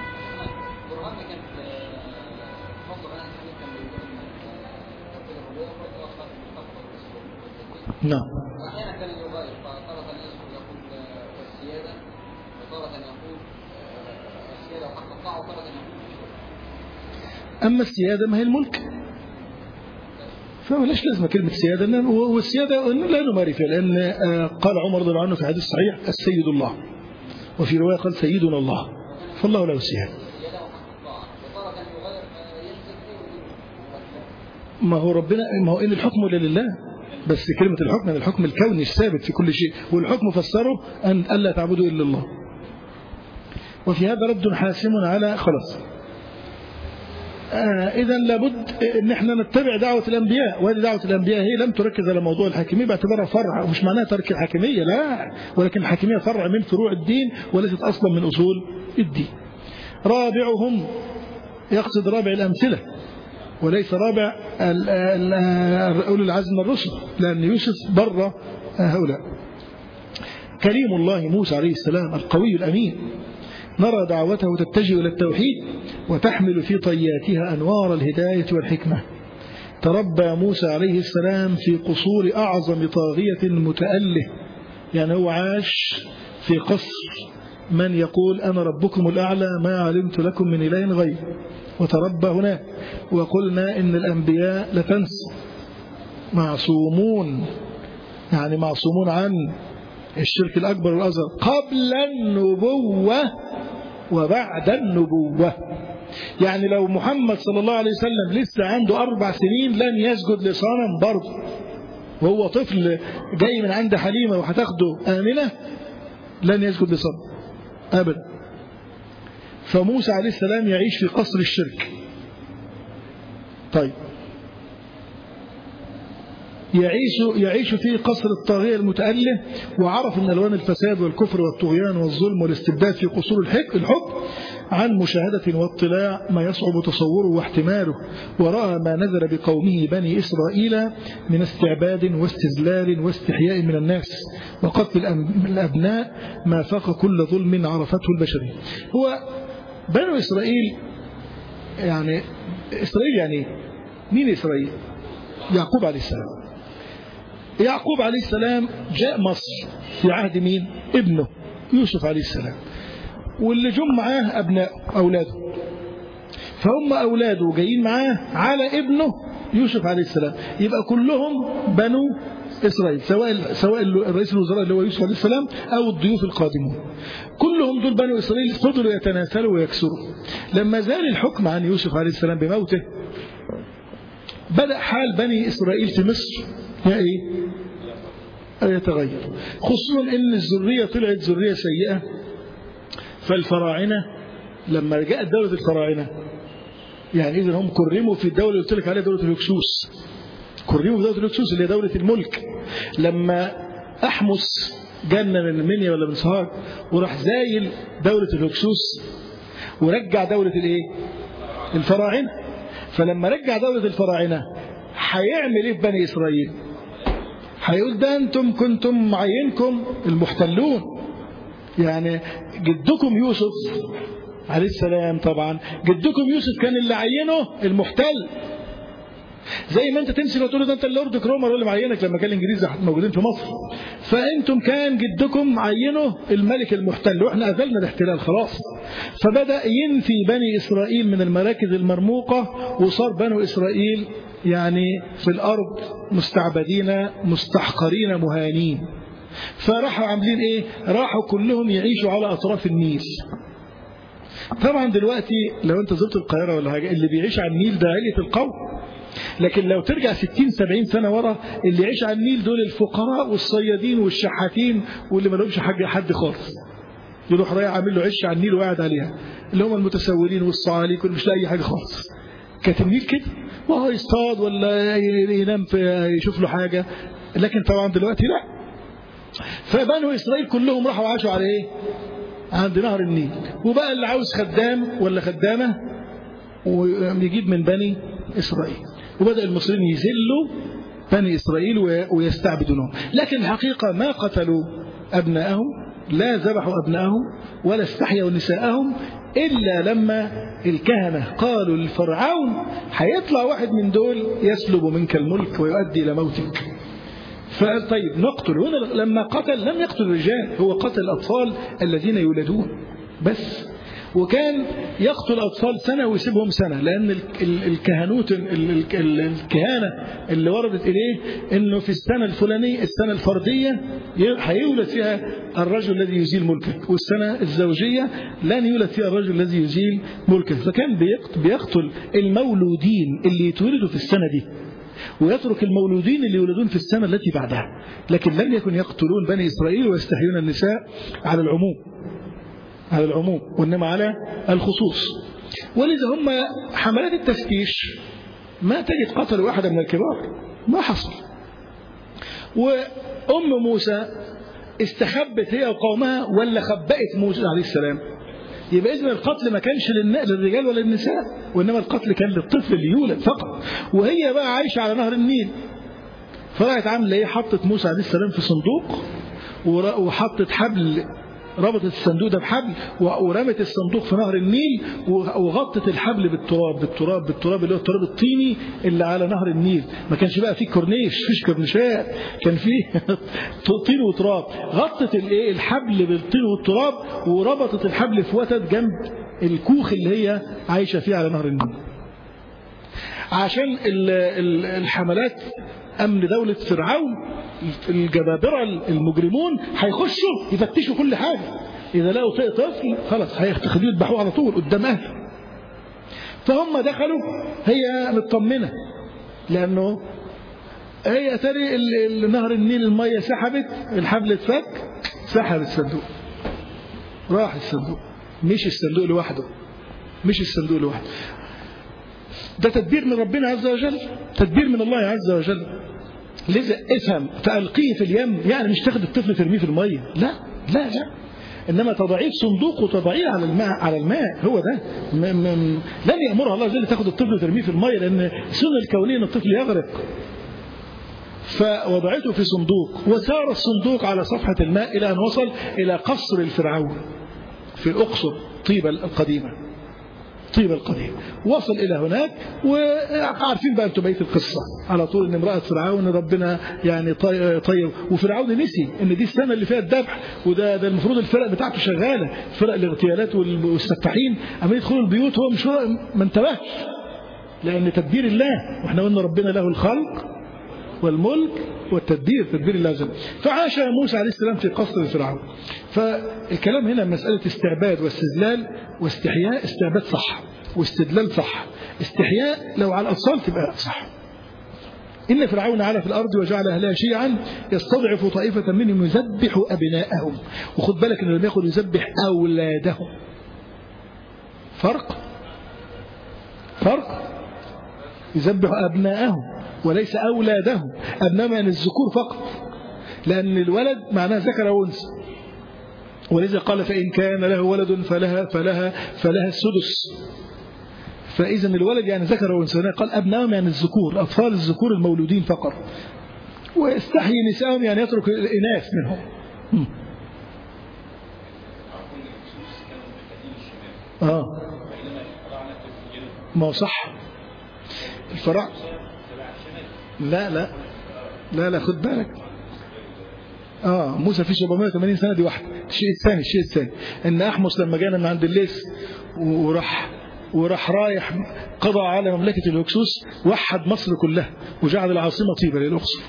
نعم واحيانا كان يغير فتارة يذكر يقول والسيادة وتارة يقول السيادة وحق الطاعة وتارة يقول أما السيادة ما هي الملك فملاش لازمة كلمة سيادة والسيادة لا نماري فيها لأن قال عمر رضي الله عنه في حديث صحيح السيد الله وفي رواية قال سيدنا الله فالله له السيادة السيادة وحق الطاعة وتارة يغير ينزل فيه ما هو ربنا ما هو إن الحكم إلا لله بس كلمة الحكم الحكم الكوني الثابت في كل شيء والحكم فسره أن ألا تعبدوا إلا الله وفي هذا رد حاسم على خلاص آه إذا لابد إن احنا نتبع دعوة الأنبياء وهذه دعوة الأنبياء هي لم تركز على موضوع الحاكمية باعتبارها فرع ومش معناها ترك الحاكمية لا ولكن الحاكمية فرع من فروع الدين وليست أصلا من أصول الدين رابعهم يقصد رابع الأمثلة وليس رابع ال- ال- أولي العزم من الرسل لأن يوسف بر هؤلاء كريم الله موسى عليه السلام القوي الأمين نرى دعوته تتجه إلى التوحيد وتحمل في طياتها أنوار الهداية والحكمة تربى موسى عليه السلام في قصور أعظم طاغية متأله يعني هو عاش في قصر من يقول أنا ربكم الأعلى ما علمت لكم من إله غير وتربى هناك وقلنا إن الأنبياء لتنسى معصومون يعني معصومون عن الشرك الأكبر والأصغر قبل النبوة وبعد النبوة يعني لو محمد صلى الله عليه وسلم لسه عنده أربع سنين لن يسجد لصنم برضه وهو طفل جاي من عند حليمة وهتاخده آمنة لن يسجد لصنم أبدا فموسى عليه السلام يعيش في قصر الشرك طيب يعيش يعيش في قصر الطاغية المتأله وعرف من ألوان الفساد والكفر والطغيان والظلم والاستبداد في قصور الحب, الحب عن مشاهدة واطلاع ما يصعب تصوره واحتماله ورأى ما نزل بقومه بني إسرائيل من استعباد واستذلال واستحياء من الناس وقتل الأبناء ما فاق كل ظلم عرفته البشرية هو بنو إسرائيل يعني إسرائيل يعني مين إسرائيل يعقوب عليه السلام يعقوب عليه السلام جاء مصر في عهد مين ابنه يوسف عليه السلام واللي جم معاه أبناء أولاده فهم أولاده جايين معاه على ابنه يوسف عليه السلام يبقى كلهم بنو إسرائيل سواء سواء الرئيس الوزراء اللي هو يوسف عليه السلام أو الضيوف القادمون كلهم دول بنو إسرائيل فضلوا يتناسلوا ويكسروا لما زال الحكم عن يوسف عليه السلام بموته بدأ حال بني إسرائيل في مصر يا إيه يتغير خصوصا ان الذريه طلعت ذريه سيئه فالفراعنه لما جاءت دوله الفراعنه يعني اذا هم كرموا في الدوله اللي قلت لك عليها دوله الهكسوس كرموا في دوله الهكسوس اللي هي دوله الملك لما احمس جنة من المنيا ولا من سوهاج وراح زايل دولة الهكسوس ورجع دولة الايه الفراعنة فلما رجع دولة الفراعنة هيعمل ايه في بني اسرائيل هيقول ده انتم كنتم معينكم المحتلون يعني جدكم يوسف عليه السلام طبعا جدكم يوسف كان اللي عينه المحتل زي ما انت تمسك وتقول ده انت اللورد كرومر اللي معينك لما كان الانجليز موجودين في مصر فانتم كان جدكم عينه الملك المحتل واحنا اذلنا الاحتلال خلاص فبدا ينفي بني اسرائيل من المراكز المرموقه وصار بنو اسرائيل يعني في الارض مستعبدين مستحقرين مهانين فراحوا عاملين ايه راحوا كلهم يعيشوا على اطراف النيل طبعا دلوقتي لو انت زرت القاهره ولا حاجه اللي بيعيش على النيل ده علية القوم لكن لو ترجع 60 70 سنة ورا اللي يعيش على النيل دول الفقراء والصيادين والشحاتين واللي ما لهمش حاجة حد خالص يروح رايح عامل له عش على النيل وقاعد عليها اللي هم المتسولين والصعاليك واللي مش لاقي حاجة خالص كانت النيل كده وهو يصطاد ولا ينام في يشوف له حاجة لكن طبعا دلوقتي لا فبنو إسرائيل كلهم راحوا عاشوا على إيه عند نهر النيل وبقى اللي عاوز خدام ولا خدامة ويجيب من بني إسرائيل وبدأ المصريين يذلوا بني إسرائيل ويستعبدونهم لكن الحقيقة ما قتلوا أبنائهم لا ذبحوا أبنائهم ولا استحيوا نساءهم إلا لما الكهنة قالوا للفرعون هيطلع واحد من دول يسلب منك الملك ويؤدي إلى موتك فقال طيب نقتل هنا لما قتل لم يقتل الرجال هو قتل الأطفال الذين يولدون بس وكان يقتل أطفال سنة ويسيبهم سنة لأن الكهنوت الكهانة اللي وردت إليه أنه في السنة الفلانية السنة الفردية هيولد فيها الرجل الذي يزيل ملكك والسنة الزوجية لن يولد فيها الرجل الذي يزيل ملكك فكان بيقتل المولودين اللي يتولدوا في السنة دي ويترك المولودين اللي يولدون في السنة التي بعدها لكن لم يكن يقتلون بني إسرائيل ويستحيون النساء على العموم على العموم وإنما على الخصوص ولذا هم حملات التفتيش ما تجد قتل واحدة من الكبار ما حصل وأم موسى استخبت هي وقومها ولا خبأت موسى عليه السلام يبقى إذن القتل ما كانش للرجال ولا للنساء وإنما القتل كان للطفل اللي يولد فقط وهي بقى عايشة على نهر النيل فراحت عامله ايه حطت موسى عليه السلام في صندوق وحطت حبل ربطت الصندوق ده بحبل ورمت الصندوق في نهر النيل وغطت الحبل بالتراب بالتراب بالتراب اللي هو التراب الطيني اللي على نهر النيل ما كانش بقى فيه كورنيش فيش كورنيشات كان فيه طين وتراب غطت الايه الحبل بالطين والتراب وربطت الحبل في وتد جنب الكوخ اللي هي عايشه فيه على نهر النيل عشان الحملات أمن دولة فرعون الجبابرة المجرمون هيخشوا يفتشوا كل حاجة إذا لقوا طفل خلاص هيخدوه يذبحوه على طول قدام أهله فهم دخلوا هي مطمنة لأنه هي تري نهر النيل المية سحبت الحبل اتفك سحب الصندوق راح الصندوق مش الصندوق لوحده مش الصندوق لوحده ده تدبير من ربنا عز وجل تدبير من الله عز وجل لذا افهم فألقيه في اليم يعني مش تاخد الطفل ترميه في المية لا لا لا إنما تضعيه في صندوق وتضعيه على الماء على الماء هو ده م م لن يأمرها الله جل تاخد الطفل وترميه في المية لأن السنة الكونية أن الطفل يغرق فوضعته في صندوق وسار الصندوق على صفحة الماء إلى أن وصل إلى قصر الفرعون في الأقصر طيبة القديمة طيبة القديم وصل إلى هناك وعارفين بقى أنتم بقية القصة على طول إن امرأة فرعون ربنا يعني طيب وفرعون نسي إن دي السنة اللي فيها الذبح وده ده المفروض الفرق بتاعته شغالة فرق الاغتيالات والسفاحين عمالين يدخلوا البيوت هو مش ما انتبهش لأن تدبير الله واحنا قلنا ربنا له الخلق والملك والتدبير تدبير الله عز وجل فعاش موسى عليه السلام في قصر فرعون فالكلام هنا مسألة استعباد واستذلال واستحياء استعباد صح واستدلال صح استحياء لو على الأطفال تبقى صح إن فرعون علا في الأرض وجعل أهلها شيعا يستضعف طائفة منهم يذبح أبناءهم وخد بالك إنه لم يقل يذبح أولادهم فرق فرق يذبح أبناءهم وليس أولادهم أبناء يعني الذكور فقط لأن الولد معناه ذكر وأنثى ولذا قال فإن كان له ولد فلها فلها فلها السدس فإذا الولد يعني ذكر وأنثى قال أبنائهم يعني الذكور أطفال الذكور المولودين فقط ويستحيي نسائهم يعني يترك الإناث منهم آه ما هو صح الفراعنة لا لا لا لا خد بالك اه موسى في 780 سنه دي واحده الشيء الثاني الشيء الثاني ان احمس لما جانا من عند الليث وراح وراح رايح قضى على مملكه الهكسوس وحد مصر كلها وجعل العاصمه طيبه للاقصر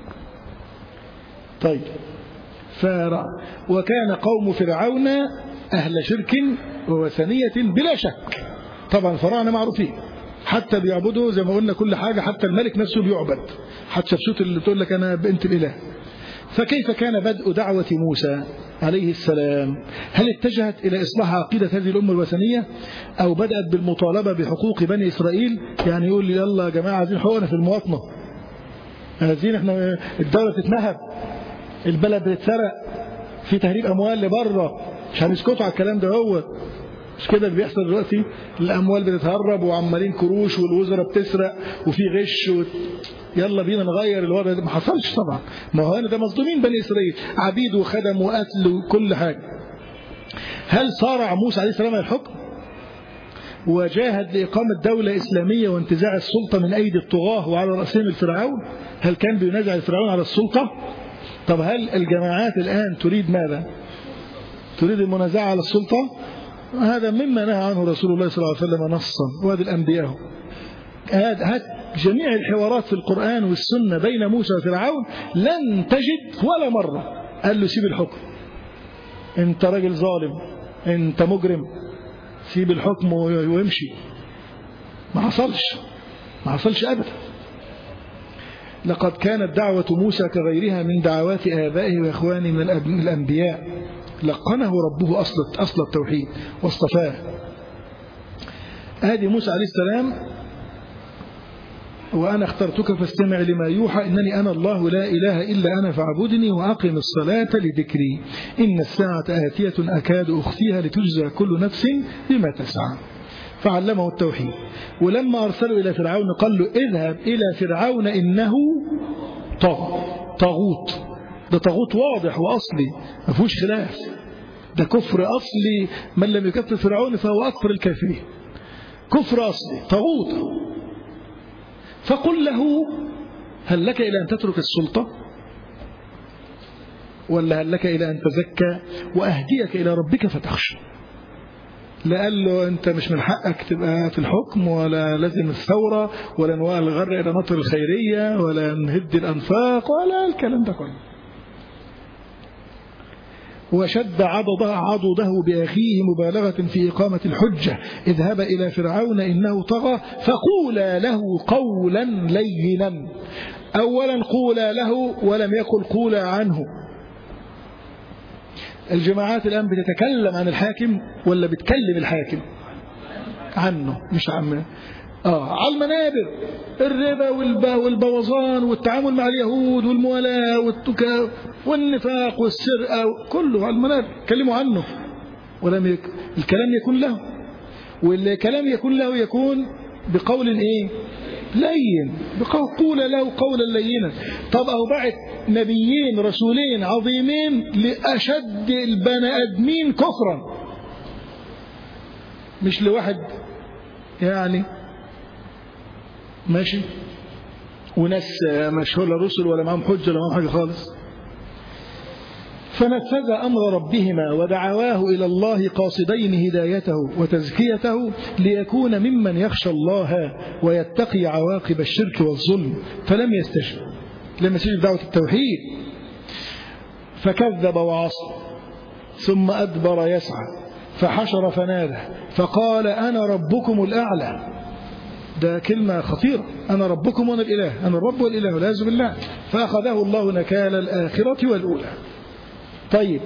طيب فرع وكان قوم فرعون اهل شرك ووثنيه بلا شك طبعا الفراعنه معروفين حتى بيعبدوا زي ما قلنا كل حاجة حتى الملك نفسه بيعبد حتى شفت اللي تقول لك أنا بنت الإله فكيف كان بدء دعوة موسى عليه السلام هل اتجهت إلى إصلاح عقيدة هذه الأمة الوثنية أو بدأت بالمطالبة بحقوق بني إسرائيل يعني يقول لي يلا يا جماعة عايزين حقوقنا في المواطنة عايزين احنا الدولة تتنهب البلد بتتسرق في تهريب أموال لبره مش هنسكتوا على الكلام ده هو مش كده اللي بيحصل دلوقتي الاموال بتتهرب وعمالين كروش والوزراء بتسرق وفي غش و... يلا بينا نغير الوضع ده ما حصلش طبعا ما هو ده مظلومين بني اسرائيل عبيد وخدم وقتل وكل حاجه هل صارع موسى عليه السلام الحكم وجاهد لإقامة دولة إسلامية وانتزاع السلطة من أيدي الطغاة وعلى رأسهم الفرعون هل كان بينازع الفرعون على السلطة طب هل الجماعات الآن تريد ماذا تريد المنازعة على السلطة هذا مما نهى عنه رسول الله صلى الله عليه وسلم نصا وهذه الأنبياء هات جميع الحوارات في القرآن والسنة بين موسى وفرعون لن تجد ولا مرة قال له سيب الحكم انت راجل ظالم انت مجرم سيب الحكم ويمشي ما حصلش ما حصلش أبدا لقد كانت دعوة موسى كغيرها من دعوات آبائه وإخوانه من الأنبياء لقنه ربه أصل أصل التوحيد واصطفاه ادي موسى عليه السلام وأنا اخترتك فاستمع لما يوحى إنني أنا الله لا إله إلا أنا فاعبدني وأقم الصلاة لذكري إن الساعة آتية أكاد أخفيها لتجزى كل نفس بما تسعى فعلمه التوحيد ولما أرسله إلى فرعون قال له اذهب إلى فرعون إنه طغى طاغوت ده طاغوت واضح وأصلي ما فيهوش خلاف ده كفر أصلي من لم يكفر فرعون فهو أكثر الكافرين كفر أصلي طاغوت فقل له هل لك إلى أن تترك السلطة ولا هل لك إلى أن تزكى وأهديك إلى ربك فتخشى لا قال له أنت مش من حقك تبقى في الحكم ولا لازم الثورة ولا نوال الغر إلى نطر الخيرية ولا نهد الأنفاق ولا الكلام ده كله وشد عضده, عضده بأخيه مبالغة في إقامة الحجة اذهب إلى فرعون إنه طغى فقولا له قولا لينا أولا قولا له ولم يقل قولا عنه الجماعات الآن بتتكلم عن الحاكم ولا بتكلم الحاكم عنه مش عنه آه على المنابر الربا والبا والبوظان والتعامل مع اليهود والموالاة والتكا والنفاق والسرقة كله على المنابر كلموا عنه ولم يك... الكلام يكون له والكلام يكون له يكون بقول ايه لين بقول له قولا لينا طب أو بعت نبيين رسولين عظيمين لأشد البني آدمين كفرا مش لواحد يعني ماشي وناس مش ولا رسل ولا معهم حجة ولا معهم حاجة خالص فنفذ أمر ربهما ودعواه إلى الله قاصدين هدايته وتزكيته ليكون ممن يخشى الله ويتقي عواقب الشرك والظلم فلم يستجب لم يستجب دعوة التوحيد فكذب وعصى ثم أدبر يسعى فحشر فنادى فقال أنا ربكم الأعلى ده كلمة خطيرة أنا ربكم وأنا الإله أنا الرب والإله والعياذ بالله فأخذه الله نكال الآخرة والأولى طيب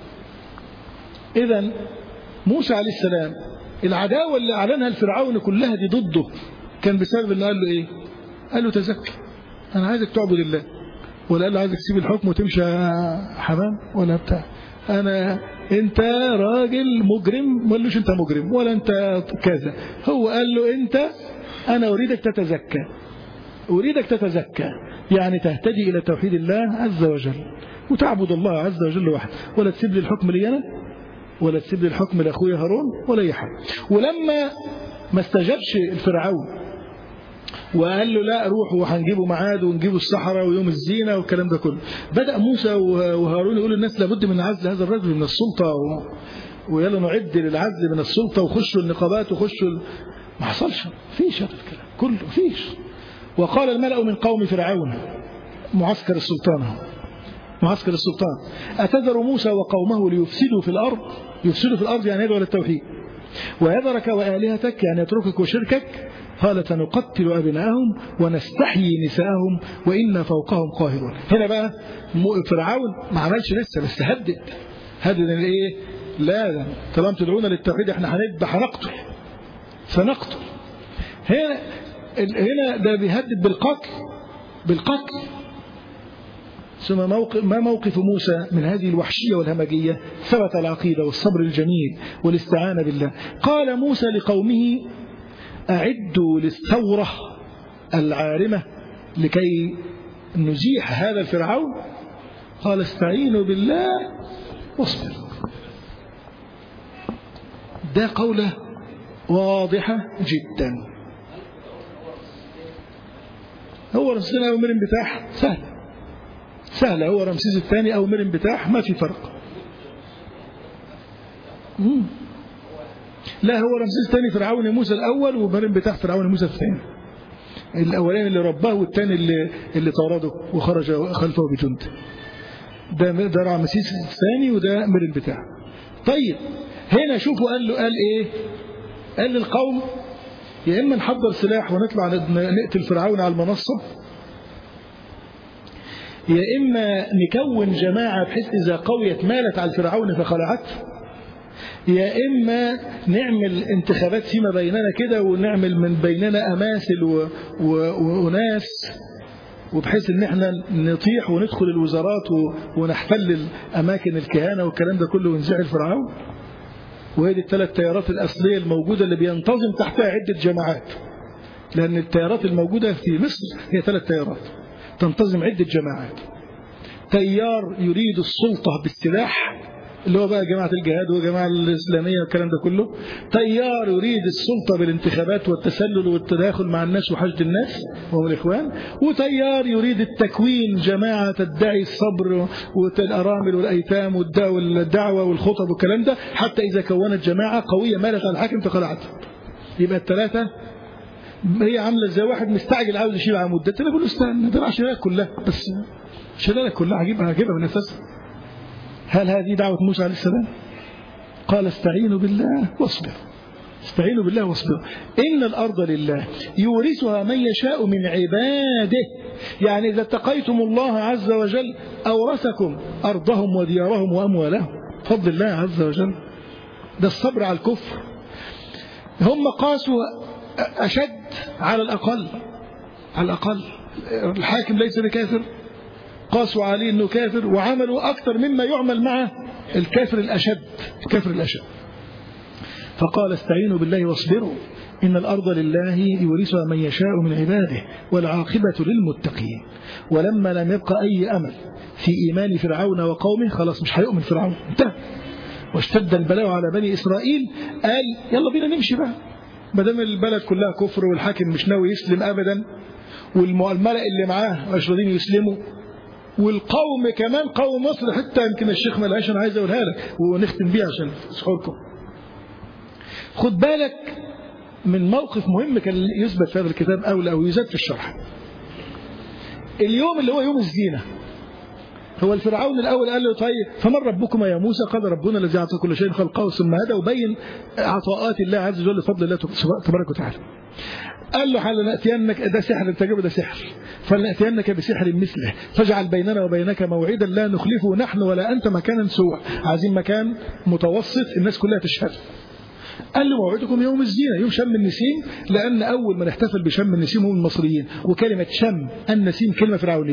إذا موسى عليه السلام العداوة اللي أعلنها الفرعون كلها دي ضده كان بسبب اللي قال له إيه قال له تزكى أنا عايزك تعبد الله ولا قال له عايزك تسيب الحكم وتمشي حمام ولا بتاع أنا أنت راجل مجرم ولا أنت مجرم ولا أنت كذا هو قال له أنت أنا أريدك تتزكى أريدك تتزكى يعني تهتدي إلى توحيد الله عز وجل وتعبد الله عز وجل وحده ولا تسيب لي الحكم لي أنا ولا تسيب لي الحكم لأخويا هارون ولا أي حاجة ولما ما استجابش الفرعون وقال له لا روح وهنجيبه معاد ونجيبه الصحراء ويوم الزينة والكلام ده كله بدأ موسى وهارون يقولوا الناس لابد من عزل هذا الرجل من السلطة و... ويلا نعد للعزل من السلطة وخشوا النقابات وخشوا ال... ما حصلش فيش هذا الكلام كله فيش وقال الملأ من قوم فرعون معسكر السلطان معسكر السلطان أتذر موسى وقومه ليفسدوا في الأرض يفسدوا في الأرض يعني يدعو للتوحيد ويذرك وآلهتك يعني يتركك وشركك قال سنقتل أبناءهم ونستحيي نساءهم وإنا فوقهم قاهرون هنا بقى فرعون ما عملش لسه بس هدد هدد الايه لا ده طالما تدعونا للتوحيد احنا هنذبح هنقتل سنقتل هنا هنا ده بيهدد بالقتل بالقتل ثم موقف ما موقف موسى من هذه الوحشية والهمجية ثبت العقيدة والصبر الجميل والاستعانة بالله قال موسى لقومه أعدوا للثورة العارمة لكي نزيح هذا الفرعون قال استعينوا بالله واصبروا ده قوله واضحة جدا هو رمسيس أو مرن بتاح سهل سهل هو رمسيس الثاني أو مرن بتاح ما في فرق مم. لا هو رمسيس الثاني فرعون موسى الأول ومرن بتاح فرعون موسى الثاني الأولاني اللي رباه والثاني اللي, اللي طارده وخرج خلفه بجند ده ده رمسيس الثاني وده مرن بتاح طيب هنا شوفوا قال له قال ايه قال للقوم يا اما نحضر سلاح ونطلع نقتل فرعون على المنصة يا اما نكون جماعة بحيث اذا قويت مالت على الفرعون فخلعت يا إما نعمل انتخابات فيما بيننا كده ونعمل من بيننا أماثل و... و... وناس وبحيث ان احنا نطيح وندخل الوزارات و... ونحتل اماكن الكهانه والكلام ده كله ونزعل فرعون وهي دي الثلاث تيارات الاصليه الموجوده اللي بينتظم تحتها عده جماعات لان التيارات الموجوده في مصر هي ثلاث تيارات تنتظم عده جماعات تيار يريد السلطه بالسلاح اللي هو بقى جماعة الجهاد والجماعة الإسلامية والكلام ده كله تيار يريد السلطة بالانتخابات والتسلل والتداخل مع الناس وحشد الناس وهم الإخوان وتيار يريد التكوين جماعة تدعي الصبر والأرامل والأيتام والدعوة والخطب والكلام ده حتى إذا كونت جماعة قوية مالت على الحاكم فخلعت يبقى الثلاثة هي عاملة زي واحد مستعجل عاوز يشيل عمود ده بقول له استنى ده الشلالة كلها بس الشلالة كلها هجيبها هجيبها من نفسها هل هذه دعوة موسى عليه السلام قال استعينوا بالله واصبروا استعينوا بالله واصبروا إن الأرض لله يورثها من يشاء من عباده يعني إذا اتقيتم الله عز وجل أورثكم أرضهم وديارهم وأموالهم فضل الله عز وجل ده الصبر على الكفر هم قاسوا أشد على الأقل على الأقل الحاكم ليس بكافر قاسوا عليه انه كافر وعملوا اكثر مما يعمل مع الكافر الاشد الكافر الاشد فقال استعينوا بالله واصبروا إن الأرض لله يورثها من يشاء من عباده والعاقبة للمتقين ولما لم يبقى أي أمل في إيمان فرعون وقومه خلاص مش هيؤمن فرعون انتهى واشتد البلاء على بني إسرائيل قال يلا بينا نمشي بقى ما دام البلد كلها كفر والحاكم مش ناوي يسلم أبدا والملأ اللي معاه مش راضيين يسلموا والقوم كمان قوم مصر حتى يمكن الشيخ ملهاش انا عايز اقولها لك ونختم بيها عشان سحوركم خد بالك من موقف مهم كان يثبت في هذا الكتاب او او يزاد في الشرح اليوم اللي هو يوم الزينه هو الفرعون الاول قال له طيب فمن ربكما يا موسى قال ربنا الذي اعطى كل شيء خلقه ثم هدى وبين عطاءات الله عز وجل فضل الله تبارك وتعالى قال له فلنأتينك ده سحر انت جايبه ده سحر فلنأتينك بسحر مثله فاجعل بيننا وبينك موعدا لا نخلفه نحن ولا أنت مكانا سوى عايزين مكان متوسط الناس كلها تشهد قال له موعدكم يوم الزينة يوم شم النسيم لأن أول من احتفل بشم النسيم هم المصريين وكلمة شم النسيم كلمة فرعونية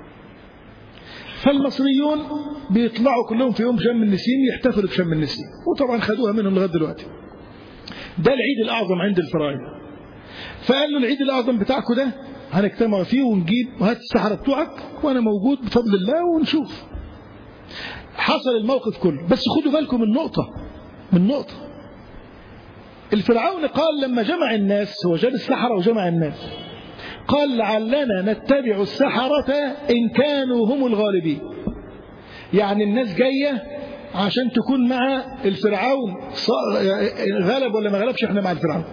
فالمصريون بيطلعوا كلهم في يوم شم النسيم يحتفلوا بشم النسيم وطبعا خدوها منهم لغايه دلوقتي ده العيد الأعظم عند الفراعنة فقال له العيد الأعظم بتاعكم ده هنجتمع فيه ونجيب وهات السحرة بتوعك وأنا موجود بفضل الله ونشوف حصل الموقف كله بس خدوا بالكم من نقطة من نقطة الفرعون قال لما جمع الناس هو جاب السحرة وجمع الناس قال لعلنا نتبع السحرة إن كانوا هم الغالبين يعني الناس جاية عشان تكون مع الفرعون غلب ولا ما غلبش احنا مع الفرعون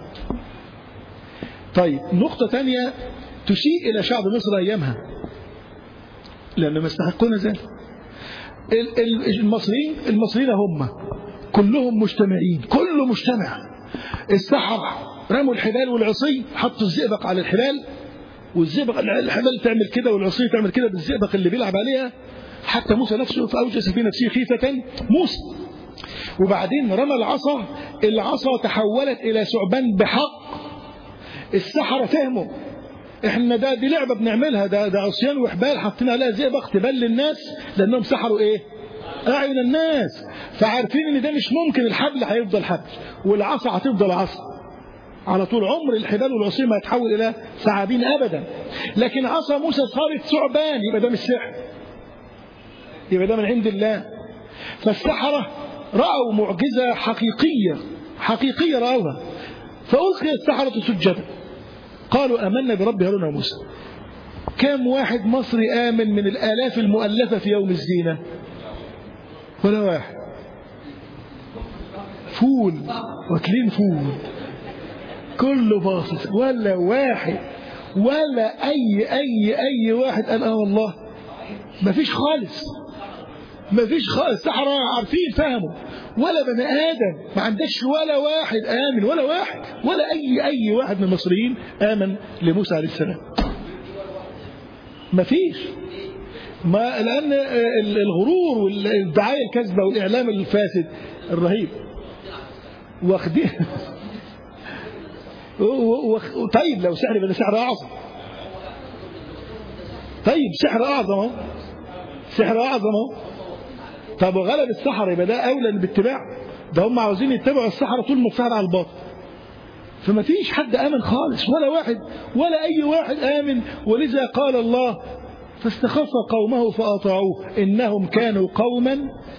طيب نقطة ثانية تسيء إلى شعب مصر أيامها لأنهم يستحقون ذلك المصريين المصريين هم كلهم مجتمعين كله مجتمع السحرة رموا الحبال والعصي حطوا الزئبق على الحبال والزئبق الحبال تعمل كده والعصي تعمل كده بالزئبق اللي بيلعب عليها حتى موسى نفسه فأوجس في نفسه خيفة موسى وبعدين رمى العصا العصا تحولت إلى ثعبان بحق السحرة فهموا احنا ده دي لعبة بنعملها ده ده عصيان وحبال حاطين عليها زئبق تبان للناس لأنهم سحروا ايه أعين الناس فعارفين ان ده مش ممكن الحبل هيفضل حبل والعصا هتفضل عصا على طول عمر الحبال والعصي ما يتحول إلى ثعابين أبدا لكن عصا موسى صارت ثعبان يبقى ده مش سحر يبقى ده من عند الله فالسحرة رأوا معجزة حقيقية حقيقية رأوها فألقي السحرة سجدا قالوا آمنا برب هارون وموسى كم واحد مصري آمن من الآلاف المؤلفة في يوم الزينة ولا واحد فول واكلين فول كله باصص ولا واحد ولا أي أي أي واحد قال آه والله ما فيش خالص ما فيش خالص سحرة عارفين فهموا ولا بني آدم ما عندش ولا واحد آمن ولا واحد ولا أي أي واحد من المصريين آمن لموسى عليه السلام ما فيش ما لأن الغرور والدعاية الكذبة والإعلام الفاسد الرهيب واخدين و- و- و- طيب لو سحر يبقى ده سحر اعظم طيب سحر اعظم اهو سحر اعظم اهو طب وغلب السحر يبقى ده اولى باتباع ده هم عاوزين يتبعوا السحرة طول ما السحر على الباطل فما فيش حد آمن خالص ولا واحد ولا أي واحد آمن ولذا قال الله فاستخف قومه فأطاعوه إنهم كانوا قوما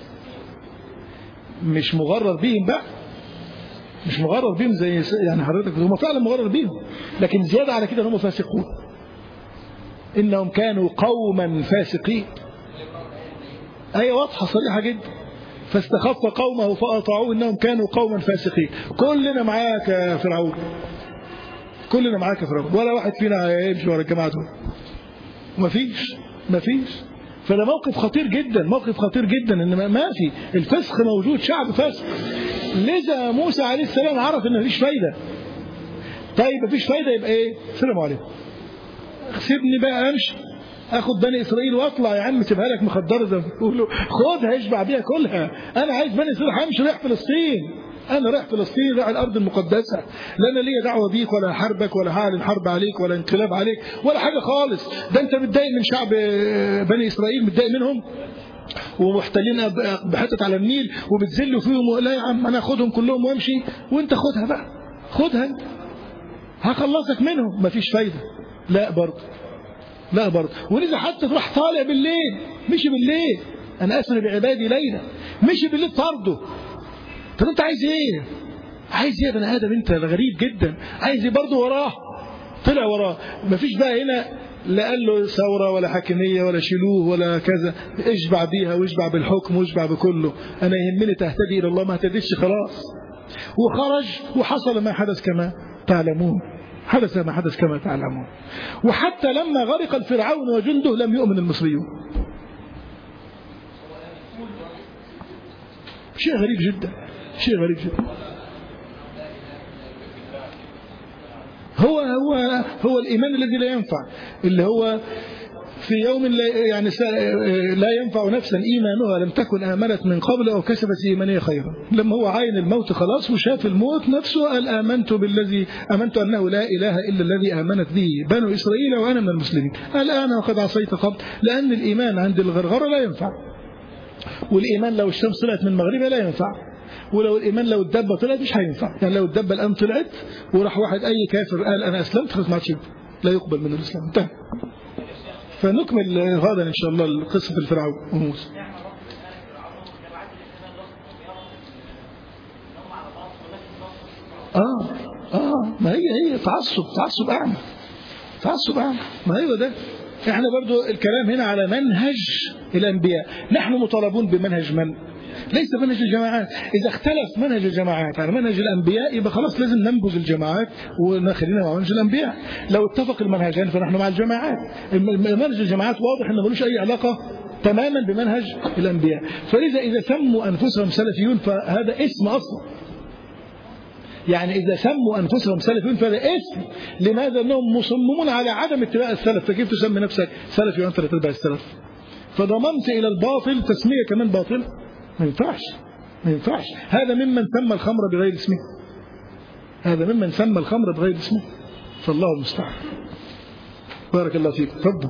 مش مغرر بهم بقى مش مغرر بهم زي يعني حضرتك هم فعلا مغرر بهم لكن زيادة على كده هم فاسقون إنهم كانوا قوما فاسقين أي واضحة صريحة جدا فاستخف قومه فأطاعوه إنهم كانوا قوما فاسقين كلنا معاك يا فرعون كلنا معاك يا فرعون ولا واحد فينا هيمشي ورا الجماعة دول مفيش مفيش فده موقف خطير جدا موقف خطير جدا ان ما- ما في الفسق موجود شعب فاسق لذا موسى عليه السلام عرف ان مفيش فايده طيب مفيش فايده يبقى ايه السلام عليكم سيبني بقى امشي اخد بني اسرائيل واطلع يا عم سيبها لك مخدره زي ما بيقولوا خدها اشبع بيها كلها انا عايز بني اسرائيل همشي رايح فلسطين انا رايح فلسطين رايح الارض المقدسه لا انا ليا دعوه بيك ولا حربك ولا هعلن حرب عليك ولا انقلاب عليك ولا حاجه خالص ده انت متضايق من شعب بني اسرائيل متضايق منهم ومحتلين بحتت على النيل وبتذلوا فيهم لا يا عم انا اخدهم كلهم وامشي وانت خدها بقى خدها انت هخلصك منهم مفيش فايده لا برضه لا برضه ولذا حتى تروح طالع بالليل مشي بالليل انا اسري بعبادي ليلا مشي بالليل طرده طب انت عايز ايه عايز ايه يا بني ادم انت غريب جدا عايز ايه برضه وراه طلع وراه مفيش بقى هنا لا قال له ثوره ولا حاكميه ولا شيلوه ولا كذا اشبع بيها واشبع بالحكم واشبع بكله انا يهمني تهتدي الى الله ما اهتديتش خلاص وخرج وحصل ما حدث كما تعلمون حدث ما حدث كما تعلمون وحتى لما غرق الفرعون وجنده لم يؤمن المصريون شيء غريب جدا شيء غريب جدا هو هو هو الإيمان الذي لا ينفع اللي هو في يوم لا يعني لا ينفع نفسا إيمانها لم تكن آمنت من قبل أو كسبت إيمانية خيرا لما هو عاين الموت خلاص وشاف الموت نفسه قال آمنت بالذي آمنت أنه لا إله إلا الذي آمنت به بنو إسرائيل وأنا من المسلمين الآن وقد عصيت قبل لأن الإيمان عند الغرغرة لا ينفع والإيمان لو الشمس طلعت من مغربها لا ينفع ولو الإيمان لو الدبة طلعت مش هينفع يعني لو الدبة الآن طلعت وراح واحد أي كافر قال أنا أسلمت خلاص ما عادش لا يقبل من الإسلام انتهى فنكمل غدا إن شاء الله قصة الفرعون وموسى آه آه ما هي هي تعصب تعصب أعمى تعصب أعمى ما هو ده احنا برضو الكلام هنا على منهج الأنبياء نحن مطالبون بمنهج من ليس منهج الجماعات إذا اختلف منهج الجماعات على منهج الأنبياء يبقى خلاص لازم ننبذ الجماعات ونخلينا مع منهج الأنبياء لو اتفق المنهجان فنحن مع الجماعات منهج الجماعات واضح أنه ملوش أي علاقة تماما بمنهج الأنبياء فإذا إذا سموا أنفسهم سلفيون فهذا اسم أصلا يعني إذا سموا أنفسهم سلفيون فهذا اسم لماذا أنهم مصممون على عدم اتباع السلف فكيف تسمي نفسك سلفي وأنت لا تتبع السلف فضممت إلى الباطل تسمية كمان باطل ما ينفعش ما ينفعش هذا ممن سمى الخمر بغير اسمه هذا ممن سمى الخمر بغير اسمه فالله المستعان بارك الله فيك تفضل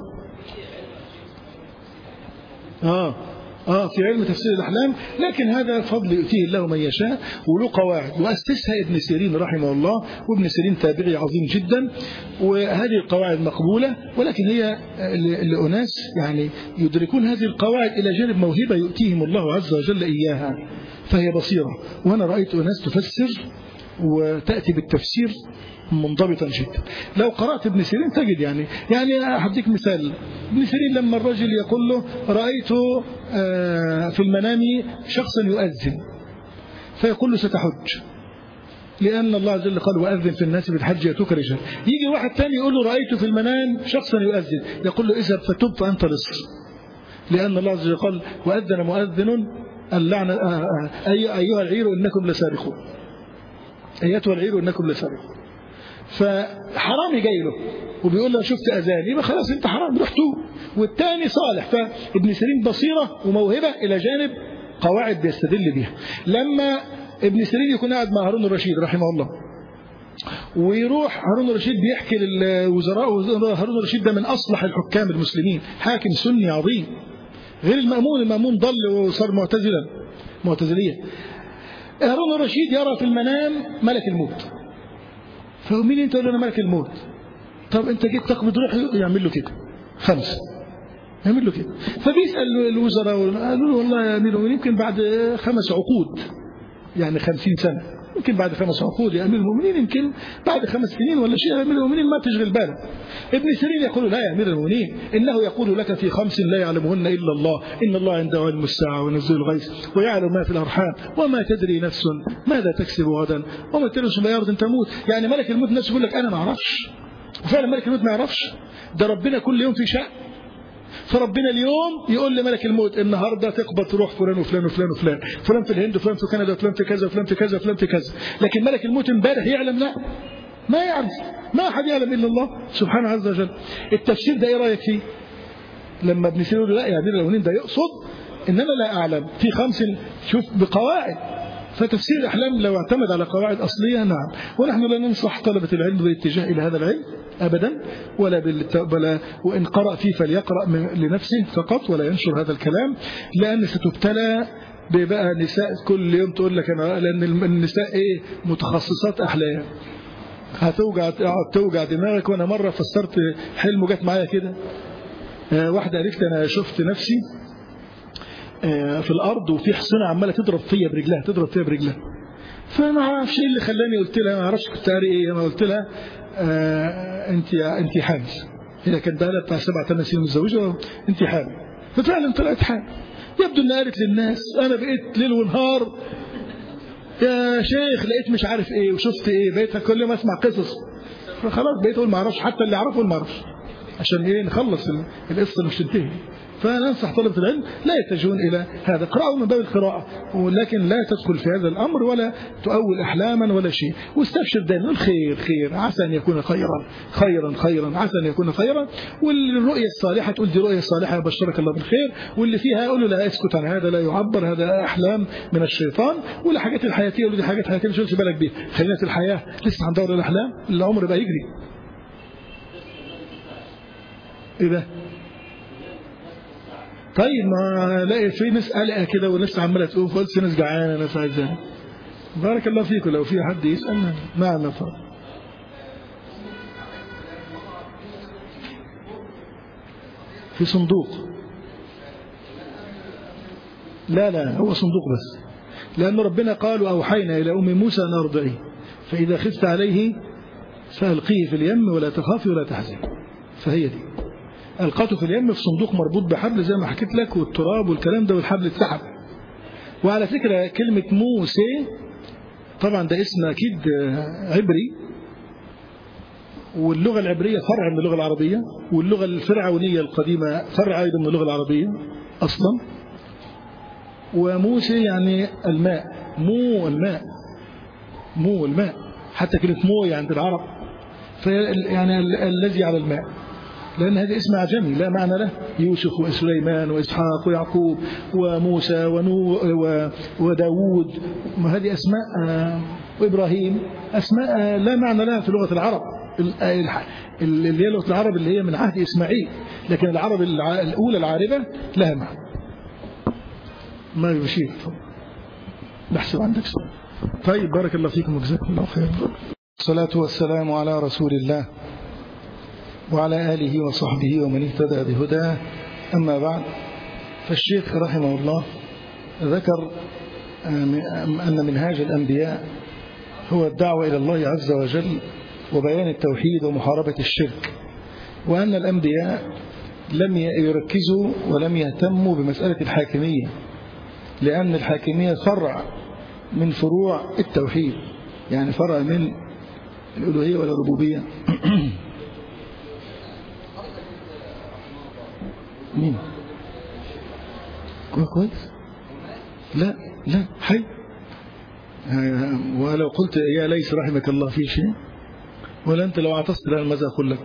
اه آه في علم تفسير الأحلام لكن هذا فضل يؤتيه الله من يشاء وله قواعد وأسسها ابن سيرين رحمه الله وابن سيرين تابعي عظيم جدا وهذه القواعد مقبولة ولكن هي لأناس يعني يدركون هذه القواعد إلى جانب موهبة يؤتيهم الله عز وجل إياها فهي بصيرة وأنا رأيت أناس تفسر وتأتي بالتفسير منضبطا جدا لو قرأت ابن سيرين تجد يعني يعني هديك مثال ابن سيرين لما الرجل يقول له رأيت في المنام شخصا يؤذن فيقول له ستحج لأن الله عز وجل قال وأذن في الناس بالحج يأتوك رجال يجي واحد ثاني يقول له رأيت في المنام شخصا يؤذن يقول له اذهب فتب فأنت لص لأن الله عز وجل قال وأذن مؤذن اللعنة أيها العير إنكم لسارقون أيتها العير إنكم لسارقون فحرامي جاي له وبيقول له شفت اذان يبقى خلاص انت حرام روح توب والثاني صالح فابن سيرين بصيره وموهبه الى جانب قواعد بيستدل بها لما ابن سيرين يكون قاعد مع هارون الرشيد رحمه الله ويروح هارون الرشيد بيحكي للوزراء هارون الرشيد ده من أصلح الحكام المسلمين حاكم سني عظيم غير المأمون المأمون ضل وصار معتزلا معتزليا هارون الرشيد يرى في المنام ملك الموت فمين انت تقول له انا ملك الموت طب انت جيت تقبض روحي يعمل له كده خمسه يعمل له كده فبيسال الوزراء قالوا له والله يا امير المؤمنين يمكن بعد خمس عقود يعني خمسين سنه يمكن بعد خمس عقود يا امير المؤمنين يمكن بعد خمس سنين ولا شيء يا امير المؤمنين ما تشغل بالك ابن سيرين يقول لا يا امير المؤمنين انه يقول لك في خمس لا يعلمهن الا الله ان الله عنده علم الساعه ونزول الغيث ويعلم ما في الارحام وما تدري نفس ماذا تكسب غدا وما تدري نفس ما يرض تموت يعني ملك الموت نفسه يقول لك انا ما اعرفش وفعلا ملك الموت ما يعرفش ده ربنا كل يوم في شأن فربنا اليوم يقول لملك الموت النهارده تقبض روح فلان وفلان وفلان وفلان فلان في الهند وفلان في كندا وفلان في كذا وفلان في كذا وفلان في كذا لكن ملك الموت امبارح يعلم لا ما يعرف ما احد يعلم الا الله سبحانه عز وجل التفسير ده ايه رايك فيه لما ابن سيرين يقول لا يا امير المؤمنين ده يقصد ان انا لا اعلم في خمس شوف بقواعد فتفسير الأحلام لو اعتمد على قواعد أصلية نعم ونحن لا ننصح طلبة العلم بالاتجاه إلى هذا العلم أبدا ولا, بالت... ولا وإن قرأ فيه فليقرأ من... لنفسه فقط ولا ينشر هذا الكلام لأن ستبتلى ببقى نساء كل يوم تقول لك أنا لأن النساء إيه متخصصات أحلام هتوجع توجع دماغك وأنا مرة فسرت حلم جت معايا كده واحدة قالت لي أنا شفت نفسي في الارض وفي حصينه عماله تضرب فيا برجلها تضرب فيا برجلها فما اعرفش ايه اللي خلاني قلت لها ما اعرفش كنت قاري ايه انا قلت لها آه انت انت حامل هي كانت بقى لها بتاع سبع ثمان سنين متزوجه انت حامل ففعلا طلعت حامل يبدو انها قالت للناس انا بقيت ليل ونهار يا شيخ لقيت مش عارف ايه وشفت ايه بقيت كل يوم اسمع قصص فخلاص بقيت اقول ما اعرفش حتى اللي اعرفه ما اعرفش عشان ايه نخلص القصه مش تنتهي فننصح طلبة العلم لا يتجهون إلى هذا اقرأوا من باب القراءة ولكن لا تدخل في هذا الأمر ولا تؤول أحلاما ولا شيء واستبشر دائما الخير خير عسى أن يكون خيرا خيرا خيرا عسى أن يكون خيرا والرؤية الصالحة تقول دي رؤية صالحة يبشرك الله بالخير واللي فيها يقول له لا اسكت عن هذا لا يعبر هذا أحلام من الشيطان والحاجات الحياتية يقول دي حاجات حياتية مش شغلش بالك بيها خلينا في الحياة لسه هندور الأحلام العمر بقى يجري ايه ده طيب ما الاقي في ناس قلقه كده وناس عماله تقول قلت ناس جعانه ناس عايزه بارك الله فيكم لو في حد يسال نعم نفر في صندوق لا لا هو صندوق بس لأن ربنا قال وأوحينا إلى أم موسى أن أرضعيه فإذا خفت عليه فألقيه في اليم ولا تخافي ولا تحزني فهي دي ألقته في اليم في صندوق مربوط بحبل زي ما حكيت لك والتراب والكلام ده والحبل اتسحب وعلى فكرة كلمة موسى طبعا ده اسم أكيد عبري واللغة العبرية فرع من اللغة العربية واللغة الفرعونية القديمة فرع أيضا من اللغة العربية أصلا وموسى يعني الماء مو الماء مو الماء حتى كلمة مو عند العرب يعني الذي على الماء لأن هذا اسم أعجمي لا معنى له يوسف وسليمان وإسحاق ويعقوب وموسى ونو وداود هذه أسماء وإبراهيم أسماء لا معنى لها في لغة العرب اللي هي لغة العرب اللي هي من عهد إسماعيل لكن العرب الأولى العاربة لها معنى ما بشير بحسب عندك سؤال طيب بارك الله فيكم وجزاكم الله خير الصلاة والسلام على رسول الله وعلى آله وصحبه ومن اهتدى بهداه أما بعد فالشيخ رحمه الله ذكر أن منهاج الأنبياء هو الدعوة إلى الله عز وجل وبيان التوحيد ومحاربة الشرك وأن الأنبياء لم يركزوا ولم يهتموا بمسألة الحاكمية لأن الحاكمية فرع من فروع التوحيد يعني فرع من الألوهية والربوبية مين كويس لا لا حي ولو قلت يا ليس رحمك الله في شيء ولا أنت لو اعتصت لها ماذا أقول لك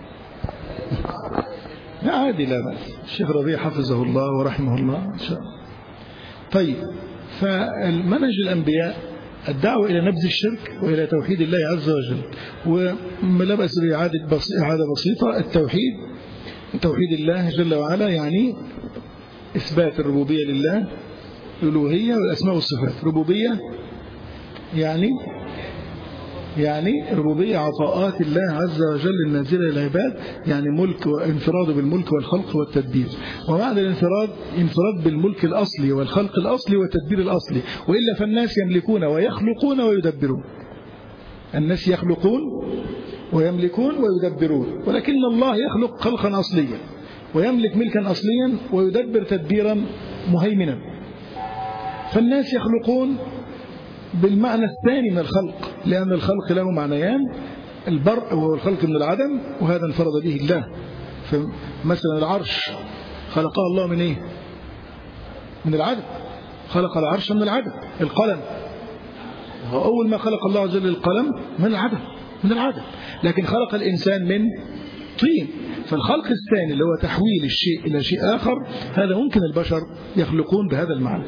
لا عادي لا بأس الشيخ ربيع حفظه الله ورحمه الله إن شاء الله طيب فالمنهج الأنبياء الدعوة إلى نبذ الشرك وإلى توحيد الله عز وجل ولا بأس بإعادة بس إعادة بسيطة التوحيد توحيد الله جل وعلا يعني إثبات الربوبية لله الألوهية والأسماء والصفات ربوبية يعني يعني ربوبية عطاءات الله عز وجل النازلة للعباد يعني ملك وانفراد بالملك والخلق والتدبير ومعنى الانفراد انفراد بالملك الأصلي والخلق الأصلي والتدبير الأصلي وإلا فالناس يملكون ويخلقون ويدبرون الناس يخلقون ويملكون ويدبرون ولكن الله يخلق خلقا أصليا ويملك ملكا أصليا ويدبر تدبيرا مهيمنا فالناس يخلقون بالمعنى الثاني من الخلق لأن الخلق له معنيان البرء وهو الخلق من العدم وهذا انفرد به الله فمثلا العرش خلقها الله من ايه من العدم خلق العرش من العدم القلم هو أول ما خلق الله عز وجل القلم من العدم من العدم لكن خلق الإنسان من طين فالخلق الثاني اللي هو تحويل الشيء إلى شيء آخر هذا ممكن البشر يخلقون بهذا المعنى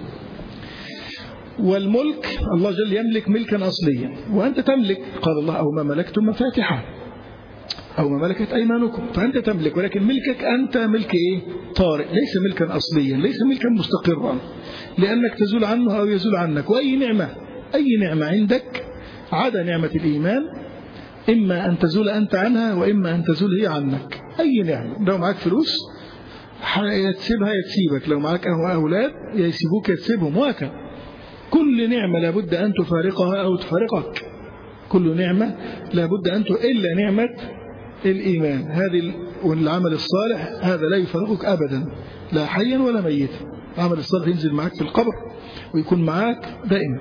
والملك الله جل يملك ملكا أصليا وأنت تملك قال الله أو ما ملكتم مفاتحة أو ما ملكت أيمانكم فأنت تملك ولكن ملكك أنت ملك إيه طارئ ليس ملكا أصليا ليس ملكا مستقرا لأنك تزول عنه أو يزول عنك وأي نعمة أي نعمة عندك عدا نعمة الإيمان إما أن تزول أنت عنها وإما أن تزول هي عنك أي نعمة لو معك فلوس يتسيبها يتسيبك لو معك أولاد يسيبوك يتسيبهم وهكذا كل نعمة لابد أن تفارقها أو تفارقك كل نعمة لابد أن إلا نعمة الإيمان هذه والعمل الصالح هذا لا يفارقك أبدا لا حيا ولا ميتا العمل الصالح ينزل معك في القبر ويكون معك دائما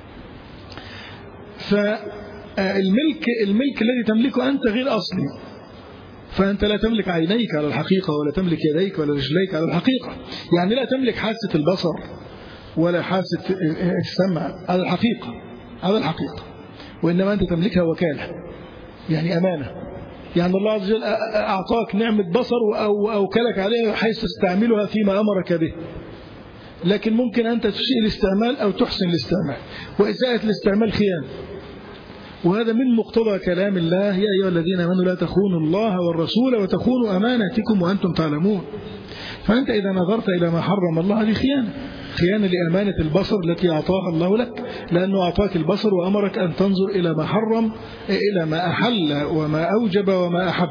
فالملك الملك الذي تملكه أنت غير أصلي فأنت لا تملك عينيك على الحقيقة ولا تملك يديك ولا رجليك على الحقيقة يعني لا تملك حاسة البصر ولا حاسة السمع على الحقيقة على الحقيقة وإنما أنت تملكها وكالة يعني أمانة يعني الله عز وجل أعطاك نعمة بصر أو أوكلك عليها حيث تستعملها فيما أمرك به لكن ممكن أنت تسيء الاستعمال أو تحسن الاستعمال وإساءة الاستعمال خيانة وهذا من مقتضى كلام الله يا أيها الذين آمنوا لا تخونوا الله والرسول وتخونوا أماناتكم وأنتم تعلمون فأنت إذا نظرت إلى ما حرم الله هذه خيانة خيانة لأمانة البصر التي أعطاها الله لك لأنه أعطاك البصر وأمرك أن تنظر إلى ما حرم إلى ما أحل وما أوجب وما أحب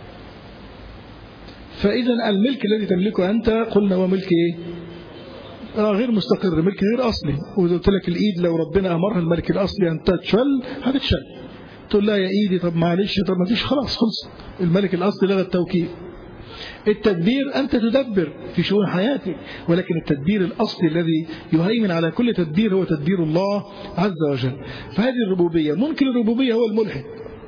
فإذا الملك الذي تملكه أنت قلنا هو ملك إيه غير مستقر ملك غير أصلي وقلت لك الإيد لو ربنا أمرها الملك الأصلي أن تتشل هتتشل تقول لا يا إيدي طب معلش طب ما فيش خلاص خلص الملك الأصلي لغى التوكيل التدبير أنت تدبر في شؤون حياتك ولكن التدبير الأصلي الذي يهيمن على كل تدبير هو تدبير الله عز وجل فهذه الربوبية ممكن الربوبية هو الملحد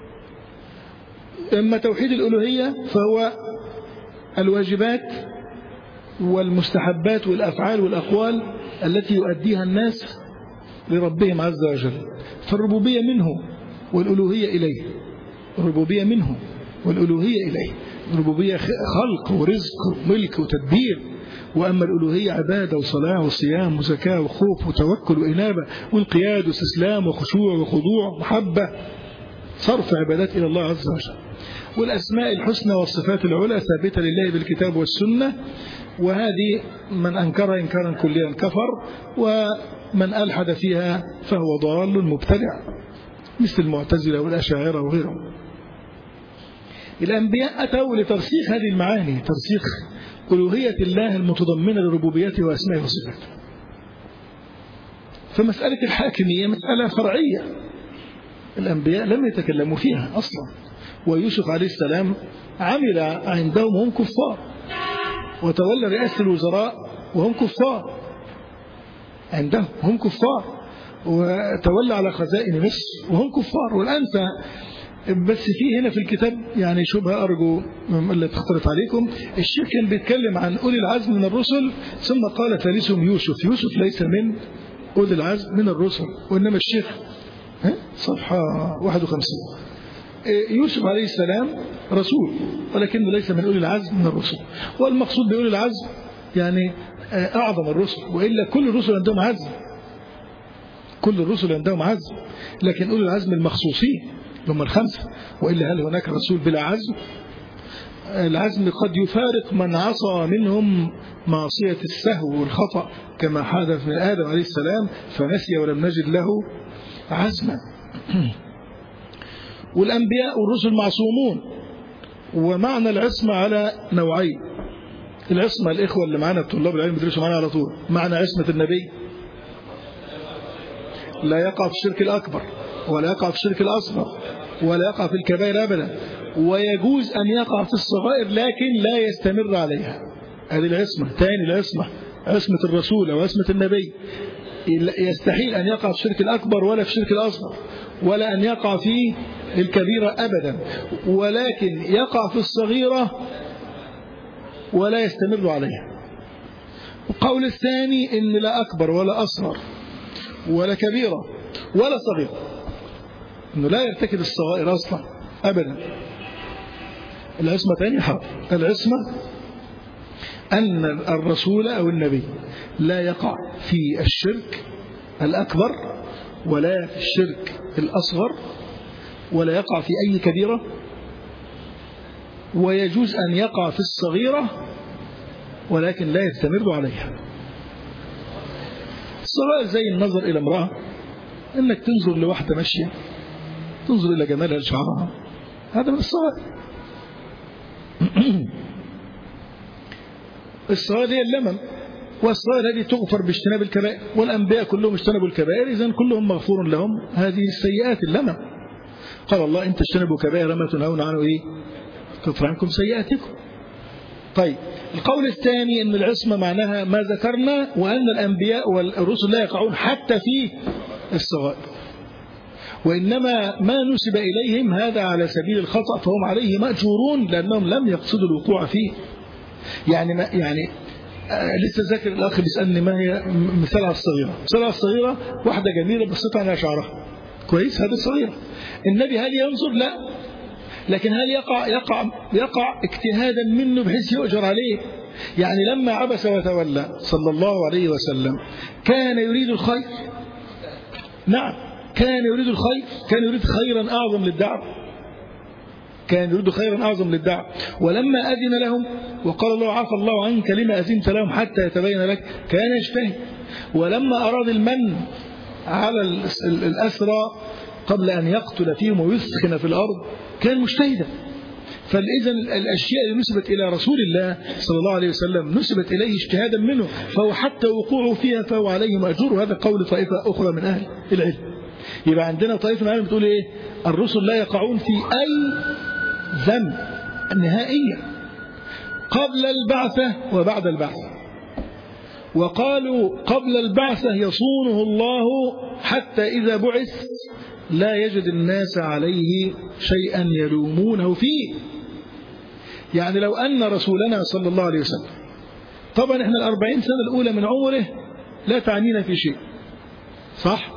أما توحيد الألوهية فهو الواجبات والمستحبات والأفعال والأقوال التي يؤديها الناس لربهم عز وجل فالربوبية منه والألوهية إليه الربوبية منه والألوهية إليه الربوبية خلق ورزق وملك وتدبير وأما الألوهية عبادة وصلاة وصيام وزكاة وخوف وتوكل وإنابة وانقياد واستسلام وخشوع وخضوع ومحبة صرف عبادات إلى الله عز وجل والأسماء الحسنى والصفات العلى ثابتة لله بالكتاب والسنة وهذه من أنكرها إنكارا كليا كفر ومن ألحد فيها فهو ضال مبتدع مثل المعتزلة والأشاعرة وغيرهم الأنبياء أتوا لترسيخ هذه المعاني ترسيخ ألوهية الله المتضمنة لربوبيته وأسمائه وصفاته فمسألة الحاكمية مسألة فرعية الأنبياء لم يتكلموا فيها أصلا ويوسف عليه السلام عمل عندهم هم كفار وتولى رئاسة الوزراء وهم كفار عندهم هم كفار وتولى على خزائن مصر وهم كفار والآن بس في هنا في الكتاب يعني شبهة أرجو اللي تختلط عليكم الشيخ كان بيتكلم عن أولي العزم من الرسل ثم قال ثالثهم يوسف يوسف ليس من أولي العزم من الرسل وإنما الشيخ صفحة 51 يوسف عليه السلام رسول ولكنه ليس من أولي العزم من الرسل والمقصود بأولي العزم يعني أعظم الرسل وإلا كل الرسل عندهم عزم كل الرسل عندهم عزم لكن أولي العزم المخصوصين هم الخمسة وإلا هل هناك رسول بلا عزم العزم قد يفارق من عصى منهم معصية السهو والخطأ كما حدث من آدم عليه السلام فنسي ولم نجد له عزما والأنبياء والرسل معصومون ومعنى العصمة على نوعين العصمة الإخوة اللي معانا الطلاب العلم بيدرسوا معانا على طول معنى عصمة النبي لا يقع في الشرك الأكبر ولا يقع في الشرك الأصغر ولا يقع في الكبائر أبدا ويجوز أن يقع في الصغائر لكن لا يستمر عليها هذه العصمة ثاني العصمة عصمة الرسول أو عصمة النبي يستحيل أن يقع في الشرك الأكبر ولا في الشرك الأصغر ولا أن يقع في الكبيرة أبدا ولكن يقع في الصغيرة ولا يستمر عليها القول الثاني إن لا أكبر ولا أصغر ولا كبيرة ولا صغيرة إنه لا يرتكب الصغائر أصلا أبدا العصمة ثاني حرف العصمة أن الرسول أو النبي لا يقع في الشرك الأكبر ولا في الشرك الأصغر ولا يقع في أي كبيرة ويجوز أن يقع في الصغيرة ولكن لا يستمر عليها الصغائر زي النظر إلى امرأة إنك تنظر لواحدة ماشية تنظر إلى جمالها لشعرها هذا من الصغائر الصغائر هي اللمم والصغائر هذه تغفر باجتناب الكبائر والأنبياء كلهم اجتنبوا الكبائر إذن كلهم مغفور لهم هذه السيئات اللمم قال الله إن تجتنبوا كبائر ما تنهون عنه إيه كفر عنكم سيئاتكم طيب القول الثاني أن العصمة معناها ما ذكرنا وأن الأنبياء والرسل لا يقعون حتى في الصغائر وإنما ما نسب إليهم هذا على سبيل الخطأ فهم عليه مأجورون لأنهم لم يقصدوا الوقوع فيه يعني ما يعني آه لسه ذاكر الأخ بيسألني ما هي مثالها الصغيرة مثالها الصغيرة واحدة جميلة بصيت على شعرها كويس هذه الصغيرة النبي هل ينظر لا لكن هل يقع يقع يقع اجتهادا منه بحيث يؤجر عليه يعني لما عبس وتولى صلى الله عليه وسلم كان يريد الخير نعم كان يريد الخير كان يريد خيرا أعظم للدعوة كان يريد خيرا أعظم للدعوة ولما أذن لهم وقال الله عفى الله عنك لما أذنت لهم حتى يتبين لك كان يجتهد ولما أراد المن على الأسرى قبل أن يقتل فيهم ويسخن في الأرض كان مجتهدا فإذا الأشياء اللي نسبت إلى رسول الله صلى الله عليه وسلم نسبت إليه اجتهادا منه فهو حتى وقوعه فيها فهو عليه مأجور وهذا قول طائفة أخرى من أهل العلم يبقى عندنا طائفة من العلم بتقول إيه الرسل لا يقعون في أي ذنب نهائيا قبل البعثة وبعد البعثة وقالوا قبل البعثة يصونه الله حتى إذا بعث لا يجد الناس عليه شيئا يلومونه فيه يعني لو أن رسولنا صلى الله عليه وسلم طبعا احنا الأربعين سنة الأولى من عمره لا تعنينا في شيء صح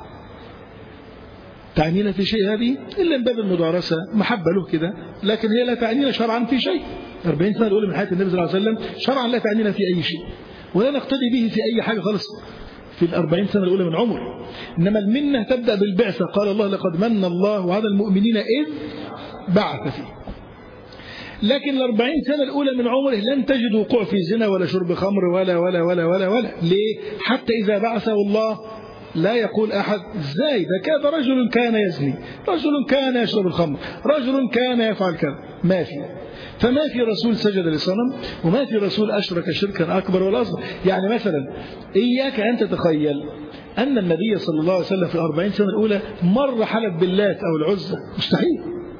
تعنينا في شيء هذه إلا من باب المدارسة محبة له كده لكن هي لا تعنينا شرعا في شيء 40 سنة الأولى من حياة النبي صلى الله عليه وسلم شرعا لا تعنينا في أي شيء ولا نقتدي به في أي حاجة خالص في الأربعين سنة الأولى من عمر إنما المنة تبدأ بالبعثة قال الله لقد من الله على المؤمنين إذ بعث فيه لكن الأربعين سنة الأولى من عمره لن تجد وقوع في زنا ولا شرب خمر ولا ولا ولا ولا ولا ليه حتى إذا بعثه الله لا يقول أحد ازاي ده كذا رجل كان يزني رجل كان يشرب الخمر رجل كان يفعل كذا ما في فما في رسول سجد لصنم وما في رسول أشرك شركا أكبر ولا أصغر يعني مثلا إياك أن تتخيل أن النبي صلى الله عليه وسلم في الأربعين سنة الأولى مر حلف باللات أو العزة مستحيل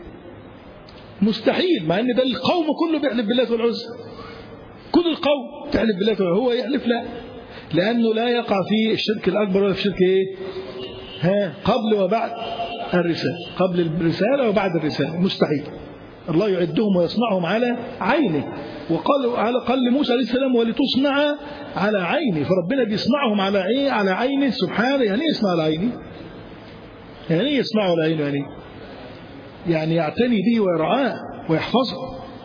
مستحيل مع أن ده القوم كله بيحلف باللات والعزة كل القوم تحلف باللات والعزة هو يحلف لا لأنه لا يقع في الشرك الأكبر ولا في الشرك إيه ها قبل وبعد الرسالة قبل الرسالة وبعد الرسالة مستحيل الله يعدهم ويصنعهم على عينه وقال على قال لموسى عليه السلام ولتصنع على عيني فربنا بيصنعهم على ايه على عينه سبحانه يعني ايه يصنع على عيني يعني ايه يصنعه على عينه يعني يعني يعتني به ويرعاه ويحفظه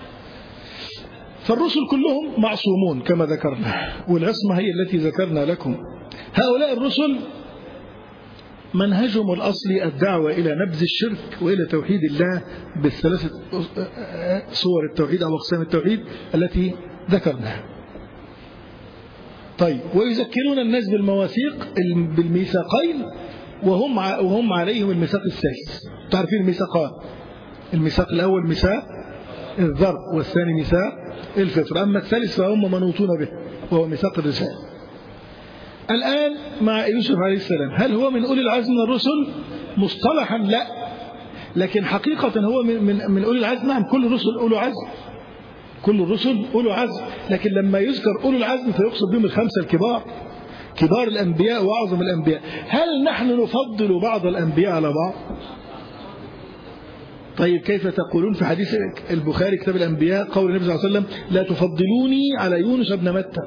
فالرسل كلهم معصومون كما ذكرنا والعصمة هي التي ذكرنا لكم هؤلاء الرسل منهجهم الأصلي الدعوة إلى نبذ الشرك وإلى توحيد الله بالثلاثة صور التوحيد أو أقسام التوحيد التي ذكرناها طيب ويذكرون الناس بالمواثيق بالميثاقين وهم وهم عليهم الميثاق الثالث تعرفين الميثاقان الميثاق الأول ميثاق الذر والثاني ميثاق الفطر أما الثالث فهم منوطون به وهو ميثاق الرسالة الآن مع يوسف عليه السلام هل هو من أولي العزم من الرسل مصطلحا لا لكن حقيقة هو من, من, من أولي العزم نعم كل الرسل أولو عزم كل الرسل أولو عزم لكن لما يذكر أولو العزم فيقصد بهم الخمسة الكبار كبار الأنبياء وأعظم الأنبياء هل نحن نفضل بعض الأنبياء على بعض طيب كيف تقولون في حديث البخاري كتاب الأنبياء قول النبي صلى الله عليه وسلم لا تفضلوني على يونس بن متى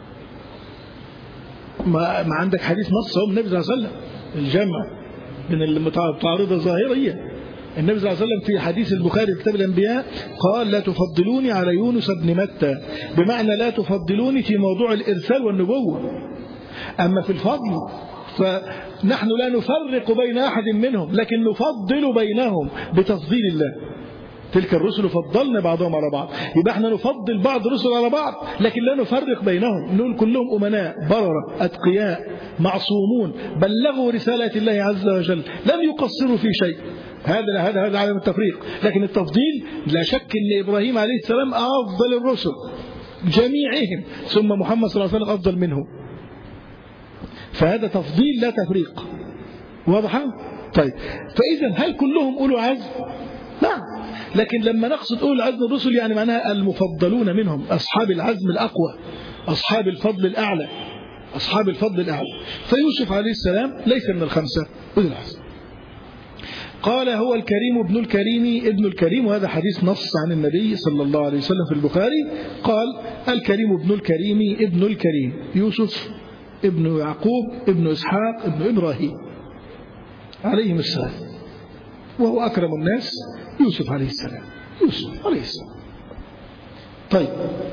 ما, ما عندك حديث نص هو النبي صلى الله عليه وسلم الجمع من المتعارضة الظاهرية النبي صلى الله عليه وسلم في حديث البخاري في كتاب الأنبياء قال لا تفضلوني على يونس بن متى بمعنى لا تفضلوني في موضوع الإرسال والنبوة أما في الفضل فنحن لا نفرق بين أحد منهم لكن نفضل بينهم بتفضيل الله تلك الرسل فضلنا بعضهم على بعض يبقى احنا نفضل بعض الرسل على بعض لكن لا نفرق بينهم نقول كلهم أمناء بررة أتقياء معصومون بلغوا رسالة الله عز وجل لم يقصروا في شيء هذا هذا هذا عدم التفريق لكن التفضيل لا شك ان ابراهيم عليه السلام افضل الرسل جميعهم ثم محمد صلى الله عليه وسلم افضل منه فهذا تفضيل لا تفريق واضحه طيب فاذا هل كلهم اولو عزم نعم لكن لما نقصد أولو العزم الرسل يعني معناها المفضلون منهم أصحاب العزم الأقوى أصحاب الفضل الأعلى أصحاب الفضل الأعلى فيوسف عليه السلام ليس من الخمسة أولي العزم قال هو الكريم ابن الكريم ابن الكريم وهذا حديث نص عن النبي صلى الله عليه وسلم في البخاري قال الكريم ابن الكريم ابن الكريم يوسف ابن يعقوب ابن إسحاق ابن إبراهيم عليهم السلام وهو أكرم الناس يوسف عليه السلام يوسف عليه السلام طيب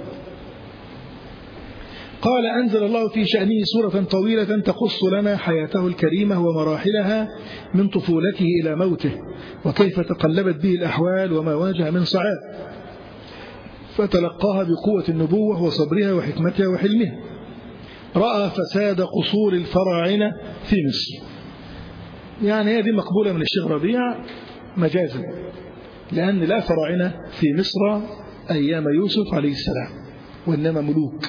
قال أنزل الله في شأنه سورة طويلة تقص لنا حياته الكريمة ومراحلها من طفولته إلى موته وكيف تقلبت به الأحوال وما واجه من صعاب فتلقاها بقوة النبوة وصبرها وحكمتها وحلمها رأى فساد قصور الفراعنة في مصر يعني هذه مقبولة من الشيخ ربيع مجازا لأن لا فراعنة في مصر أيام يوسف عليه السلام وإنما ملوك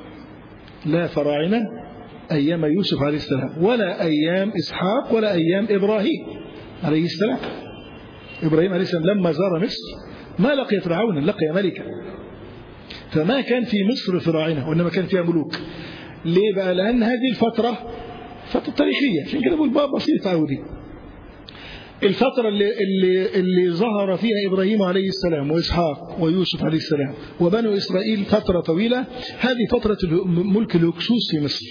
لا فراعنة أيام يوسف عليه السلام ولا أيام إسحاق ولا أيام إبراهيم عليه السلام إبراهيم عليه السلام لما زار مصر ما لقي فرعون لقي ملكا فما كان في مصر فراعنة وإنما كان فيها ملوك ليه بقى لأن هذه الفترة فترة تاريخية عشان كده بقول باب بسيط عودي الفترة اللي, اللي, اللي ظهر فيها إبراهيم عليه السلام وإسحاق ويوسف عليه السلام وبنو إسرائيل فترة طويلة هذه فترة ملك الهكسوس في مصر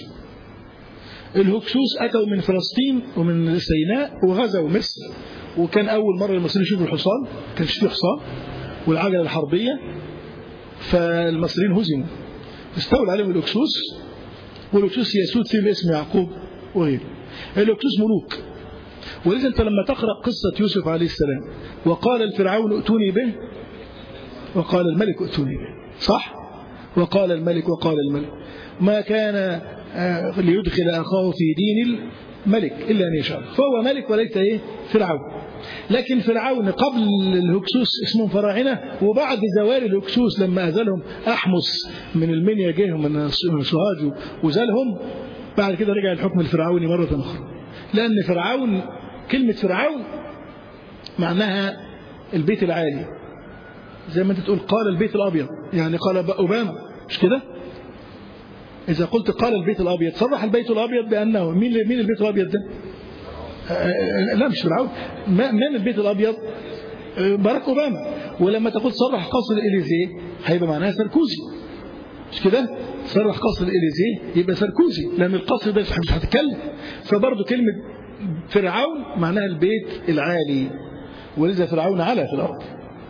الهكسوس أتوا من فلسطين ومن سيناء وغزوا مصر وكان أول مرة المصريين يشوفوا الحصان كانش فيه حصان والعجلة الحربية فالمصريين هزموا استولى عليهم الهكسوس والهكسوس يسود فيهم اسم يعقوب وغيره الهكسوس ملوك ولذا أنت لما تقرأ قصة يوسف عليه السلام وقال الفرعون ائتوني به وقال الملك ائتوني به صح وقال الملك وقال الملك ما كان ليدخل أخاه في دين الملك إلا أن يشاء فهو ملك وليس إيه فرعون لكن فرعون قبل الهكسوس اسمهم فراعنة وبعد زوال الهكسوس لما أزلهم أحمس من المنيا جه من سوهاج وزالهم بعد كده رجع الحكم الفرعوني مرة أخرى لأن فرعون كلمة فرعون معناها البيت العالي زي ما انت تقول قال البيت الأبيض يعني قال أوباما مش كده إذا قلت قال البيت الأبيض صرح البيت الأبيض بأنه مين مين البيت الأبيض ده لا مش فرعون من البيت الأبيض باراك أوباما ولما تقول صرح قصر الإليزيه هيبقى معناها ساركوزي مش كده صرح قصر الإليزيه يبقى ساركوزي لأن القصر ده مش هتتكلم فبرضه كلمة فرعون معناها البيت العالي ولذا فرعون علا في الأرض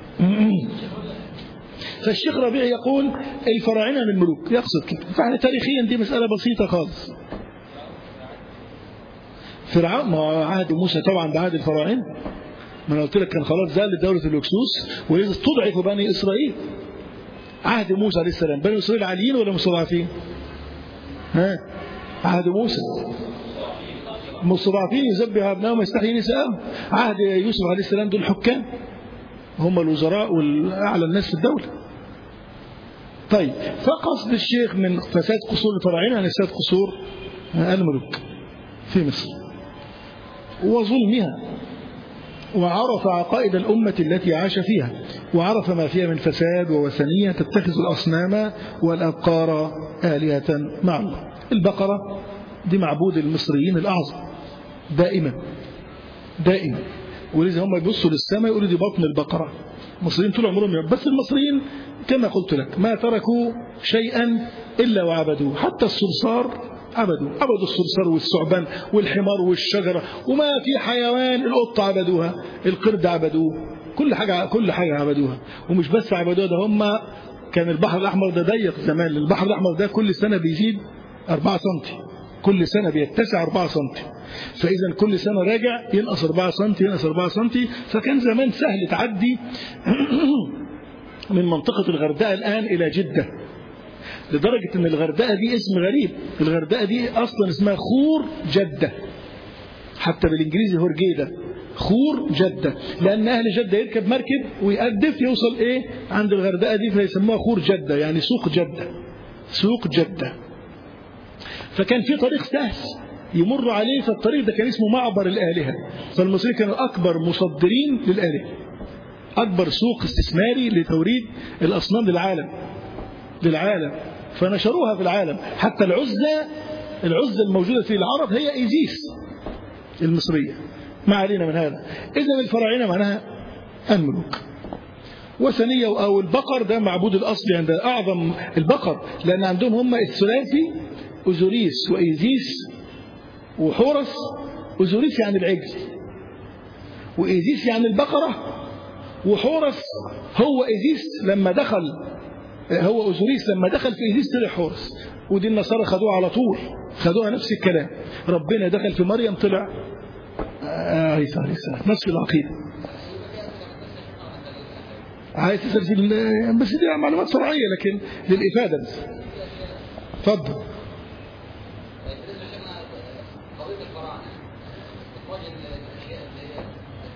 فالشيخ ربيع يقول الفراعنة من الملوك يقصد كده فاحنا تاريخيا دي مسألة بسيطة خالص فرعون ما هو عهد موسى طبعا ده عهد الفراعنه ما انا قلت لك كان خلاص زال دولة الهكسوس وإذا استضعف بني إسرائيل عهد موسى عليه السلام بني إسرائيل عاليين ولا مستضعفين؟ ها عهد موسى مستضعفين يذبح أبنائهم ويستحيي نساءهم عهد يوسف عليه السلام دول حكام هم الوزراء والأعلى الناس في الدولة طيب فقصد الشيخ من فساد قصور الفراعنة عن فساد قصور الملوك في مصر وظلمها وعرف عقائد الأمة التي عاش فيها وعرف ما فيها من فساد ووثنية تتخذ الأصنام والأبقار آلهة مع الله البقرة دي معبود المصريين الأعظم دائما دائما ولذا هم يبصوا للسماء يقولوا دي بطن البقرة المصريين طول عمرهم بس المصريين كما قلت لك ما تركوا شيئا إلا وعبدوه حتى الصرصار عبدوا عبدوا الصرصار والثعبان والحمار والشجرة وما في حيوان القطة عبدوها القرد عبدوه كل حاجة كل حاجة عبدوها ومش بس عبدوها ده هم كان البحر الأحمر ده ضيق زمان البحر الأحمر ده كل سنة بيزيد 4 سم كل سنة بيتسع 4 سم فإذا كل سنة راجع ينقص 4 سم ينقص 4 سم فكان زمان سهل تعدي من منطقة الغردقة الآن إلى جدة لدرجة ان الغردقة دي اسم غريب الغردقة دي اصلا اسمها خور جدة حتى بالانجليزي هورجيدا خور جدة لان اهل جدة يركب مركب ويقدف يوصل ايه عند الغردقة دي فيسموها خور جدة يعني سوق جدة سوق جدة فكان في طريق سهل يمر عليه فالطريق ده كان اسمه معبر الآلهة فالمصريين كانوا أكبر مصدرين للآلهة أكبر سوق استثماري لتوريد الأصنام للعالم للعالم فنشروها في العالم حتى العزة العزة الموجودة في العرب هي إيزيس المصرية ما علينا من هذا إذا الفراعنة معناها الملوك وثنية أو البقر ده معبود الأصلي عند أعظم البقر لأن عندهم هم الثلاثي أوزوريس وإيزيس وحورس أوزوريس يعني العجل وإيزيس يعني البقرة وحورس هو إيزيس لما دخل هو أوزوريس لما دخل في إيزيس طلع حورس ودي النصارى خدوها على طول خدوها نفس الكلام ربنا دخل في مريم طلع عيسى عليه السلام نفس العقيدة عايز تسلسل بس دي معلومات فرعية لكن للإفادة بس اتفضل قضية الفراعنة إخراج الأشياء اللي هي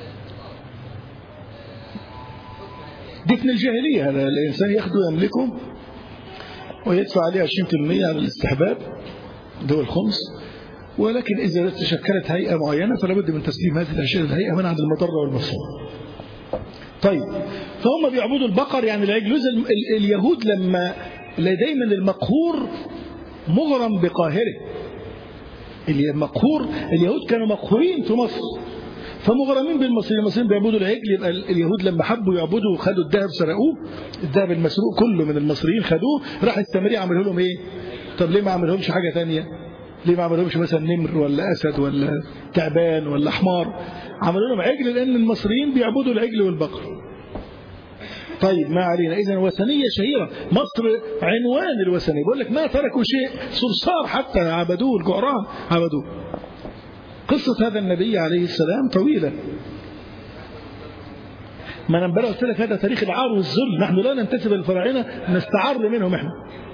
دي من الجاهلية هذا الإنسان ياخده يملكه ويدفع عليه 20% على الاستحباب دول الخمس ولكن إذا تشكلت هيئة معينة فلا بد من تسليم هذه الأشياء للهيئة منعا المضرة والمفسوم طيب فهم بيعبدوا البقر يعني العجل ال- ال- اليهود لما دايما المقهور مغرم بقاهره المقهور اليهود كانوا مقهورين في مصر فمغرمين بالمصريين المصريين بيعبدوا العجل يبقى اليهود لما حبوا يعبدوا خدوا الذهب سرقوه الذهب المسروق كله من المصريين خدوه راح السامري عملوا لهم ايه طب ليه ما عملهمش حاجه ثانيه ليه ما عملهمش مثلا نمر ولا اسد ولا تعبان ولا حمار عملوا لهم عجل لان المصريين بيعبدوا العجل والبقر طيب ما علينا اذا وثنيه شهيره مصر عنوان الوثنيه بقول لك ما تركوا شيء صرصار حتى عبدوه الجعران عبدوه قصة هذا النبي عليه السلام طويلة ما انا امبارح قلت لك هذا تاريخ العار والذل نحن لا ننتسب للفراعنه نستعر منهم احنا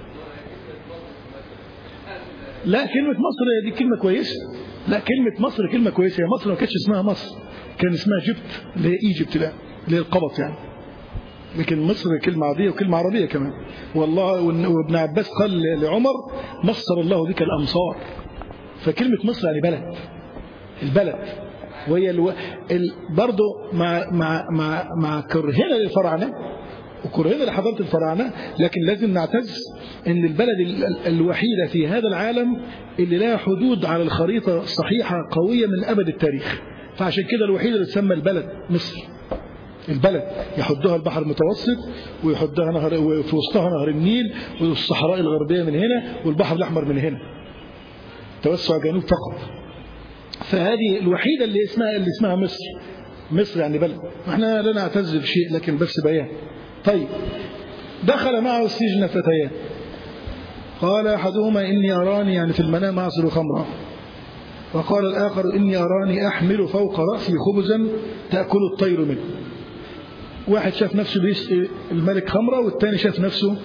لا كلمة مصر دي كلمة كويسة لا كلمة مصر كلمة كويسة هي مصر ما كانتش اسمها مصر كان اسمها جبت اللي هي ايجيبت بقى اللي هي القبط يعني لكن مصر كلمة عربية وكلمة عربية كمان والله وابن عباس قال لعمر مصر الله بك الأمصار فكلمة مصر يعني بلد البلد وهي الو... ال... برضه مع مع مع مع كرهنا للفراعنه وكرهنا لحضاره الفراعنه لكن لازم نعتز ان البلد ال... الوحيده في هذا العالم اللي لها حدود على الخريطه الصحيحه قويه من ابد التاريخ فعشان كده الوحيده اللي تسمى البلد مصر البلد يحدها البحر المتوسط ويحدها نهر وفي وسطها نهر النيل والصحراء الغربيه من هنا والبحر الاحمر من هنا توسع جنوب فقط فهذه الوحيدة اللي اسمها اللي اسمها مصر مصر يعني بلد احنا لا نعتز بشيء لكن بس بيان طيب دخل معه السجن فتيان قال أحدهما إني أراني يعني في المنام أعصر خمرا وقال الآخر إني أراني أحمل فوق رأسي خبزا تأكل الطير منه واحد شاف نفسه بيسقي الملك خمرة والثاني شاف نفسه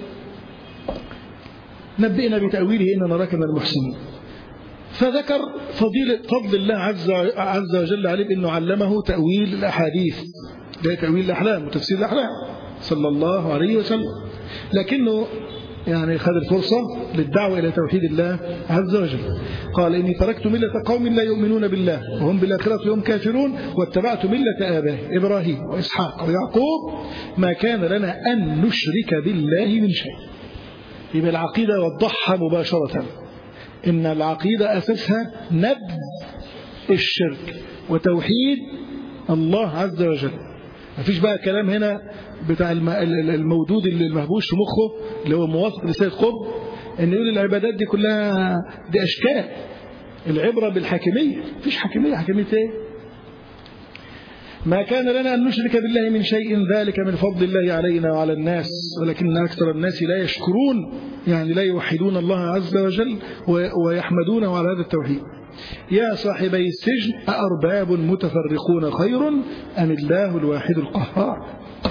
نبئنا بتأويله إن نراك من المحسنين فذكر فضيلة فضل الله عز عز وجل عليه بأنه علمه تأويل الأحاديث ده تأويل الأحلام وتفسير الأحلام صلى الله عليه وسلم لكنه يعني خذ الفرصة للدعوة إلى توحيد الله عز وجل قال إني تركت ملة قوم لا يؤمنون بالله وهم بالآخرة هم كافرون واتبعت ملة آبائي إبراهيم وإسحاق ويعقوب ما كان لنا أن نشرك بالله من شيء يبقى العقيدة وضحها مباشرة إن العقيدة أساسها نبذ الشرك وتوحيد الله عز وجل مفيش بقى كلام هنا بتاع المودود اللي المهبوش في مخه اللي هو موافق لسيد قطب ان يقول العبادات دي كلها دي اشكال العبره بالحاكميه مفيش حاكميه حاكميه ايه ما كان لنا أن نشرك بالله من شيء ذلك من فضل الله علينا وعلى الناس ولكن أكثر الناس لا يشكرون يعني لا يوحدون الله عز وجل ويحمدونه على هذا التوحيد يا صاحبي السجن أأرباب متفرقون خير أم الله الواحد القهار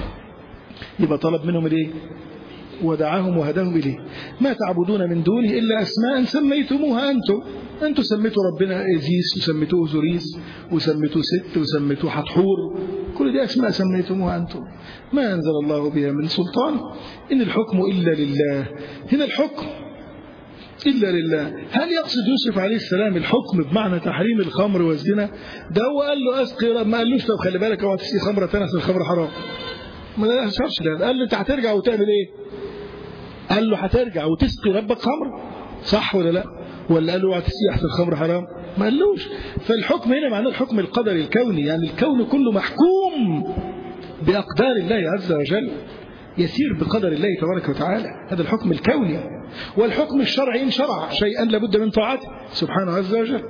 يبقى طلب منهم الايه ودعاهم وهداهم إليه ما تعبدون من دونه إلا أسماء سميتموها أنتم أنتم سميتوا ربنا إزيس وسميتوه زوريس وسميتوه ست وسميتوه حتحور كل دي أسماء سميتموها أنتم ما أنزل الله بها من سلطان إن الحكم إلا لله هنا الحكم إلا لله هل يقصد يوسف عليه السلام الحكم بمعنى تحريم الخمر والزنا ده هو قال له أسقي ما قالوش طب خلي بالك اوعى تسقي خمرة تنس الخمر حرام ما أشرش ده قال له أنت هترجع وتعمل إيه قال له هترجع وتسقي ربك خمر صح ولا لا ولا قال له اوعى تسقي احسن الخمر حرام ما قالوش فالحكم هنا معناه الحكم القدري الكوني يعني الكون كله محكوم بأقدار الله عز وجل يسير بقدر الله تبارك وتعالى هذا الحكم الكوني والحكم الشرعي إن شرع شيئا لابد من طاعته سبحانه عز وجل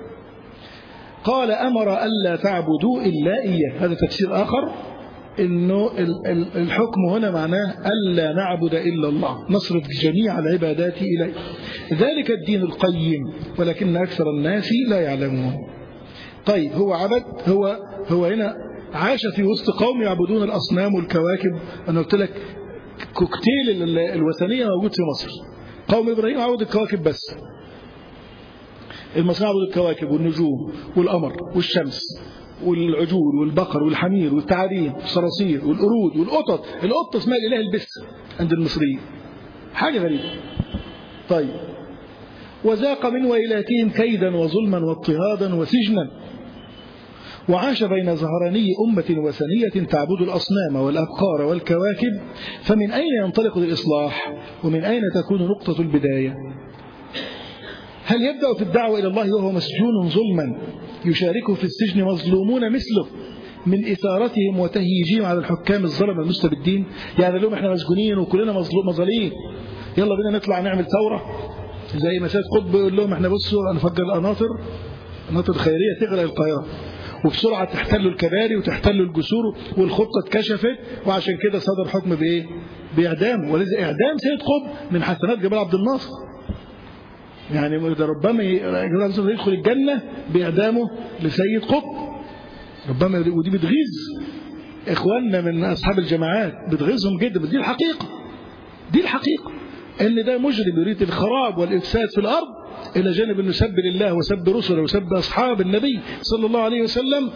قال أمر ألا تعبدوا إلا إياه هذا تفسير آخر انه الحكم هنا معناه الا نعبد الا الله نصرف جميع العبادات اليه ذلك الدين القيم ولكن اكثر الناس لا يعلمون طيب هو عبد هو هو هنا عاش في وسط قوم يعبدون الاصنام والكواكب انا قلت لك كوكتيل الوثنيه موجود في مصر قوم ابراهيم عبد الكواكب بس المصريين عبدوا الكواكب والنجوم والقمر والشمس والعجول والبقر والحمير والتعابين والصراصير والقرود والقطط القطة اسمها الإله البس عند المصريين حاجة غريبة طيب وذاق من ويلاتهم كيدا وظلما واضطهادا وسجنا وعاش بين ظهراني أمة وثنية تعبد الأصنام والأبقار والكواكب فمن أين ينطلق الإصلاح ومن أين تكون نقطة البداية هل يبدأ في الدعوة إلى الله وهو مسجون ظلما يشاركه في السجن مظلومون مثله من إثارتهم وتهييجهم على الحكام الظلمة المستبدين يعني لهم احنا مسجونين وكلنا مظلوم مظالين يلا بينا نطلع نعمل ثورة زي ما سيد قطب يقول لهم احنا بصوا نفجر القناطر قناطر خيرية تغرق القاهرة وبسرعة تحتلوا الكباري وتحتلوا الجسور والخطة اتكشفت وعشان كده صدر حكم بإيه؟ بإعدام ولذا إعدام سيد قطب من حسنات جمال عبد الناصر يعني ده ربما يدخل الجنة بإعدامه لسيد قطب ربما ودي بتغيظ إخواننا من أصحاب الجماعات بتغيظهم جدا بس دي الحقيقة دي الحقيقة إن ده مجرم يريد الخراب والإفساد في الأرض إلى جانب أنه سب لله وسب رسله وسب أصحاب النبي صلى الله عليه وسلم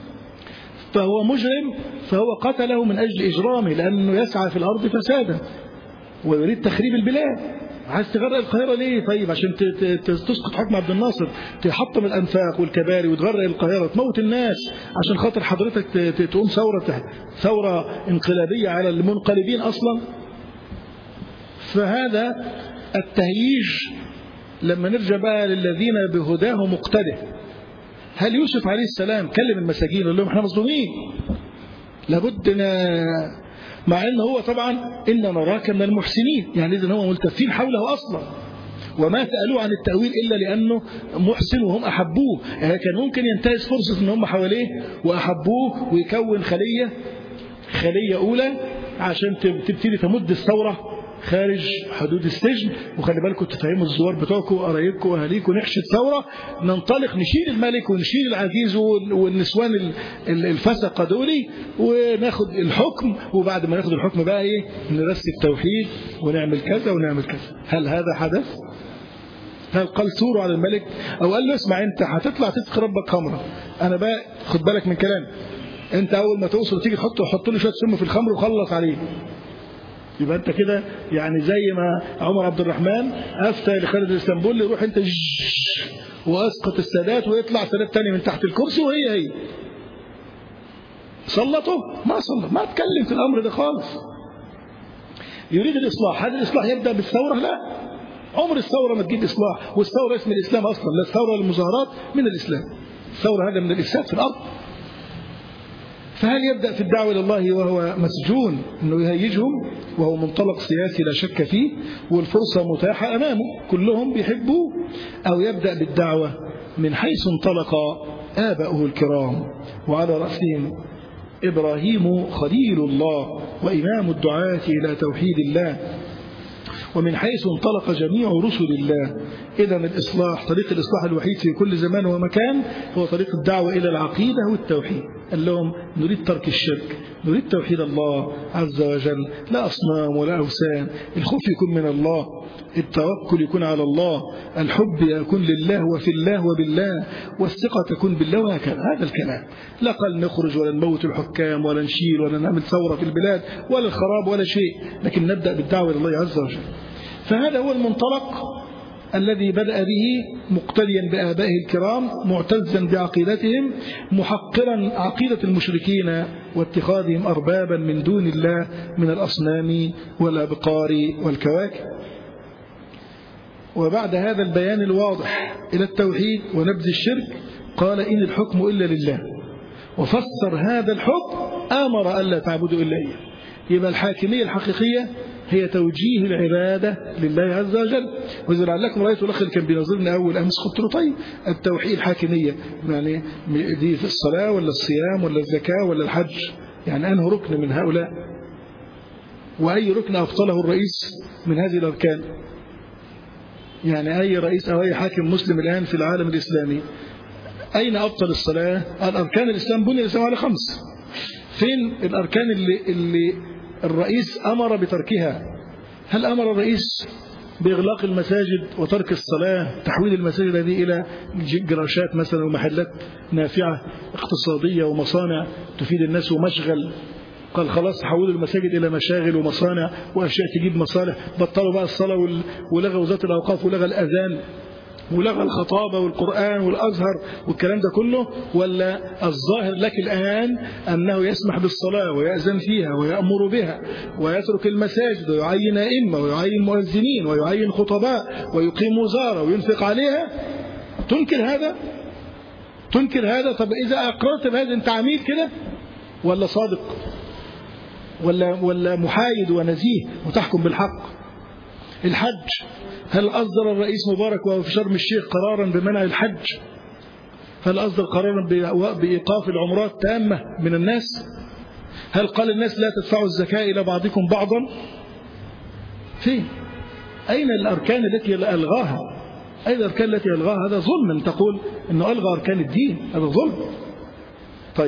فهو مجرم فهو قتله من أجل إجرامه لأنه يسعى في الأرض فسادا ويريد تخريب البلاد عايز تغرق القاهرة ليه طيب عشان تسقط حكم عبد الناصر تحطم الأنفاق والكباري وتغرق القاهرة تموت الناس عشان خاطر حضرتك تقوم ثورة ثورة انقلابية على المنقلبين أصلا فهذا التهييج لما نرجع بقى للذين بهداه مقتده هل يوسف عليه السلام كلم المساجين وقال لهم احنا مظلومين لابد مع ان هو طبعا ان نراك من المحسنين يعني اذا هم ملتفين حوله اصلا وما سالوه عن التاويل الا لانه محسن وهم احبوه يعني كان ممكن ينتهز فرصه ان هم حواليه واحبوه ويكون خليه خليه اولى عشان تبتدي تمد الثوره خارج حدود السجن وخلي بالكم تفهموا الزوار بتوعكم وقرايبكم واهاليكم نحشد ثوره ننطلق نشيل الملك ونشيل العزيز وال- والنسوان ال- ال- الفسقه دولي وناخد الحكم وبعد ما ناخد الحكم بقى ايه نرسي التوحيد ونعمل كذا ونعمل كذا هل هذا حدث؟ هل قال ثوروا على الملك او قال له اسمع انت هتطلع تسقي ربك خمره انا بقى خد بالك من كلامي انت اول ما توصل تيجي تحط حط له شويه سم في الخمر وخلص عليه يبقى انت كده يعني زي ما عمر عبد الرحمن افتى لخالد الاسطنبولي يروح انت جش واسقط السادات ويطلع سادات تاني من تحت الكرسي وهي هي سلطه ما سلط ما اتكلم في الامر ده خالص يريد الاصلاح هل الاصلاح يبدا بالثوره لا عمر الثوره ما تجيب اصلاح والثوره اسم الاسلام اصلا لا الثوره للمظاهرات من الاسلام الثوره هذا من الافساد في الارض فهل يبدأ في الدعوة إلى الله وهو مسجون أنه يهيجهم وهو منطلق سياسي لا شك فيه والفرصة متاحة أمامه كلهم بيحبوه أو يبدأ بالدعوة من حيث انطلق آباؤه الكرام وعلى رأسهم إبراهيم خليل الله وإمام الدعاة إلى توحيد الله ومن حيث انطلق جميع رسل الله إذا الإصلاح طريق الإصلاح الوحيد في كل زمان ومكان هو طريق الدعوة إلى العقيدة والتوحيد قال لهم نريد ترك الشرك نريد توحيد الله عز وجل لا أصنام ولا أوثان الخوف يكون من الله التوكل يكون على الله الحب يكون لله وفي الله وبالله والثقة تكون بالله وهكذا هذا الكلام لا قال نخرج ولا نموت الحكام ولا نشيل ولا نعمل ثورة في البلاد ولا الخراب ولا شيء لكن نبدأ بالدعوة إلى الله عز وجل فهذا هو المنطلق الذي بدأ به مقتديا بآبائه الكرام معتزا بعقيدتهم محقرا عقيدة المشركين واتخاذهم أربابا من دون الله من الأصنام والأبقار والكواكب وبعد هذا البيان الواضح إلى التوحيد ونبذ الشرك قال إن الحكم إلا لله وفسر هذا الحكم آمر ألا تعبدوا إلا إياه يبقى الحاكمية الحقيقية هي توجيه العبادة لله عز وجل وإذا لعلكم رأيتوا الأخ اللي كان بينظرنا أول أمس قلت له طيب التوحيد الحاكمية يعني دي في الصلاة ولا الصيام ولا الزكاة ولا الحج يعني أنه ركن من هؤلاء وأي ركن أبطله الرئيس من هذه الأركان يعني أي رئيس أو أي حاكم مسلم الآن في العالم الإسلامي أين أبطل الصلاة الأركان الإسلام بني الإسلام على خمس فين الأركان اللي, اللي الرئيس أمر بتركها هل أمر الرئيس بإغلاق المساجد وترك الصلاة تحويل المساجد هذه إلى جراشات مثلا ومحلات نافعة اقتصادية ومصانع تفيد الناس ومشغل قال خلاص حولوا المساجد إلى مشاغل ومصانع وأشياء تجيب مصالح بطلوا بقى الصلاة ولغوا وزارة الأوقاف ولغى الأذان ولغى الخطابة والقرآن والأزهر والكلام ده كله ولا الظاهر لك الآن أنه يسمح بالصلاة ويأذن فيها ويأمر بها ويترك المساجد ويعين أئمة ويعين مؤذنين ويعين خطباء ويقيم وزارة وينفق عليها تنكر هذا تنكر هذا طب إذا أقررت بهذا أنت عميل كده ولا صادق ولا ولا محايد ونزيه وتحكم بالحق الحج هل أصدر الرئيس مبارك وهو في شرم الشيخ قرارا بمنع الحج هل أصدر قرارا بإيقاف العمرات تامة من الناس هل قال الناس لا تدفعوا الزكاة إلى بعضكم بعضا فين أين الأركان التي ألغاها أين الأركان التي ألغاها هذا ظلم أن تقول أنه ألغى أركان الدين هذا ظلم طيب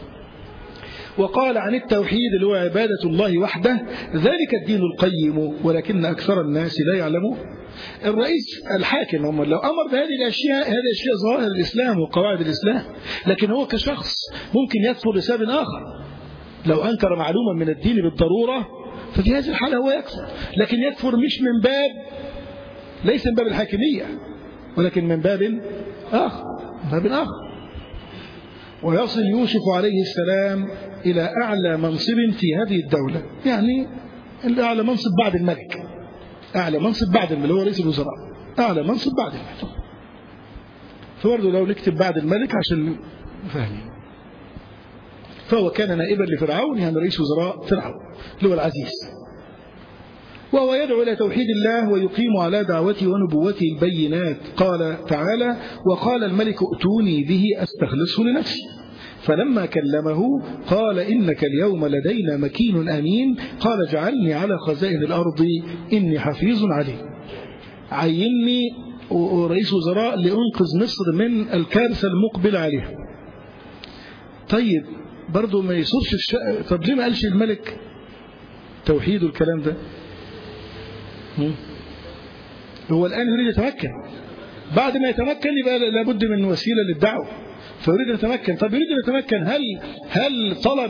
وقال عن التوحيد اللي هو عبادة الله وحده ذلك الدين القيم ولكن أكثر الناس لا يعلمون الرئيس الحاكم هم لو أمر بهذه الأشياء هذه أشياء ظواهر الإسلام وقواعد الإسلام لكن هو كشخص ممكن يكفر لسبب آخر لو أنكر معلومة من الدين بالضرورة ففي هذه الحالة هو يكفر لكن يكفر مش من باب ليس من باب الحاكمية ولكن من باب آخر من باب آخر ويصل يوسف عليه السلام إلى أعلى منصب في هذه الدولة يعني الأعلى منصب بعد الملك أعلى منصب بعد الملك هو رئيس الوزراء أعلى منصب بعد الملك فبرضه لو نكتب بعد الملك عشان فاهمين فهو كان نائبا لفرعون يعني رئيس وزراء فرعون اللي هو العزيز وهو يدعو إلى توحيد الله ويقيم على دعوته ونبوته البينات قال تعالى وقال الملك ائتوني به أستخلصه لنفسي فلما كلمه قال إنك اليوم لدينا مكين أمين قال اجعلني على خزائن الأرض إني حفيظ عليه عيني رئيس وزراء لأنقذ مصر من الكارثة المقبل عليها طيب برضه ما يصرش الش... طب ليه ما قالش الملك توحيد الكلام ده هم؟ هو الآن يريد يتمكن بعد ما يتمكن يبقى لابد من وسيلة للدعوة فيريد أن يتمكن طب يريد أن يتمكن هل هل طلب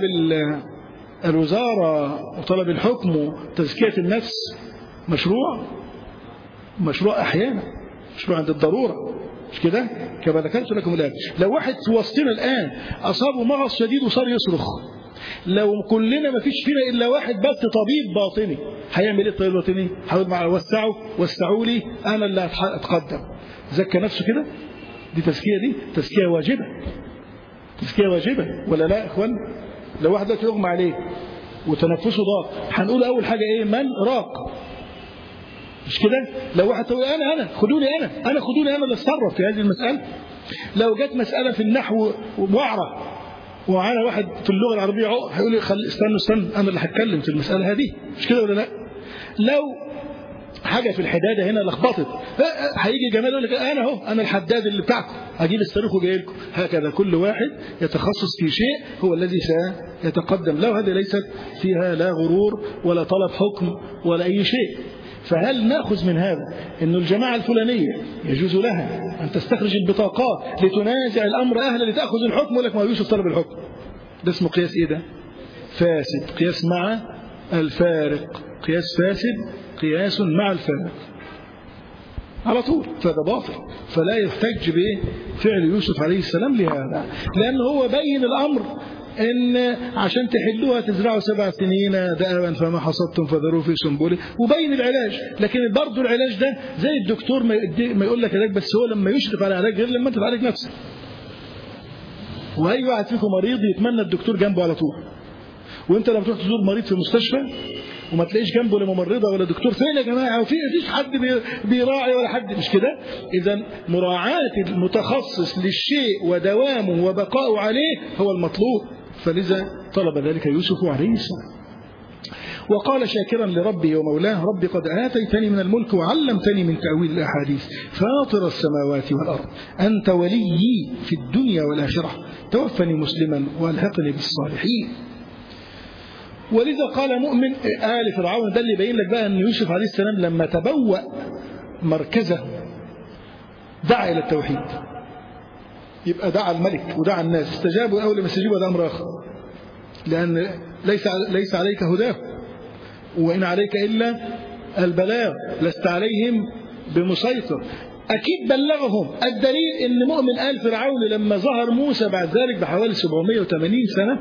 الوزارة وطلب الحكم وتزكية النفس مشروع مشروع أحيانا مشروع عند الضرورة مش كده كما ذكرت لكم الآن لو واحد في وسطنا الآن أصابه مرض شديد وصار يصرخ لو كلنا ما فيش فينا إلا واحد بس طبيب باطني هيعمل إيه الطبيب الباطني هيقول مع وسعوا وسعوا لي أنا اللي أتقدم زكى نفسه كده دي تزكية دي تزكية واجبة تزكية واجبة ولا لا يا إخوان لو واحد دلوقتي يغمى عليه وتنفسه ضاق هنقول أول حاجة إيه من راق مش كده لو واحد تقول أنا أنا خدوني أنا أنا خدوني أنا اللي اتصرف في هذه المسألة لو جت مسألة في النحو وعرة ومعانا واحد في اللغة العربية هيقول لي خل... استنوا استنوا أنا اللي هتكلم في المسألة هذه مش كده ولا لا لو حاجة في الحدادة هنا لخبطت هيجي جمال يقول لك أنا أهو أنا الحداد اللي بتاعكم هجيب الصاروخ وجاي لكم هكذا كل واحد يتخصص في شيء هو الذي سيتقدم له هذه ليست فيها لا غرور ولا طلب حكم ولا أي شيء فهل نأخذ من هذا أن الجماعة الفلانية يجوز لها أن تستخرج البطاقات لتنازع الأمر أهلا لتأخذ الحكم ولك ما يوسف طلب الحكم ده اسمه قياس إيه ده فاسد قياس مع الفارق قياس فاسد قياس مع الفارق على طول فهذا باطل فلا يحتج بفعل يوسف عليه السلام لهذا لأن هو بين الأمر ان عشان تحلوها تزرعوا سبع سنين دأبا فما حصدتم فذروه في سنبله وبين العلاج لكن برضه العلاج ده زي الدكتور ما يقول لك علاج بس هو لما يشرف على علاج غير لما انت تعالج نفسك واي واحد فيكم مريض يتمنى الدكتور جنبه على طول وانت لما تروح تزور مريض في المستشفى وما تلاقيش جنبه لا ممرضه ولا دكتور فين يا جماعه وفي مفيش حد بيراعي ولا حد مش كده اذا مراعاه المتخصص للشيء ودوامه وبقائه عليه هو المطلوب فلذا طلب ذلك يوسف عليه السلام وقال شاكرا لربي ومولاه رب قد آتيتني من الملك وعلمتني من تأويل الأحاديث فاطر السماوات والأرض أنت وليي في الدنيا والآخرة توفني مسلما وألحقني بالصالحين ولذا قال مؤمن آل فرعون ده اللي يبين لك بقى أن يوسف عليه السلام لما تبوأ مركزه دعا إلى التوحيد يبقى دعا الملك ودعا الناس استجابوا أول ما استجيبوا ده أمر آخر لأن ليس ليس عليك هداه وإن عليك إلا البلاغ لست عليهم بمسيطر أكيد بلغهم الدليل أن مؤمن آل فرعون لما ظهر موسى بعد ذلك بحوالي 780 سنة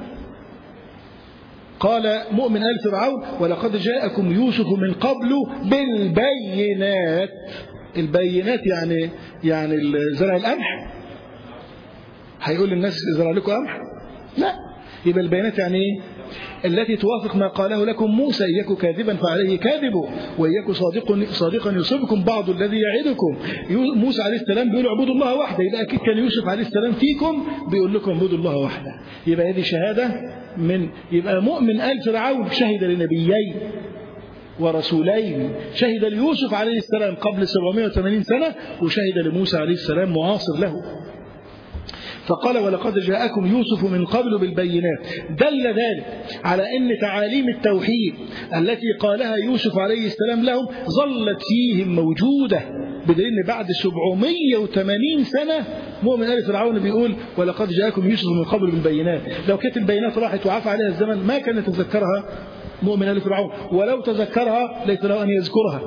قال مؤمن آل فرعون ولقد جاءكم يوسف من قبل بالبينات البينات يعني يعني زرع القمح هيقول للناس زرع لكم قمح لا يبقى البيانات يعني ايه التي توافق ما قاله لكم موسى إياك كاذبا فعليه كاذبه وإياك صادق صادقا يصيبكم بعض الذي يعدكم موسى عليه السلام بيقول اعبدوا الله وحده يبقى أكيد كان يوسف عليه السلام فيكم بيقول لكم اعبدوا الله وحده يبقى هذه شهادة من يبقى مؤمن آل فرعون شهد لنبيين ورسولين شهد ليوسف عليه السلام قبل 780 سنة وشهد لموسى عليه السلام معاصر له فقال ولقد جاءكم يوسف من قبل بالبينات دل ذلك على أن تعاليم التوحيد التي قالها يوسف عليه السلام لهم ظلت فيهم موجودة بدليل ان بعد 780 سنة مؤمن آل فرعون بيقول ولقد جاءكم يوسف من قبل بالبينات لو كانت البينات راحت وعفى عليها الزمن ما كان يتذكرها مؤمن آل فرعون ولو تذكرها ليس له أن يذكرها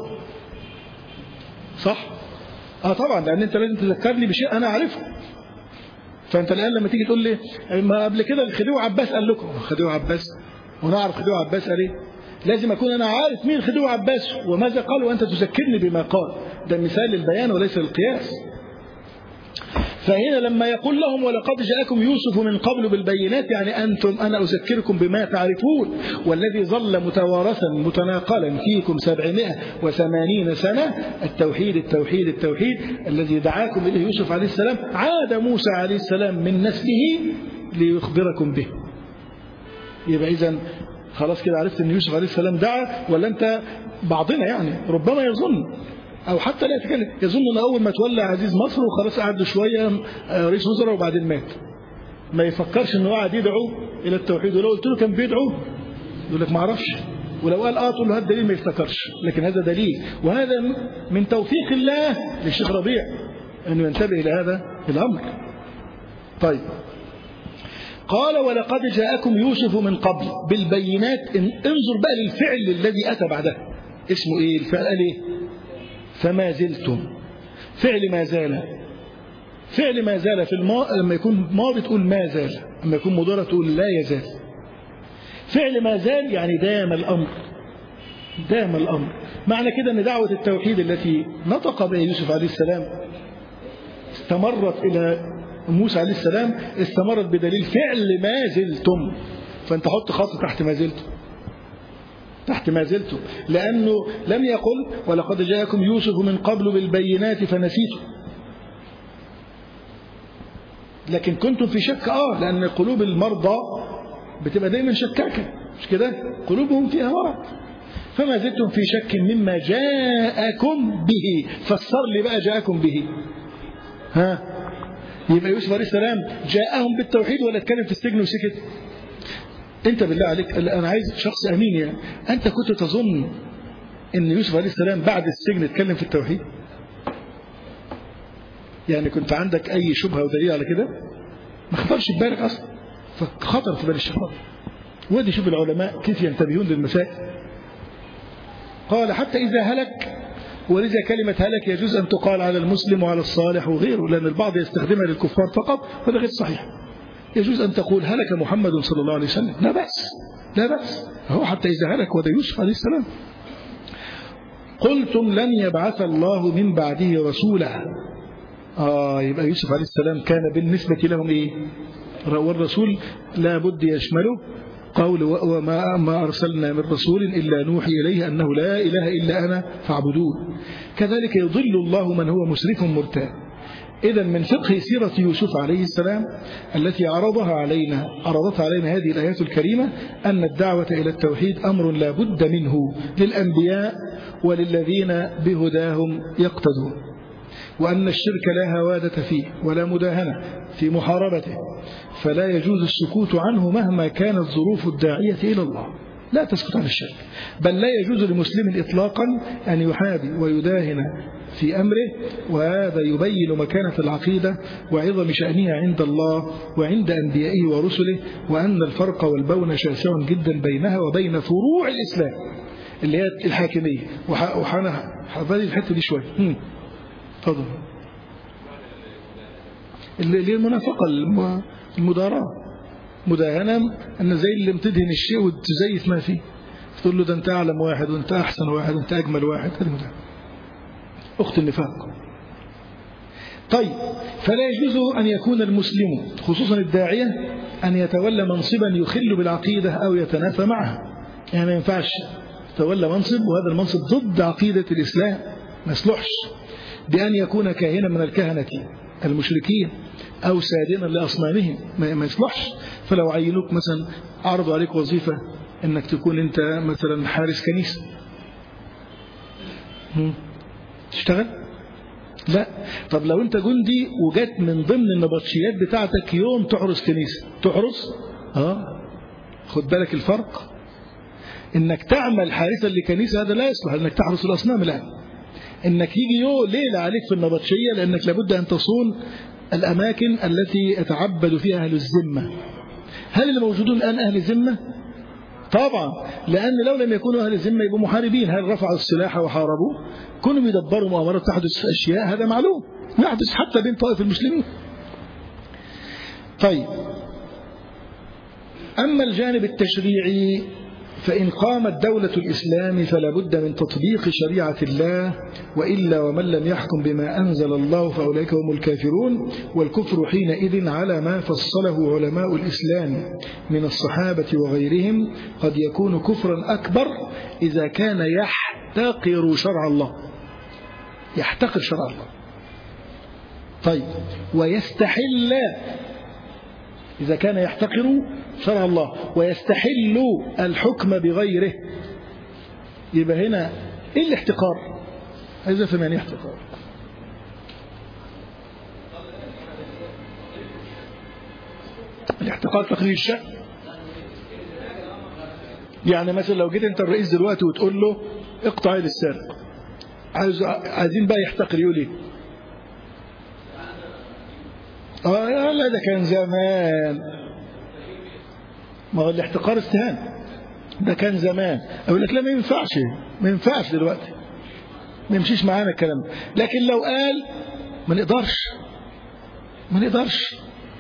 صح؟ اه طبعا لأن أنت لازم تذكرني بشيء أنا أعرفه فانت الان لما تيجي تقول لي ما قبل كده الخديوي عباس قال لكم خديوي عباس ونعرف خديوي عباس قال ايه لازم اكون انا عارف مين خديوي عباس وماذا قال وانت تذكرني بما قال ده مثال للبيان وليس للقياس فهنا لما يقول لهم ولقد جاءكم يوسف من قبل بالبينات يعني أنتم أنا أذكركم بما تعرفون والذي ظل متوارثا متناقلا فيكم سبعمائة وثمانين سنة التوحيد التوحيد التوحيد الذي دعاكم إليه يوسف عليه السلام عاد موسى عليه السلام من نسله ليخبركم به يبقى إذا خلاص كده عرفت أن يوسف عليه السلام دعا ولا أنت بعضنا يعني ربما يظن أو حتى لا يتكلم يظن أن أول ما تولى عزيز مصر وخلاص قعد له شوية رئيس وزراء وبعدين مات ما يفكرش أنه قاعد يدعو إلى التوحيد ولو قلت له كان بيدعو يقول لك ما اعرفش ولو قال اه تقول له هذا دليل ما يفتكرش لكن هذا دليل وهذا من توفيق الله للشيخ ربيع انه ينتبه الى هذا الامر طيب قال ولقد جاءكم يوسف من قبل بالبينات إن انظر بقى للفعل الذي اتى بعده اسمه ايه الفعل قال ايه فما زلتم فعل ما زال فعل ما زال في الماء لما يكون ماضي تقول ما زال لما يكون مضارع تقول لا يزال فعل ما زال يعني دام الأمر دام الأمر معنى كده أن دعوة التوحيد التي نطق بها يوسف عليه السلام استمرت إلى موسى عليه السلام استمرت بدليل فعل ما زلتم فأنت حط خط تحت ما زلتم تحت ما زلتم لأنه لم يقل ولقد جاءكم يوسف من قبل بالبينات فنسيتم لكن كنتم في شك آه لأن قلوب المرضى بتبقى دايما شكاكة مش كده قلوبهم فيها مرض فما زلتم في شك مما جاءكم به فسر لي بقى جاءكم به ها يبقى يوسف عليه السلام جاءهم بالتوحيد ولا اتكلم في السجن وسكت انت بالله عليك انا عايز شخص امين يعني انت كنت تظن ان يوسف عليه السلام بعد السجن اتكلم في التوحيد يعني كنت عندك اي شبهه ودليل على كده ما خطرش في بالك اصلا فخطر في بال الشيطان ودي شوف العلماء كيف ينتبهون للمسائل قال حتى إذا هلك ولذا كلمة هلك يجوز أن تقال على المسلم وعلى الصالح وغيره لأن البعض يستخدمها للكفار فقط وهذا غير صحيح يجوز أن تقول هلك محمد صلى الله عليه وسلم لا بأس لا بأس هو حتى إذا هلك وده يوسف عليه السلام قلتم لن يبعث الله من بعده رسولا آه يبقى يوسف عليه السلام كان بالنسبة لهم إيه والرسول لا بد يشمله قول وما ما أرسلنا من رسول إلا نوحي إليه أنه لا إله إلا أنا فاعبدون كذلك يضل الله من هو مسرف مرتاب إذا من فقه سيرة يوسف عليه السلام التي عرضها علينا عرضتها علينا هذه الآيات الكريمة أن الدعوة إلى التوحيد أمر لا بد منه للأنبياء وللذين بهداهم يقتدون وأن الشرك لا هوادة فيه ولا مداهنة في محاربته فلا يجوز السكوت عنه مهما كانت ظروف الداعية إلى الله لا تسكت عن الشرك بل لا يجوز لمسلم إطلاقا أن يحابي ويداهن في أمره وهذا يبين مكانة العقيدة وعظم شأنها عند الله وعند أنبيائه ورسله وأن الفرق والبون شاسع جدا بينها وبين فروع الإسلام اللي هي الحاكمية وحنا حفظي الحتة دي شوية تفضل اللي هي المنافقة المداراة مداهنة أن زي اللي بتدهن الشيء وتزيف ما فيه تقول له ده أنت أعلم واحد وأنت أحسن واحد وأنت أجمل واحد هذه مداهنة أخت النفاق طيب فلا يجوز أن يكون المسلم خصوصا الداعية أن يتولى منصبا يخل بالعقيدة أو يتنافى معها يعني ما ينفعش يتولى منصب وهذا المنصب ضد عقيدة الإسلام ما يصلحش بأن يكون كاهنا من الكهنة المشركين أو سادنا لأصنامهم ما يصلحش فلو عينوك مثلا عرضوا عليك وظيفة أنك تكون أنت مثلا حارس كنيسة تشتغل لا طب لو أنت جندي وجات من ضمن النبطشيات بتاعتك يوم تحرس كنيسة تحرس اه خد بالك الفرق انك تعمل حارسا لكنيسة هذا لا يصلح انك تحرس الأصنام لا انك يجي يوم ليلة عليك في النبطشية لانك لابد ان تصون الأماكن التي يتعبد فيها أهل الذمة هل اللي موجودون الآن أهل الذمة؟ طبعا لأن لو لم يكونوا أهل الذمة يبقوا محاربين هل رفعوا السلاح وحاربوا كونوا يدبروا مؤامرات تحدث أشياء هذا معلوم يحدث حتى بين طائف المسلمين طيب أما الجانب التشريعي فإن قامت دولة الإسلام فلا بد من تطبيق شريعة الله وإلا ومن لم يحكم بما أنزل الله فأولئك هم الكافرون والكفر حينئذ على ما فصله علماء الإسلام من الصحابة وغيرهم قد يكون كفرا أكبر إذا كان يحتقر شرع الله يحتقر شرع الله طيب ويستحل إذا كان يحتقر شرع الله ويستحل الحكم بغيره يبقى هنا إيه الاحتقار عايز أفهم يعني إيه احتقار الاحتقار تقرير الشأن يعني مثلا لو جيت انت الرئيس دلوقتي وتقول له اقطع يد السارق عايز عايزين بقى يحتقر يقول ايه اه لا ده كان زمان ما هو الاحتقار استهان ده كان زمان اقول لك لا ما ينفعش ما ينفعش دلوقتي ما يمشيش معانا الكلام ده. لكن لو قال ما نقدرش ما نقدرش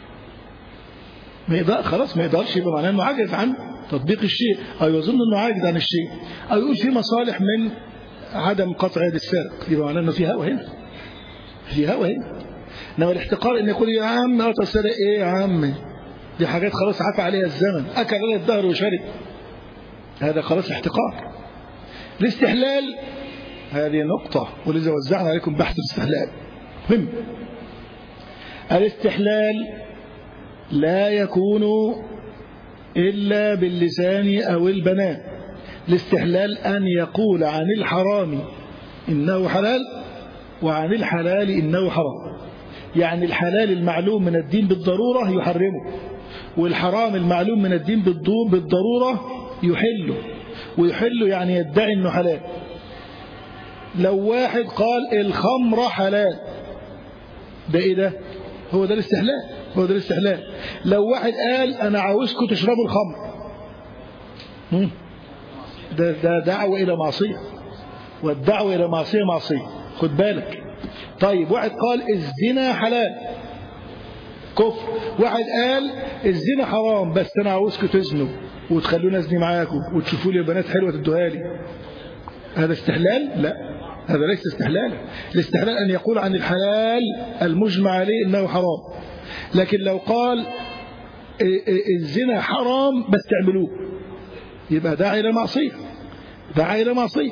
ما يقدر خلاص ما يقدرش يبقى معناه انه عاجز عن تطبيق الشيء او يظن انه عاجز عن الشيء او يقول في مصالح من عدم قطع يد السارق يبقى معناه انه في هوى هنا في هوى هنا انما الاحتقار ان يقول يا عم قطع السارق ايه يا عم دي حاجات خلاص عفى عليها الزمن اكل عليها الدهر وشرب هذا خلاص احتقار الاستحلال هذه نقطة ولذا وزعنا عليكم بحث الاستحلال مهم الاستحلال لا يكون إلا باللسان أو البنان الاستحلال أن يقول عن الحرام إنه حلال وعن الحلال إنه حرام يعني الحلال المعلوم من الدين بالضرورة يحرمه والحرام المعلوم من الدين بالضرورة يحله ويحله يعني يدعي أنه حلال لو واحد قال الخمر حلال ده إيه ده هو ده الاستحلال هو ده الاستحلال لو واحد قال أنا عاوزكم تشربوا الخمر ده, ده دعوة إلى معصية والدعوة إلى معصية معصية خد بالك طيب واحد قال الزنا حلال كفر واحد قال الزنا حرام بس أنا عاوزكم تزنوا وتخلوني أزني معاكم وتشوفوا لي بنات حلوة تدوها لي هذا استحلال لا هذا ليس استحلال الاستحلال أن يقول عن الحلال المجمع عليه إنه حرام لكن لو قال الزنا حرام بس تعملوه يبقى داعي إلى معصية داعي إلى معصية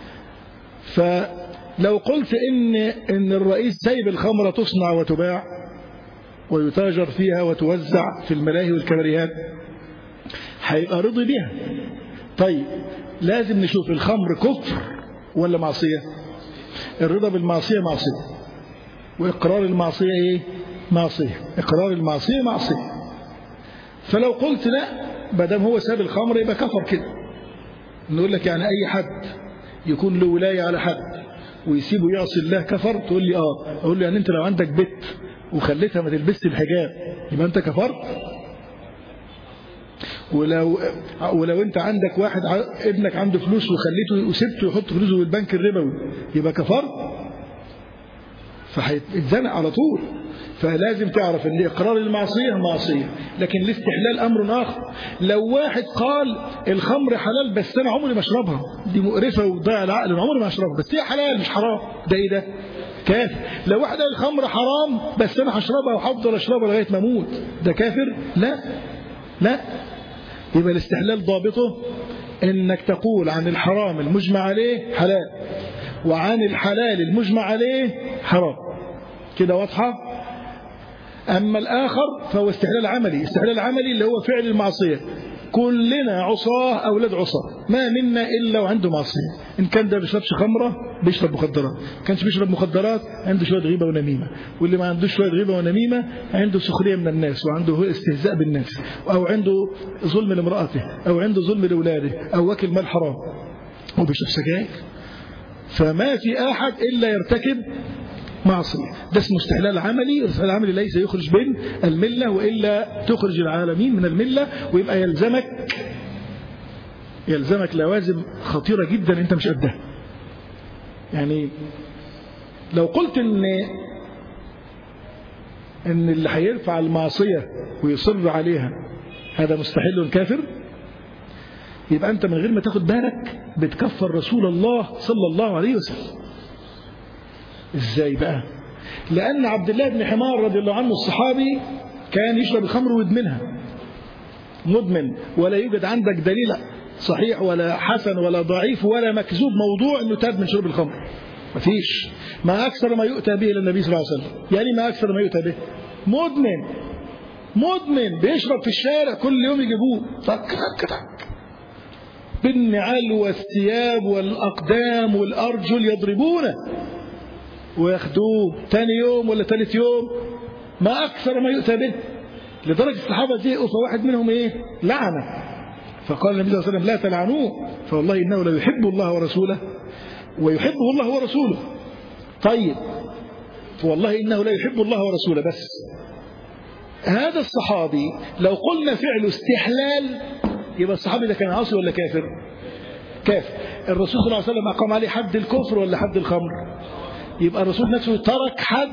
فلو قلت إن, إن الرئيس سايب الخمرة تصنع وتباع ويتاجر فيها وتوزع في الملاهي والكباريهات هيبقى رضي بها طيب لازم نشوف الخمر كفر ولا معصية الرضا بالمعصية معصية وإقرار المعصية إيه معصية إقرار المعصية معصية فلو قلت لا بدم هو ساب الخمر يبقى كفر كده نقول لك يعني أي حد يكون له ولاية على حد ويسيبه يعصي الله كفر تقول لي آه أقول له يعني أنت لو عندك بنت وخليتها ما تلبسش الحجاب يبقى أنت كفرت ولو ولو انت عندك واحد ابنك عنده فلوس وخليته وسبته يحط فلوسه في البنك الربوي يبقى كفر فهيتزنق على طول فلازم تعرف ان اقرار المعصيه معصيه لكن الاستحلال امر اخر لو واحد قال الخمر حلال بس انا عمري ما اشربها دي مقرفه وتضيع العقل انا عمري ما اشربها بس هي حلال مش حرام ده ايه ده كافر لو واحد قال الخمر حرام بس انا هشربها وهفضل اشربها لغايه ما اموت ده كافر لا لا يبقى الاستحلال ضابطه انك تقول عن الحرام المجمع عليه حلال وعن الحلال المجمع عليه حرام كده واضحة أما الآخر فهو استحلال عملي استحلال عملي اللي هو فعل المعصية كلنا عصاه أولاد عصاه ما منا إلا وعنده معصية إن كان ده بيشربش خمرة بيشرب مخدرات كانش بيشرب مخدرات عنده شوية غيبة ونميمة واللي ما عندوش شوية غيبة ونميمة عنده سخرية من الناس وعنده استهزاء بالناس أو عنده ظلم لامرأته أو عنده ظلم لأولاده أو واكل مال حرام وبيشرب سجاير فما في أحد إلا يرتكب معصية ده اسمه استحلال عملي الاستحلال العملي ليس يخرج من الملة وإلا تخرج العالمين من الملة ويبقى يلزمك يلزمك لوازم خطيرة جدا انت مش قدها يعني لو قلت ان ان اللي هيرفع المعصية ويصر عليها هذا مستحيل كافر يبقى انت من غير ما تاخد بالك بتكفر رسول الله صلى الله عليه وسلم ازاي بقى لان عبد الله بن حمار رضي الله عنه الصحابي كان يشرب الخمر ويدمنها مدمن ولا يوجد عندك دليل صحيح ولا حسن ولا ضعيف ولا مكذوب موضوع انه تاب من شرب الخمر مفيش ما اكثر ما يؤتى به الى النبي صلى الله عليه وسلم يعني ما اكثر ما يؤتى به مدمن مدمن بيشرب في الشارع كل يوم يجيبوه طك طك طك بالنعال والثياب والأقدام والأرجل يضربونه وياخدوه تاني يوم ولا ثالث يوم ما أكثر ما يؤتى به لدرجة الصحابة زهقوا فواحد منهم إيه لعنه فقال النبي صلى الله عليه وسلم لا تلعنوه فوالله إنه لا يحب الله ورسوله ويحبه الله ورسوله طيب والله إنه لا يحب الله ورسوله بس هذا الصحابي لو قلنا فعله استحلال يبقى الصحابي ده كان عاصي ولا كافر كافر الرسول صلى الله عليه وسلم أقام عليه حد الكفر ولا حد الخمر يبقى الرسول نفسه ترك حد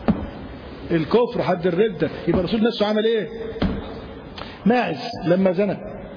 الكفر حد الردة يبقى الرسول نفسه عمل ايه ماعز لما زنى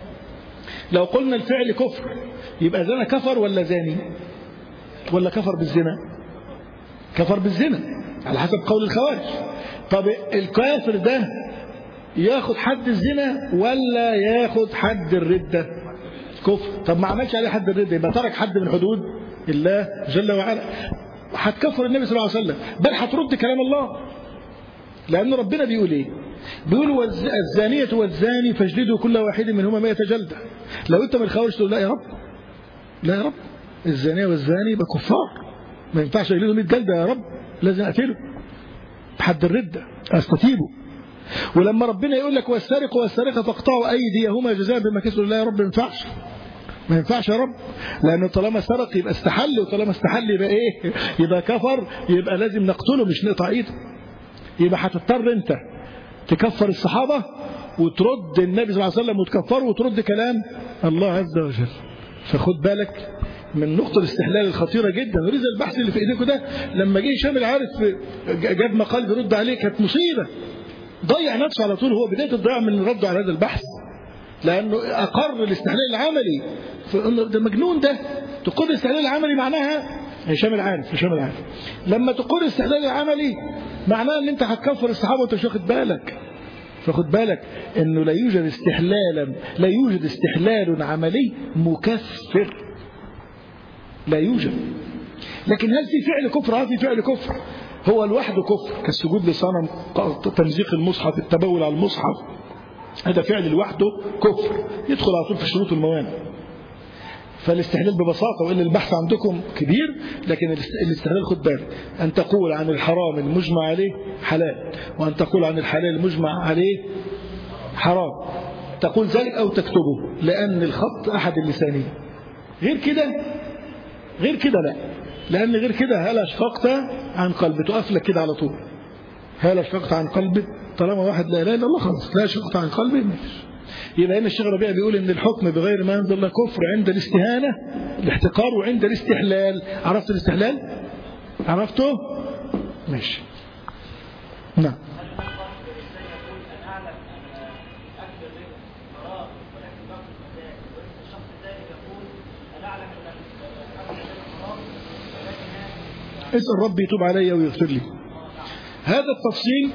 لو قلنا الفعل كفر يبقى زنى كفر ولا زاني ولا كفر بالزنا كفر بالزنا على حسب قول الخوارج طب الكافر ده ياخد حد الزنا ولا ياخد حد الردة كفر طب ما عملش عليه حد الردة يبقى ترك حد من حدود الله جل وعلا هتكفر النبي صلى الله عليه وسلم بل هترد كلام الله لأن ربنا بيقول إيه بيقول الزانية والزاني فاجلدوا كل واحد منهما مئة جلدة لو أنت من الخوارج تقول لا يا رب لا يا رب الزانية والزاني يبقى كفار ما ينفعش يجلدوا 100 جلدة يا رب لازم أقتله بحد الردة أستطيبه ولما ربنا يقول لك والسارق والسارقة فاقطعوا أيديهما جزاء بما كسبوا لا يا رب ما ينفعش ما ينفعش يا رب لأنه طالما سرق يبقى استحل وطالما استحل يبقى إيه يبقى كفر يبقى لازم نقتله مش نقطع إيده يبقى هتضطر أنت تكفر الصحابة وترد النبي صلى الله عليه وسلم وتكفره وترد كلام الله عز وجل فخد بالك من نقطة الاستحلال الخطيرة جدا ولذا البحث اللي في ايديكم ده لما جه هشام العارف جاب مقال بيرد عليه كانت مصيبة ضيع نفسه على طول هو بداية الضياع من رده على هذا البحث لأنه أقر الاستحلال العملي ده مجنون ده تقول الاستحلال العملي معناها هشام العارف هشام العارف لما تقول الاستحلال العملي معناها ان انت هتكفر الصحابة وانت مش واخد بالك فخد بالك انه لا يوجد استحلالا لا يوجد استحلال عملي مكفر لا يوجد لكن هل في فعل كفر هل في فعل كفر هو لوحده كفر كالسجود لصنم تمزيق المصحف التبول على المصحف هذا فعل لوحده كفر يدخل على طول في الشروط والموانع فالاستحلال ببساطة وإن البحث عندكم كبير لكن الاستحلال خد بالك أن تقول عن الحرام المجمع عليه حلال وأن تقول عن الحلال المجمع عليه حرام تقول ذلك أو تكتبه لأن الخط أحد اللسانين غير كده غير كده لا لأن غير كده هل أشفقت عن قلبي تقف لك كده على طول هل أشفقت عن قلبي طالما واحد لا إله إلا الله خلاص لا أشفقت عن قلبي ماشي يبقى هنا الشيخ ربيع بيقول ان الحكم بغير ما ينزل الله كفر عند الاستهانة الاحتقار وعند الاستحلال عرفت الاستحلال عرفته ماشي نعم اسأل ربي يتوب علي ويغفر لي هذا التفصيل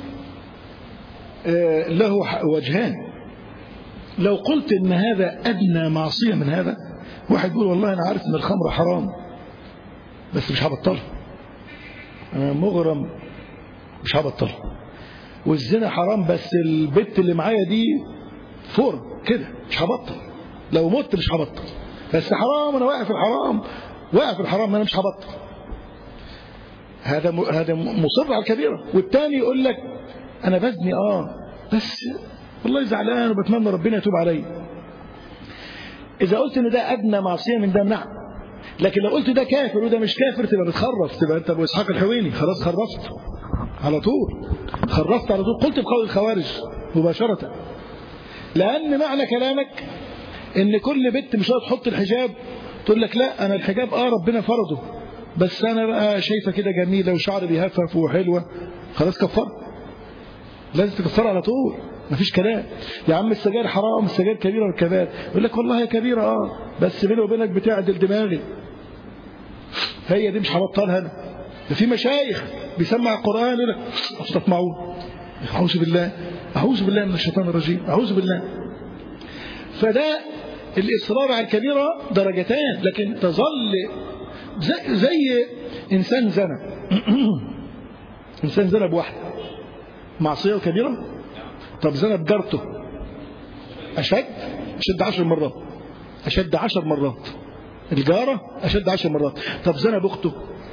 له وجهان لو قلت ان هذا ادنى معصيه من هذا واحد يقول والله انا عارف ان الخمر حرام بس مش هبطلها انا مغرم مش هبطلها والزنا حرام بس البت اللي معايا دي فور كده مش هبطل لو مت مش هبطل بس حرام انا واقف الحرام واقف الحرام انا مش هبطل هذا هذا مصر على الكبيره والتاني يقول لك انا بزني اه بس والله زعلان وبتمنى ربنا يتوب علي إذا قلت إن ده أدنى معصية من ده نعم لكن لو قلت ده كافر وده مش كافر تبقى بتخرف تبقى أنت أبو إسحاق الحويني خلاص خرفت على طول خرفت على طول قلت بقول الخوارج مباشرة لأن معنى كلامك إن كل بنت مش هتحط الحجاب تقول لك لا أنا الحجاب آه ربنا فرضه بس أنا بقى شايفة كده جميلة وشعري بيهفف وحلوة خلاص كفر لازم تكفر على طول مفيش كلام يا عم السجاير حرام السجاير كبيرة والكبائر يقول لك والله هي كبيرة اه بس بيني وبينك بتعدل دماغي هي دي مش هبطلها انا ده في مشايخ بيسمع القرآن يقول لك استطمعون أعوذ بالله أعوذ بالله من الشيطان الرجيم أعوذ بالله فده الإصرار على الكبيرة درجتان لكن تظل زي, زي إنسان زنى إنسان زنى بواحدة معصية وكبيرة طب زنا بجارته أشد أشد عشر مرات أشد عشر مرات الجارة أشد عشر مرات طب زنا بأخته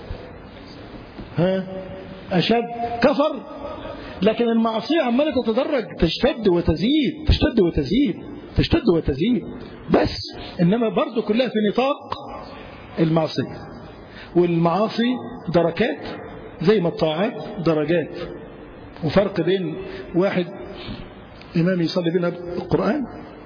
ها أشد كفر لكن المعصية عمالة تتدرج تشتد وتزيد تشتد وتزيد تشتد وتزيد بس إنما برضو كلها في نطاق المعصية والمعاصي دركات زي ما الطاعات درجات وفرق بين واحد إمام يصلي بنا القرآن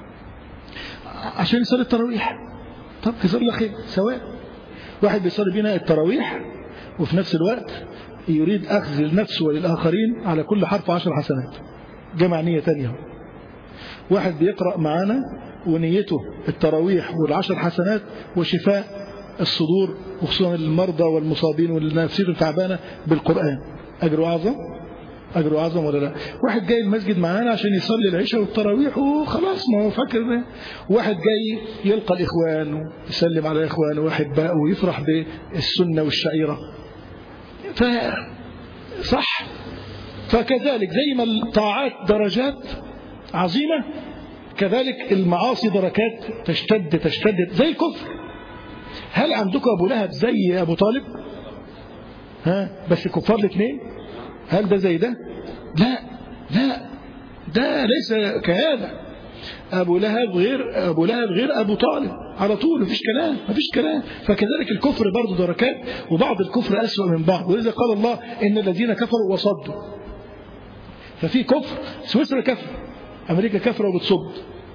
عشان يصلي التراويح طب جزاه الله خير سواء واحد بيصلي بنا التراويح وفي نفس الوقت يريد أخذ لنفسه وللآخرين على كل حرف عشر حسنات جمع نية تانية واحد بيقرأ معانا ونيته التراويح والعشر حسنات وشفاء الصدور وخصوصا المرضى والمصابين والنفسية التعبانة بالقرآن أجر أعظم أجر أعظم ولا لا واحد جاي المسجد معانا عشان يصلي العشاء والتراويح وخلاص ما هو فاكر ده واحد جاي يلقى الإخوان ويسلم على إخوانه وأحبائه ويفرح بالسنة والشعيرة ف صح فكذلك زي ما الطاعات درجات عظيمة كذلك المعاصي دركات تشتد تشتد زي الكفر هل عندكم أبو لهب زي أبو طالب ها بس كفار الاثنين هل ده زي ده لا لا ده ليس كهذا أبو لهب غير أبو لهب غير أبو طالب على طول مفيش كلام مفيش كلام فكذلك الكفر برضه دركات وبعض الكفر أسوأ من بعض ولذا قال الله إن الذين كفروا وصدوا ففي كفر سويسرا كفر أمريكا كفرة وبتصد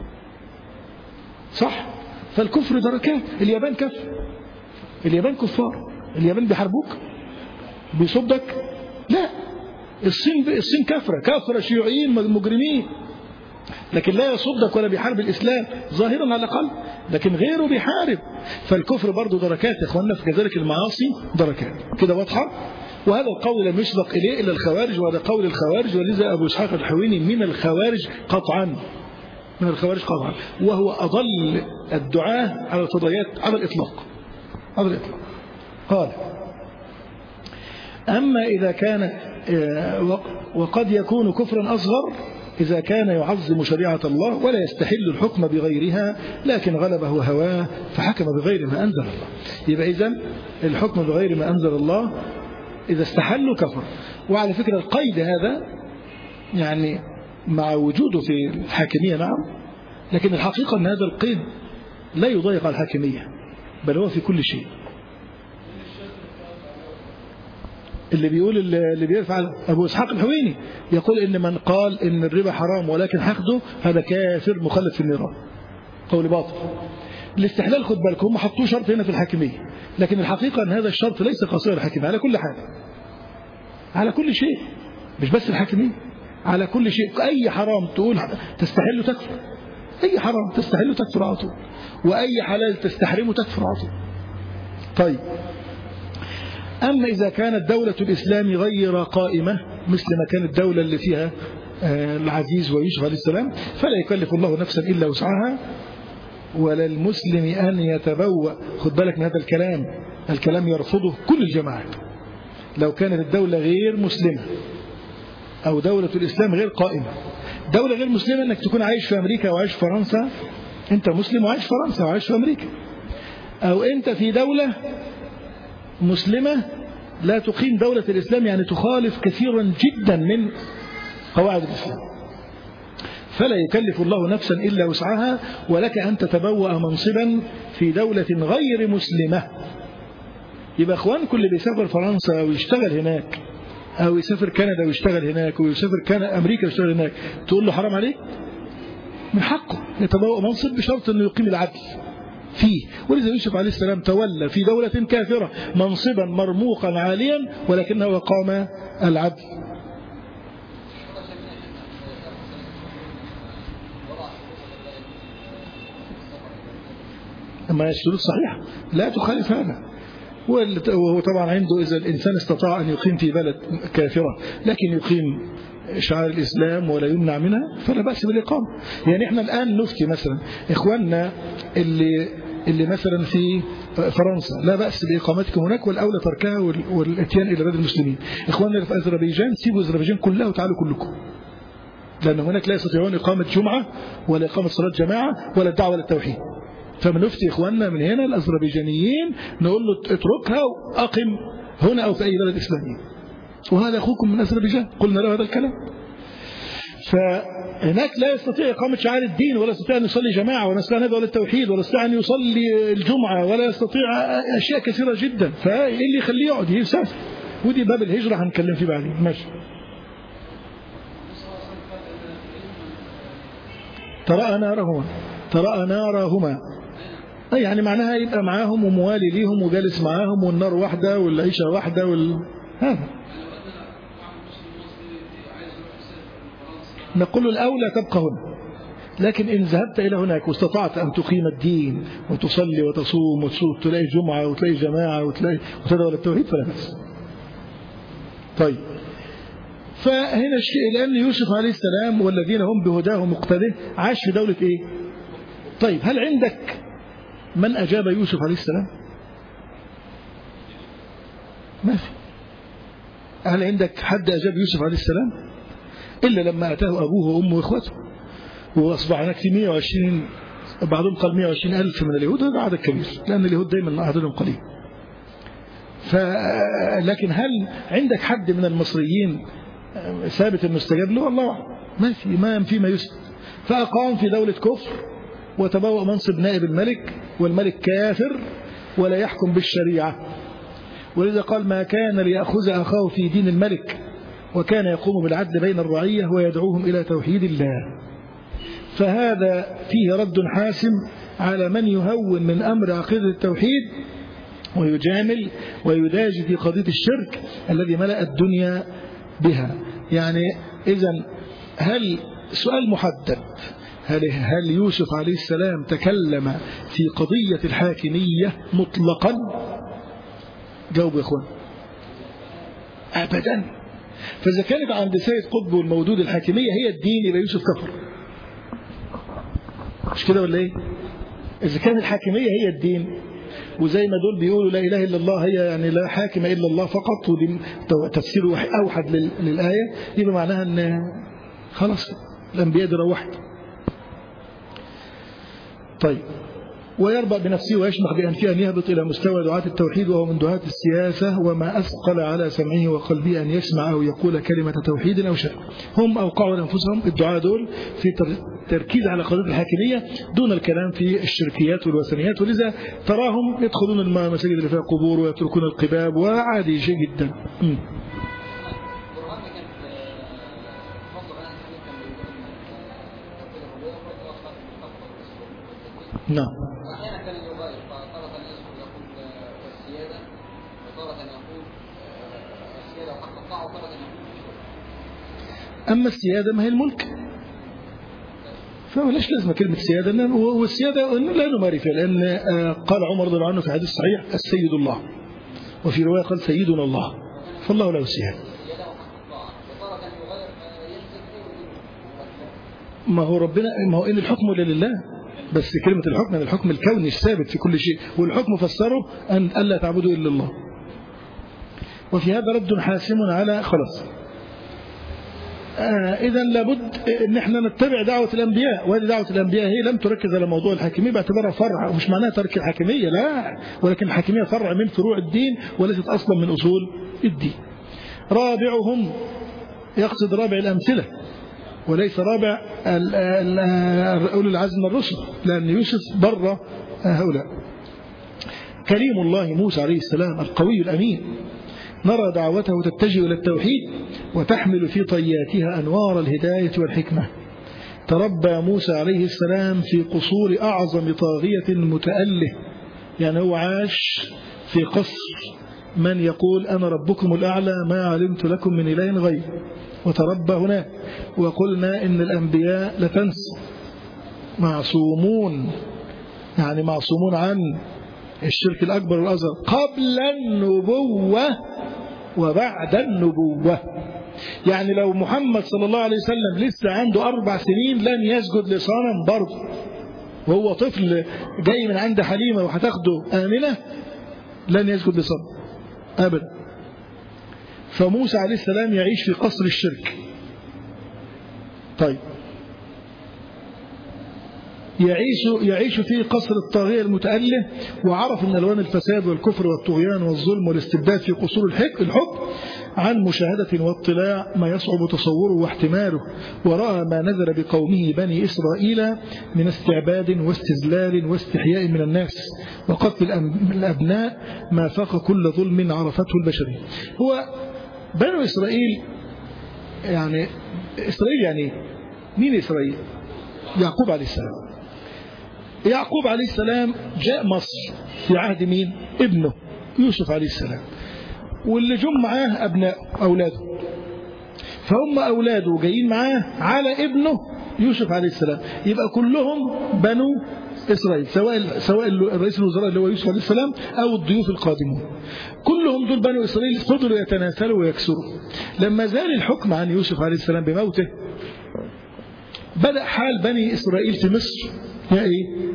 صح فالكفر دركات اليابان كفر اليابان كفار اليابان بيحاربوك بيصدك لا الصين الصين كفرة كفرة شيوعيين مجرمين لكن لا يصدك ولا بيحارب الإسلام ظاهرا على الأقل لكن غيره بيحارب فالكفر برضه دركات يا اخوانا فكذلك المعاصي دركات كده واضحة وهذا القول لم يسبق إليه إلا الخوارج وهذا قول الخوارج ولذا أبو إسحاق الحويني من الخوارج قطعا من الخوارج قطعا وهو أضل الدعاة على الفضائيات على الإطلاق على الإطلاق قال أما إذا كان وقد يكون كفرا أصغر إذا كان يعظم شريعة الله ولا يستحل الحكم بغيرها لكن غلبه هواه فحكم بغير ما أنزل الله يبقى إذن الحكم بغير ما أنزل الله إذا استحلوا كفر وعلى فكرة القيد هذا يعني مع وجوده في الحاكمية نعم لكن الحقيقة أن هذا القيد لا يضيق على الحاكمية بل هو في كل شيء اللي بيقول اللي بيفعل أبو إسحاق الحويني يقول إن من قال إن الربا حرام ولكن حقده هذا كافر مخلد في النيران قول باطل الاستحلال خد بالك هم حطوه شرط هنا في الحاكمية لكن الحقيقة أن هذا الشرط ليس قصير الحاكمية على كل حال على كل شيء مش بس الحاكمية على كل شيء أي حرام تقول تستحله تكفر أي حرام تستحله تكفر على طول وأي حلال تستحرمه تكفر على طول طيب أما إذا كانت دولة الإسلام غير قائمة مثل ما كانت الدولة اللي فيها العزيز ويوسف عليه السلام فلا يكلف الله نفسا إلا وسعها ولا المسلم أن يتبوأ خد بالك من هذا الكلام الكلام يرفضه كل الجماعات لو كانت الدولة غير مسلمة أو دولة الإسلام غير قائمة دولة غير مسلمة أنك تكون عايش في أمريكا وعايش في فرنسا أنت مسلم وعايش في فرنسا وعايش في أمريكا أو أنت في دولة مسلمة لا تقيم دولة الإسلام يعني تخالف كثيرا جدا من قواعد الإسلام فلا يكلف الله نفسا إلا وسعها ولك أن تتبوأ منصبا في دولة غير مسلمة يبقى أخوانكم اللي بيسافر فرنسا ويشتغل هناك أو يسافر كندا ويشتغل هناك ويسافر كندا أمريكا ويشتغل هناك تقول له حرام عليك من حقه يتبوأ منصب بشرط أنه يقيم العدل فيه ولذا يوسف عليه السلام تولى في دولة كافرة منصبا مرموقا عاليا ولكنه قام العدل أما الشروط صحيحة لا تخالف هذا وهو طبعا عنده إذا الإنسان استطاع أن يقيم في بلد كافرة لكن يقيم شعار الإسلام ولا يمنع منها فلا بأس بالإقامة يعني إحنا الآن نفتي مثلا إخواننا اللي اللي مثلا في فرنسا لا بأس بإقامتكم هناك والأولى تركها والاتيان إلى بلد المسلمين إخواننا اللي في أذربيجان سيبوا أذربيجان كلها وتعالوا كلكم لأن هناك لا يستطيعون إقامة جمعة ولا إقامة صلاة جماعة ولا الدعوة للتوحيد فبنفتي إخواننا من هنا الأذربيجانيين نقول له اتركها وأقم هنا أو في أي بلد إسلامي وهذا أخوكم من أذربيجان قلنا له هذا الكلام فهناك لا يستطيع إقامة شعائر الدين ولا يستطيع أن يصلي جماعة ولا يستطيع أن يدعو للتوحيد ولا يستطيع أن يصلي الجمعة ولا يستطيع أشياء كثيرة جدا فإيه اللي يخليه يقعد يسافر ودي باب الهجرة هنتكلم فيه بعدين ماشي ترى نارهما ترى نارهما أي يعني معناها يبقى معاهم وموالي ليهم وجالس معاهم والنار واحدة والعيشة واحدة وال... هذا نقول الأولى تبقى هنا لكن إن ذهبت إلى هناك واستطعت أن تقيم الدين وتصلي وتصوم وتصوم تلاقي جمعة وتلاقي جماعة وتلاقي وتدعو للتوحيد فلا بأس طيب فهنا الشيء لأن يوسف عليه السلام والذين هم بهداه مقتده عاش في دولة إيه طيب هل عندك من أجاب يوسف عليه السلام ما في هل عندك حد أجاب يوسف عليه السلام إلا لما أتاه أبوه وأمه وإخوته وأصبح هناك في 120 بعضهم قال 120 ألف من اليهود هذا عدد كبير لأن اليهود دايما عددهم قليل ف لكن هل عندك حد من المصريين ثابت انه استجاب له الله أعلم. ما في ما في ما يثبت فأقام في دولة كفر وتبوأ منصب نائب الملك والملك كافر ولا يحكم بالشريعة ولذا قال ما كان ليأخذ أخاه في دين الملك وكان يقوم بالعدل بين الرعية ويدعوهم إلى توحيد الله فهذا فيه رد حاسم على من يهون من أمر عقيدة التوحيد ويجامل ويداجي في قضية الشرك الذي ملأ الدنيا بها يعني إذا هل سؤال محدد هل, هل يوسف عليه السلام تكلم في قضية الحاكمية مطلقا جاوب يا اخوان أبدا فإذا كانت عند سيد قطب والمودود الحاكمية هي الدين يبقى يوسف كفر مش كده ولا ايه إذا كان الحاكمية هي الدين وزي ما دول بيقولوا لا إله إلا الله هي يعني لا حاكم إلا الله فقط ودي تفسير أوحد للآية يبقى معناها أن خلاص الأنبياء دي روحت طيب ويربأ بنفسه ويشمخ بأنفه أن يهبط إلى مستوى دعاة التوحيد وهو من دعاة السياسة وما أثقل على سمعه وقلبه أن يسمع أو يقول كلمة توحيد أو شرك هم أوقعوا لأنفسهم الدعاء دول في تركيز على قضية الحاكمية دون الكلام في الشركيات والوثنيات ولذا تراهم يدخلون المساجد اللي فيها قبور ويتركون القباب وعادي شيء جدا م. نعم واحيانا كان يغير فتارة يذكر يقول والسيادة وتارة يقول السيادة وحق الطاعة وتارة يقول أما السيادة ما هي الملك فملاش لازمة كلمة سيادة والسيادة لا نماري فيها لأن قال عمر رضي الله عنه في حديث صحيح السيد الله وفي رواية قال سيدنا الله فالله له السيادة السيادة وحق الطاعة وتارة يغير ينزل فيه ما هو ربنا ما هو إن الحكم إلا لله بس كلمة الحكم الحكم الكوني الثابت في كل شيء والحكم فسره أن ألا تعبدوا إلا الله وفي هذا رد حاسم على خلاص آه إذا لابد أن احنا نتبع دعوة الأنبياء وهذه دعوة الأنبياء هي لم تركز على موضوع الحاكمية باعتبارها فرع ومش معناها ترك الحاكمية لا ولكن الحاكمية فرع من فروع الدين وليست أصلا من أصول الدين رابعهم يقصد رابع الأمثلة وليس رابع أولي العزم من الرسل لأن يوسف بر هؤلاء كريم الله موسى عليه السلام القوي الأمين نرى دعوته تتجه إلى التوحيد وتحمل في طياتها أنوار الهداية والحكمة تربى موسى عليه السلام في قصور أعظم طاغية متأله يعني هو عاش في قصر من يقول أنا ربكم الأعلى ما علمت لكم من إله غير وتربى هناك وقلنا إن الأنبياء لتنسى معصومون يعني معصومون عن الشرك الأكبر والأصغر قبل النبوة وبعد النبوة يعني لو محمد صلى الله عليه وسلم لسه عنده أربع سنين لن يسجد لصنم برضه وهو طفل جاي من عند حليمة وهتاخده آمنة لن يسجد لصنم أبدا فموسى عليه السلام يعيش في قصر الشرك طيب يعيش يعيش في قصر الطاغية المتأله وعرف من ألوان الفساد والكفر والطغيان والظلم والاستبداد في قصور الحق الحب عن مشاهدة واطلاع ما يصعب تصوره واحتماله ورأى ما نزل بقومه بني إسرائيل من استعباد واستذلال واستحياء من الناس وقتل الأبناء ما فاق كل ظلم عرفته البشرية هو بنو إسرائيل يعني إسرائيل يعني مين إسرائيل يعقوب عليه السلام يعقوب عليه السلام جاء مصر في عهد مين ابنه يوسف عليه السلام واللي جم معاه أبناء أولاده فهم أولاده جايين معاه على ابنه يوسف عليه السلام يبقى كلهم بنو إسرائيل سواء سواء الرئيس الوزراء اللي هو يوسف عليه السلام أو الضيوف القادمون كلهم دول بنو إسرائيل فضلوا يتناسلوا ويكسروا لما زال الحكم عن يوسف عليه السلام بموته بدأ حال بني إسرائيل في مصر يا إيه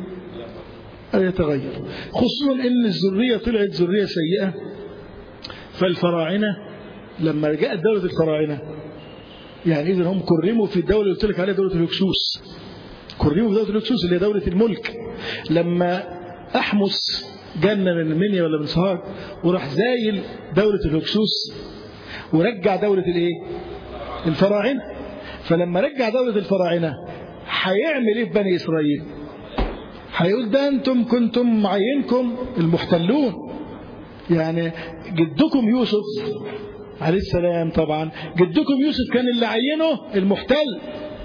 يتغير خصوصا ان الذريه طلعت ذريه سيئه فالفراعنه لما جاءت دوله الفراعنه يعني اذا هم كرموا في الدوله اللي قلت لك عليها دوله الهكسوس كرموا في دوله الهكسوس اللي هي دوله الملك لما احمس جنن من المنيا ولا من سوهاج وراح زايل دوله الهكسوس ورجع دوله الايه الفراعنه فلما رجع دوله الفراعنه هيعمل ايه في بني اسرائيل هيقول ده انتم كنتم معينكم المحتلون يعني جدكم يوسف عليه السلام طبعا جدكم يوسف كان اللي عينه المحتل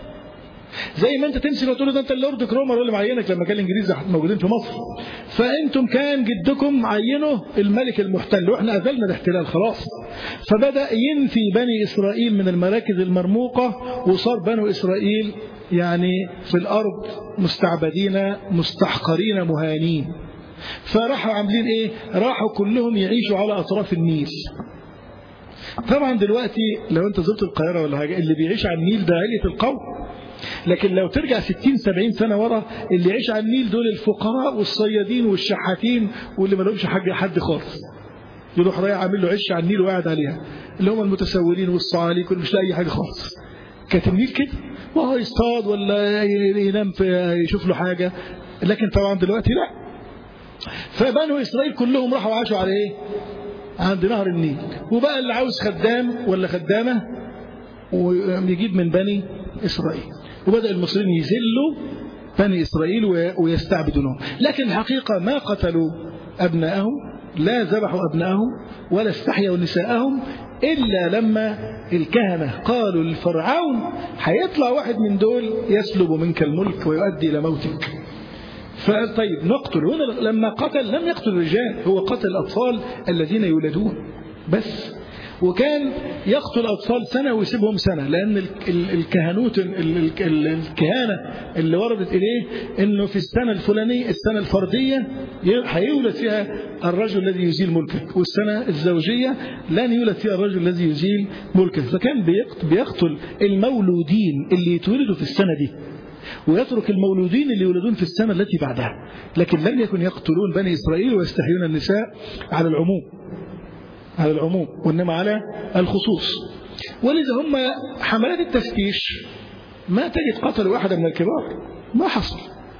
زي ما انت تمسك وتقول ده انت اللورد كرومر اللي معينك لما كان الانجليز موجودين في مصر فانتم كان جدكم عينه الملك المحتل واحنا اذلنا الاحتلال خلاص فبدا ينفي بني اسرائيل من المراكز المرموقه وصار بنو اسرائيل يعني في الارض مستعبدين مستحقرين مهانين فراحوا عاملين ايه راحوا كلهم يعيشوا على اطراف النيل طبعا دلوقتي لو انت زرت القاهره ولا حاجه اللي بيعيش على النيل ده عليه القوم لكن لو ترجع 60 70 سنه ورا اللي يعيش على النيل دول الفقراء والصيادين والشحاتين واللي ما لهمش حاجه حد خالص يروح رايح عامل له عش على النيل وقاعد عليها اللي هم المتسولين والصعاليك واللي مش لاقي حاجه خالص كانت النيل كده وهو يصطاد ولا ينام في يشوف له حاجه لكن طبعا دلوقتي لا فبنو اسرائيل كلهم راحوا عاشوا على ايه عند نهر النيل وبقى اللي عاوز خدام ولا خدامه ويجيب من بني اسرائيل وبدأ المصريين يذلوا بني إسرائيل ويستعبدونهم لكن الحقيقة ما قتلوا أبناءهم لا ذبحوا أبناءهم ولا استحيوا نساءهم إلا لما الكهنة قالوا للفرعون هيطلع واحد من دول يسلب منك الملك ويؤدي إلى موتك فقال طيب نقتل هنا لما قتل لم يقتل الرجال هو قتل الأطفال الذين يولدون بس وكان يقتل أطفال سنة ويسيبهم سنة لأن الكهنوت الكهانة اللي وردت إليه أنه في السنة الفلانية السنة الفردية هيولد فيها الرجل الذي يزيل ملكك والسنة الزوجية لن يولد فيها الرجل الذي يزيل ملكك فكان بيقتل المولودين اللي يتولدوا في السنة دي ويترك المولودين اللي يولدون في السنة التي بعدها لكن لم يكن يقتلون بني إسرائيل ويستحيون النساء على العموم على العموم وإنما على الخصوص ولذا هم حملات التفتيش ما تجد قتل واحدة من الكبار ما حصل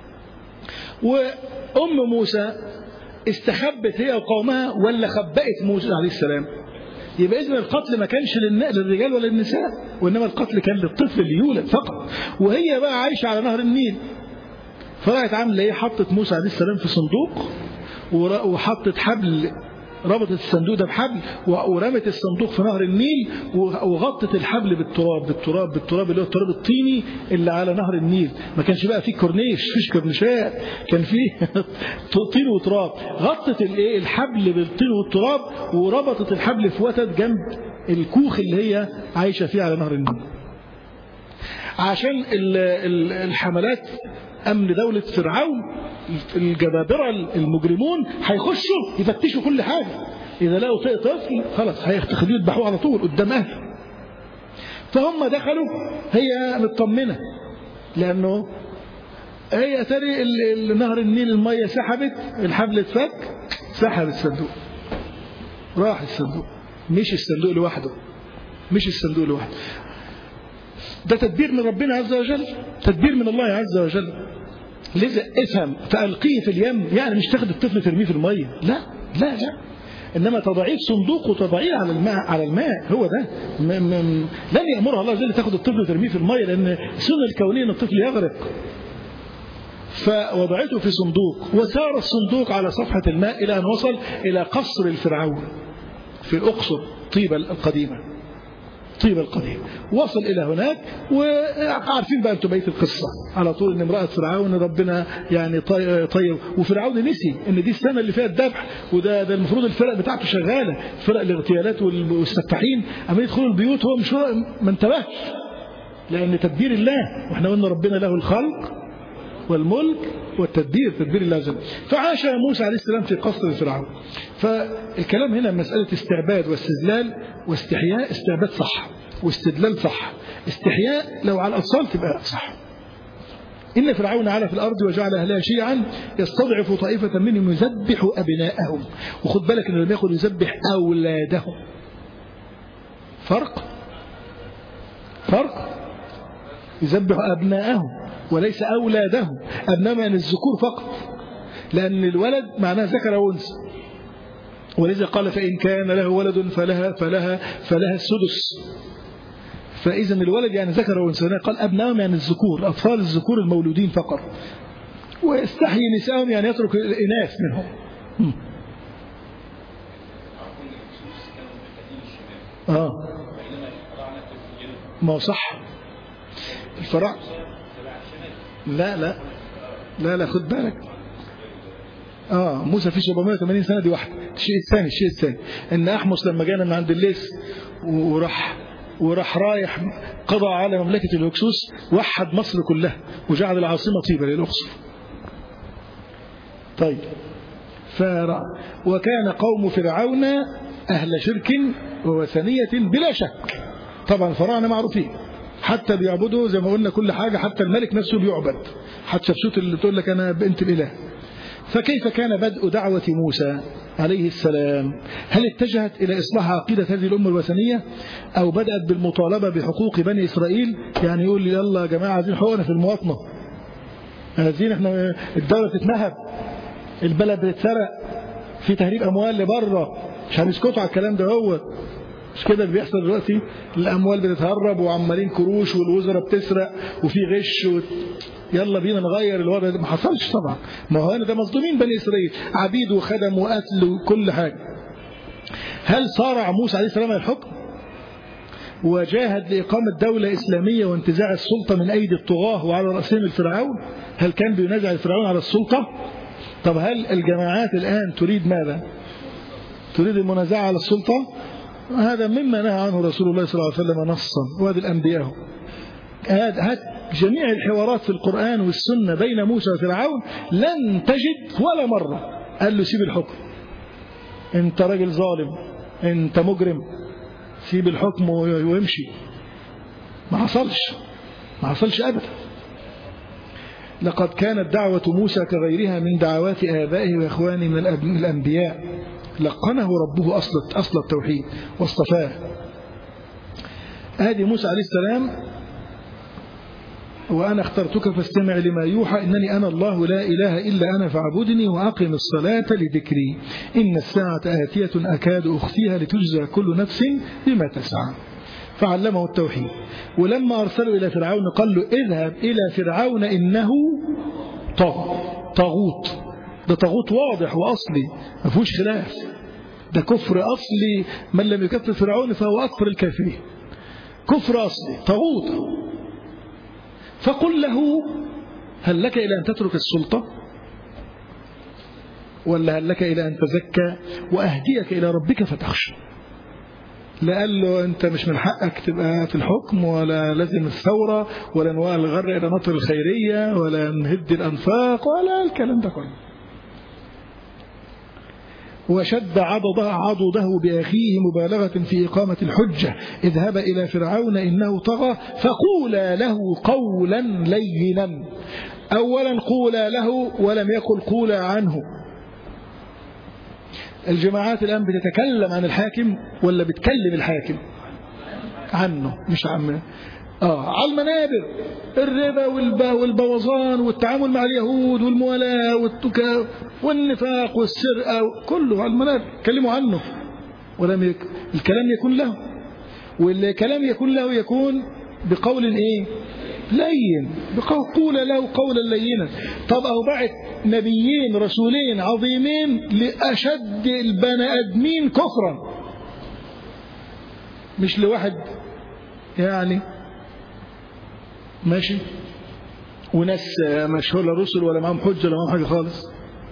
وأم موسى استخبت هي وقومها ولا خبأت موسى عليه السلام يبقى إذن القتل ما كانش للرجال ولا للنساء وإنما القتل كان للطفل اللي يولد فقط وهي بقى عايشة على نهر النيل فراحت عامله ايه حطت موسى عليه السلام في صندوق وحطت حبل ربطت الصندوق ده بحبل ورمت الصندوق في نهر النيل وغطت الحبل بالتراب بالتراب بالتراب اللي هو التراب الطيني اللي على نهر النيل ما كانش بقى فيه كورنيش فيش كورنيشات كان فيه طين وتراب غطت الايه الحبل بالطين والتراب وربطت الحبل في وتد جنب الكوخ اللي هي عايشه فيه على نهر النيل عشان الحملات امن دوله فرعون الجبابرة المجرمون هيخشوا يفتشوا كل حاجة إذا لقوا طفل خلاص هياخدوه يذبحوه على طول قدام أهله فهم دخلوا هي مطمنة لأنه هي تري نهر النيل المية سحبت الحبل اتفك سحب الصندوق راح الصندوق مش الصندوق لوحده مش الصندوق لوحده ده تدبير من ربنا عز وجل تدبير من الله عز وجل لذا افهم فألقيه في اليم يعني مش تاخد الطفل ترميه في المية لا لا لا انما تضعيه في صندوق وتضعيه على الماء على الماء هو ده م م لن يامرها الله عز وجل تاخد الطفل وترميه في الميه لان سنه الكونيه ان الطفل يغرق فوضعته في صندوق وسار الصندوق على صفحه الماء الى ان وصل الى قصر الفرعون في الاقصر طيبه القديمه طيبة القديم وصل إلى هناك وعارفين بقى أنتم بقية القصة على طول إن امرأة فرعون ربنا يعني طي- طيب وفرعون نسي إن دي السنة اللي فيها الذبح وده ده المفروض الفرق بتاعته شغالة فرق الاغتيالات وال- والسفاحين عم يدخلوا البيوت هو مش ما انتبهش لأن تدبير الله واحنا قلنا ربنا له الخلق والملك والتدبير تدبير الله عز وجل فعاش موسى عليه السلام في قصر فرعون فالكلام هنا مسألة استعباد واستذلال واستحياء استعباد صح واستدلال صح استحياء لو على الأطفال تبقى صح إن فرعون علا في الأرض وجعل أهلها شيعا يستضعف طائفة منهم يذبح أبناءهم وخد بالك إنه لم يقل يذبح أولادهم فرق فرق يذبح أبناءهم وليس أولادهم أبناء من الذكور فقط لأن الولد معناه ذكر وأنثى ولذا قال فإن كان له ولد فلها فلها فلها السدس فإذا الولد يعني ذكر وأنثى هنا قال أبنائهم يعني الذكور أطفال الذكور المولودين فقط ويستحيي نسائهم يعني يترك الإناث منهم هم. آه ما هو صح الفراعنة لا لا لا لا خد بالك اه موسى في 780 سنه دي واحده الشيء الثاني الشيء الثاني ان احمس لما جانا من عند الليث وراح وراح رايح قضى على مملكه الهكسوس وحد مصر كلها وجعل العاصمه طيبه للاقصر طيب فرع وكان قوم فرعون اهل شرك ووثنيه بلا شك طبعا الفراعنه معروفين حتى بيعبدوا زي ما قلنا كل حاجة حتى الملك نفسه بيعبد حتى شفت اللي تقول لك أنا بنت الإله فكيف كان بدء دعوة موسى عليه السلام هل اتجهت إلى إصلاح عقيدة هذه الأمة الوثنية أو بدأت بالمطالبة بحقوق بني إسرائيل يعني يقول لي يلا يا جماعة عايزين حقوقنا في المواطنة عايزين احنا الدولة تتنهب البلد بتتسرق في تهريب أموال لبره مش هنسكتوا على الكلام ده هو مش كده اللي بيحصل دلوقتي الاموال بتتهرب وعمالين كروش والوزراء بتسرق وفي غش و... يلا بينا نغير الوضع ده ما حصلش طبعا ما هو هنا ده مصدومين بني اسرائيل عبيد وخدم وقتل وكل حاجه هل صارع موسى عليه السلام الحكم وجاهد لإقامة دولة إسلامية وانتزاع السلطة من أيدي الطغاة وعلى رأسهم الفرعون هل كان بينازع الفرعون على السلطة طب هل الجماعات الآن تريد ماذا تريد المنازعة على السلطة هذا مما نهى عنه رسول الله صلى الله عليه وسلم نصا وهذه الأنبياء هات جميع الحوارات في القرآن والسنة بين موسى وفرعون لن تجد ولا مرة قال له سيب الحكم انت راجل ظالم انت مجرم سيب الحكم ويمشي ما حصلش ما حصلش أبدا لقد كانت دعوة موسى كغيرها من دعوات آبائه وإخوانه من الأنبياء لقنه ربه أصل أصل التوحيد واصطفاه آدي موسى عليه السلام وأنا اخترتك فاستمع لما يوحى إنني أنا الله لا إله إلا أنا فاعبدني وأقم الصلاة لذكري إن الساعة آتية أكاد أخفيها لتجزى كل نفس بما تسعى فعلمه التوحيد ولما أرسلوا إلى فرعون قال له اذهب إلى فرعون إنه طغى طاغوت ده طاغوت واضح وأصلي ما فيهوش خلاف ده كفر أصلي من لم يكفر فرعون فهو أكفر الكافرين كفر أصلي طاغوت فقل له هل لك إلى أن تترك السلطة ولا هل لك إلى أن تزكى وأهديك إلى ربك فتخشى لا قال له أنت مش من حقك تبقى في الحكم ولا لازم الثورة ولا نغر إلى نطر الخيرية ولا نهد الأنفاق ولا الكلام ده كله وشد عضده, عضده بأخيه مبالغة في إقامة الحجة اذهب إلى فرعون إنه طغى فقولا له قولا لينا أولا قولا له ولم يقل قولا عنه الجماعات الآن بتتكلم عن الحاكم ولا بتكلم الحاكم عنه مش عنه آه على المنابر الربا والب- والبوظان والتعامل مع اليهود والموالاة والتكا والنفاق والسرقة كله على المنابر كلموا عنه ولم يك... الكلام يكون له والكلام يكون له يكون بقول ايه لين بقول قول له قولا لينا طب اهو بعت نبيين رسولين عظيمين لاشد البني ادمين كفرا مش لواحد يعني ماشي وناس مش ولا رسل ولا معهم حجه ولا معهم حاجه خالص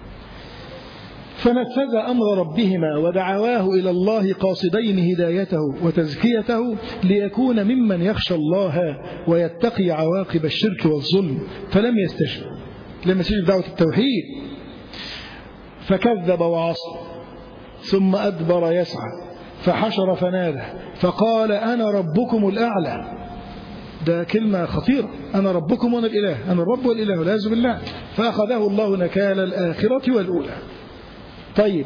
فنفذ أمر ربهما ودعواه إلى الله قاصدين هدايته وتزكيته ليكون ممن يخشى الله ويتقي عواقب الشرك والظلم فلم يستجب لم يستجب دعوة التوحيد فكذب وعصى ثم أدبر يسعى فحشر فنادى فقال أنا ربكم الأعلى ده كلمة خطيرة أنا ربكم وأنا الإله أنا الرب والإله والعياذ بالله فأخذه الله نكال الآخرة والأولى طيب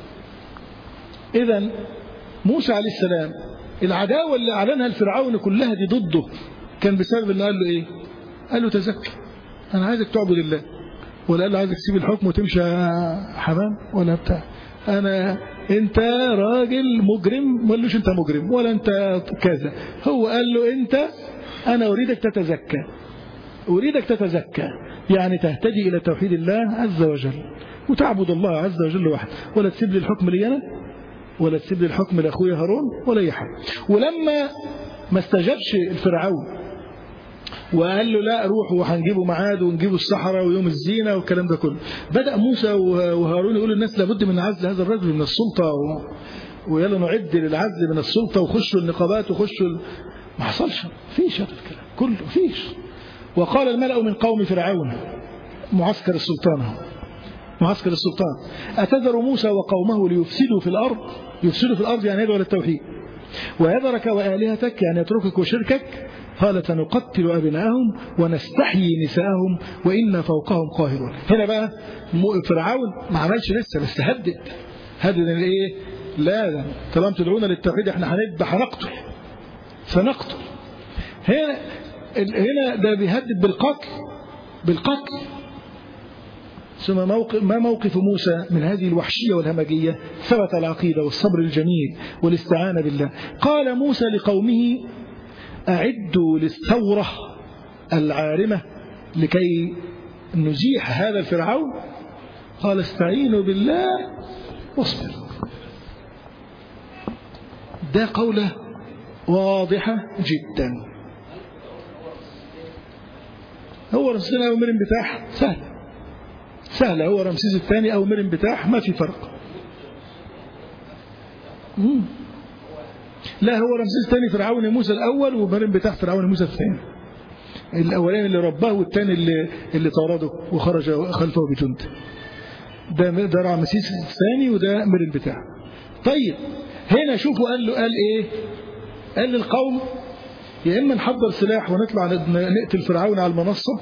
إذا موسى عليه السلام العداوة اللي أعلنها الفرعون كلها دي ضده كان بسبب اللي قال له إيه قال له تزكى أنا عايزك تعبد الله ولا قال له عايزك تسيب الحكم وتمشي حمام ولا بتاع أنا أنت راجل مجرم ما قالوش أنت مجرم ولا أنت كذا هو قال له أنت أنا أريدك تتزكى أريدك تتزكى يعني تهتدي إلى توحيد الله عز وجل وتعبد الله عز وجل وحده ولا تسيب لي الحكم لي أنا ولا تسيب لي الحكم لأخويا هارون ولا أي حاجة ولما ما استجابش الفرعون وقال له لا روح وهنجيبه معاد ونجيبه الصحراء ويوم الزينة والكلام ده كله بدأ موسى وهارون يقولوا الناس لابد من عزل هذا الرجل من السلطة و... ويلا نعد للعزل من السلطة وخشوا النقابات وخشوا ال... ما حصلش فيش هذا الكلام كله فيش وقال الملأ من قوم فرعون معسكر السلطان معسكر السلطان أتذر موسى وقومه ليفسدوا في الأرض يفسدوا في الأرض يعني يدعو للتوحيد ويذرك وآلهتك يعني يتركك وشركك قال سنقتل أبناءهم ونستحيي نساءهم وإنا فوقهم قاهرون هنا بقى فرعون ما عملش لسه بس هدد هدد الايه لا لا طالما تدعونا للتوحيد احنا هنذبح هنقتل سنقتل هنا هنا ده بيهدد بالقتل بالقتل ثم موقف ما موقف موسى من هذه الوحشية والهمجية ثبت العقيدة والصبر الجميل والاستعانة بالله قال موسى لقومه أعدوا للثورة العارمة لكي نزيح هذا الفرعون قال استعينوا بالله واصبروا ده قولة واضحة جدا هو رمسيس الثاني أو مرن بتاعه سهل سهل هو رمسيس الثاني أو مرن بتاعه ما في فرق مم. لا هو رمسيس الثاني فرعون موسى الأول ومرن بتاع فرعون موسى الثاني الأولاني اللي رباه والثاني اللي, اللي طارده وخرج خلفه بجند ده ده رمسيس الثاني وده مرن بتاعه طيب هنا شوفوا قال له قال ايه قال للقوم يا اما نحضر سلاح ونطلع نقتل فرعون على المنصه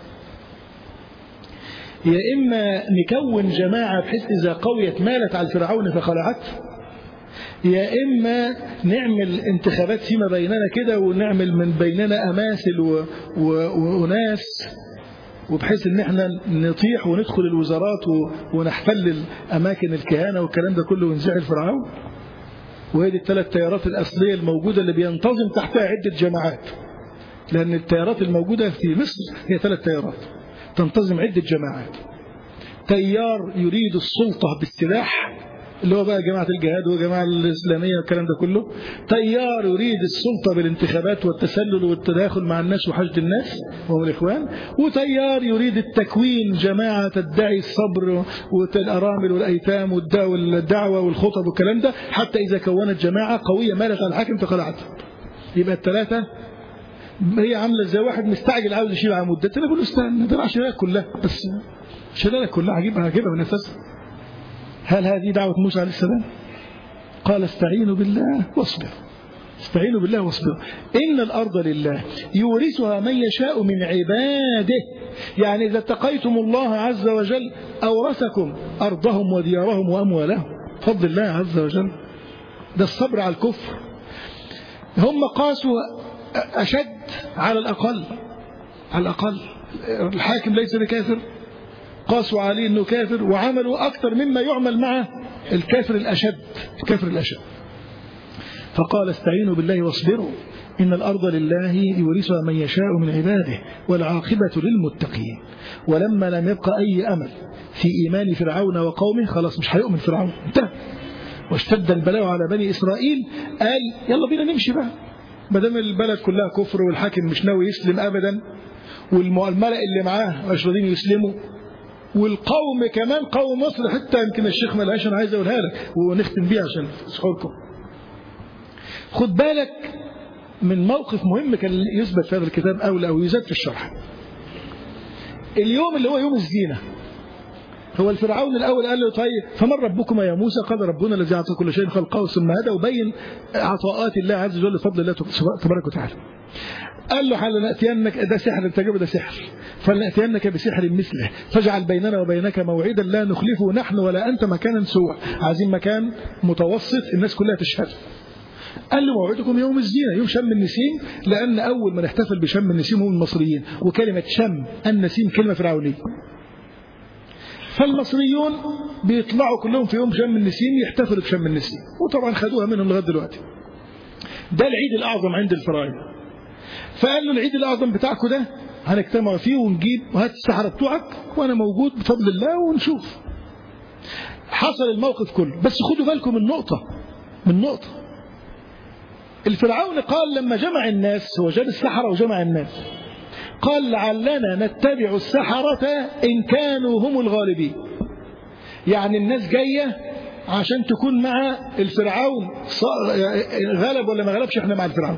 يا اما نكون جماعه بحيث اذا قويت مالت على الفرعون فخلعته يا إما نعمل انتخابات فيما بيننا كده ونعمل من بيننا أماثل و... و... وناس وبحيث ان احنا نطيح وندخل الوزارات و... ونحتل اماكن الكهانه والكلام ده كله ونزيع الفرعون وهي دي الثلاث تيارات الاصليه الموجوده اللي بينتظم تحتها عده جماعات لان التيارات الموجوده في مصر هي ثلاث تيارات تنتظم عده جماعات تيار يريد السلطه بالسلاح اللي هو بقى جماعة الجهاد والجماعة الإسلامية والكلام ده كله تيار يريد السلطة بالانتخابات والتسلل والتداخل مع الناس وحشد الناس وهم الإخوان وتيار يريد التكوين جماعة تدعي الصبر والأرامل والأيتام والدعوة والخطب والكلام ده حتى إذا كونت جماعة قوية مالت على الحاكم فخلعت يبقى الثلاثة هي عاملة زي واحد مستعجل عاوز يشيل على مدة أنا بقول له استنى ده شلالك كلها بس شلالك كلها هجيبها هجيبها من أساسها هل هذه دعوة موسى عليه السلام قال استعينوا بالله واصبروا استعينوا بالله واصبروا إن الأرض لله يورثها من يشاء من عباده يعني إذا اتقيتم الله عز وجل أورثكم أرضهم وديارهم وأموالهم فضل الله عز وجل ده الصبر على الكفر هم قاسوا أشد على الأقل على الأقل الحاكم ليس بكافر قاسوا عليه أنه كافر وعملوا أكثر مما يعمل مع الكافر الأشد الكافر الأشد فقال استعينوا بالله واصبروا إن الأرض لله يورثها من يشاء من عباده والعاقبة للمتقين ولما لم يبقى أي أمل في إيمان فرعون وقومه خلاص مش هيؤمن فرعون انتهى واشتد البلاء على بني إسرائيل قال يلا بينا نمشي بقى ما دام البلد كلها كفر والحاكم مش ناوي يسلم أبدا والملأ اللي معاه مش راضيين يسلموا والقوم كمان قوم مصر حتى يمكن الشيخ ملهاش انا عايز اقولها لك ونختم بيها عشان سحوركم خد بالك من موقف مهم كان يثبت في هذا الكتاب أولى أو يزاد في الشرح اليوم اللي هو يوم الزينة هو الفرعون الأول قال له طيب فمن ربكما يا موسى قال ربنا الذي أعطى كل شيء خلقه ثم هدى وبين عطاءات الله عز وجل فضل الله تبارك وتعالى قال له فلنأتينك ده سحر انت جاب ده سحر فلنأتينك بسحر مثله فاجعل بيننا وبينك موعدا لا نخلفه نحن ولا أنت مكانا سوى عايزين مكان متوسط الناس كلها تشهد قال له موعدكم يوم الزينة يوم شم النسيم لأن أول من احتفل بشم النسيم هم المصريين وكلمة شم النسيم كلمة فرعونية فالمصريون بيطلعوا كلهم في يوم شم النسيم يحتفلوا بشم النسيم وطبعا خدوها منهم لغايه دلوقتي ده العيد الأعظم عند الفراعنة فقال له العيد الأعظم بتاعكم ده هنجتمع فيه ونجيب وهات السحرة بتوعك وأنا موجود بفضل الله ونشوف حصل الموقف كله بس خدوا بالكم من نقطة من نقطة الفرعون قال لما جمع الناس هو جاب السحرة وجمع الناس قال لعلنا نتبع السحرة إن كانوا هم الغالبين يعني الناس جاية عشان تكون مع الفرعون غلب ولا ما غلبش احنا مع الفرعون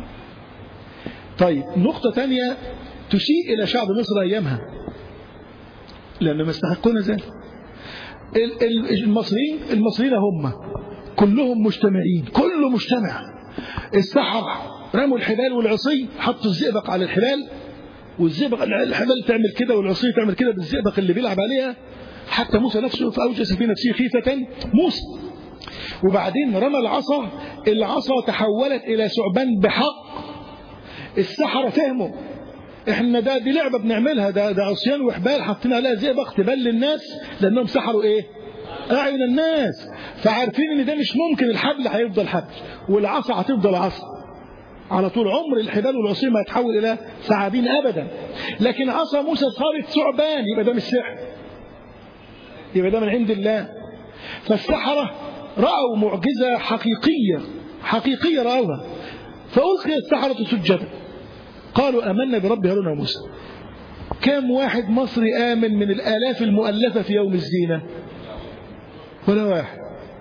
طيب نقطة تانية تسيء إلى شعب مصر أيامها لأنهم يستحقون ذلك المصريين المصريين هم كلهم مجتمعين كله مجتمع السحرة رموا الحبال والعصي حطوا الزئبق على الحبال والزئبق الحبال تعمل كده والعصي تعمل كده بالزئبق اللي بيلعب عليها حتى موسى نفسه فأوجس في نفسه خيفة موسى وبعدين رمى العصا العصا تحولت إلى ثعبان بحق السحرة فهموا احنا ده دي لعبة بنعملها ده ده عصيان وحبال حاطين عليها زئبق تبان للناس لأنهم سحروا ايه أعين الناس فعارفين ان ده مش ممكن الحبل هيفضل حبل والعصا هتفضل عصا على طول عمر الحبال والعصي ما يتحول إلى ثعابين أبدا لكن عصا موسى صارت ثعبان يبقى ده مش سحر يبقى ده من عند الله فالسحرة رأوا معجزة حقيقية حقيقية رأوها فألقي السحرة سجدا قالوا أمنا برب هارون وموسى كم واحد مصري آمن من الآلاف المؤلفة في يوم الزينة ولا واحد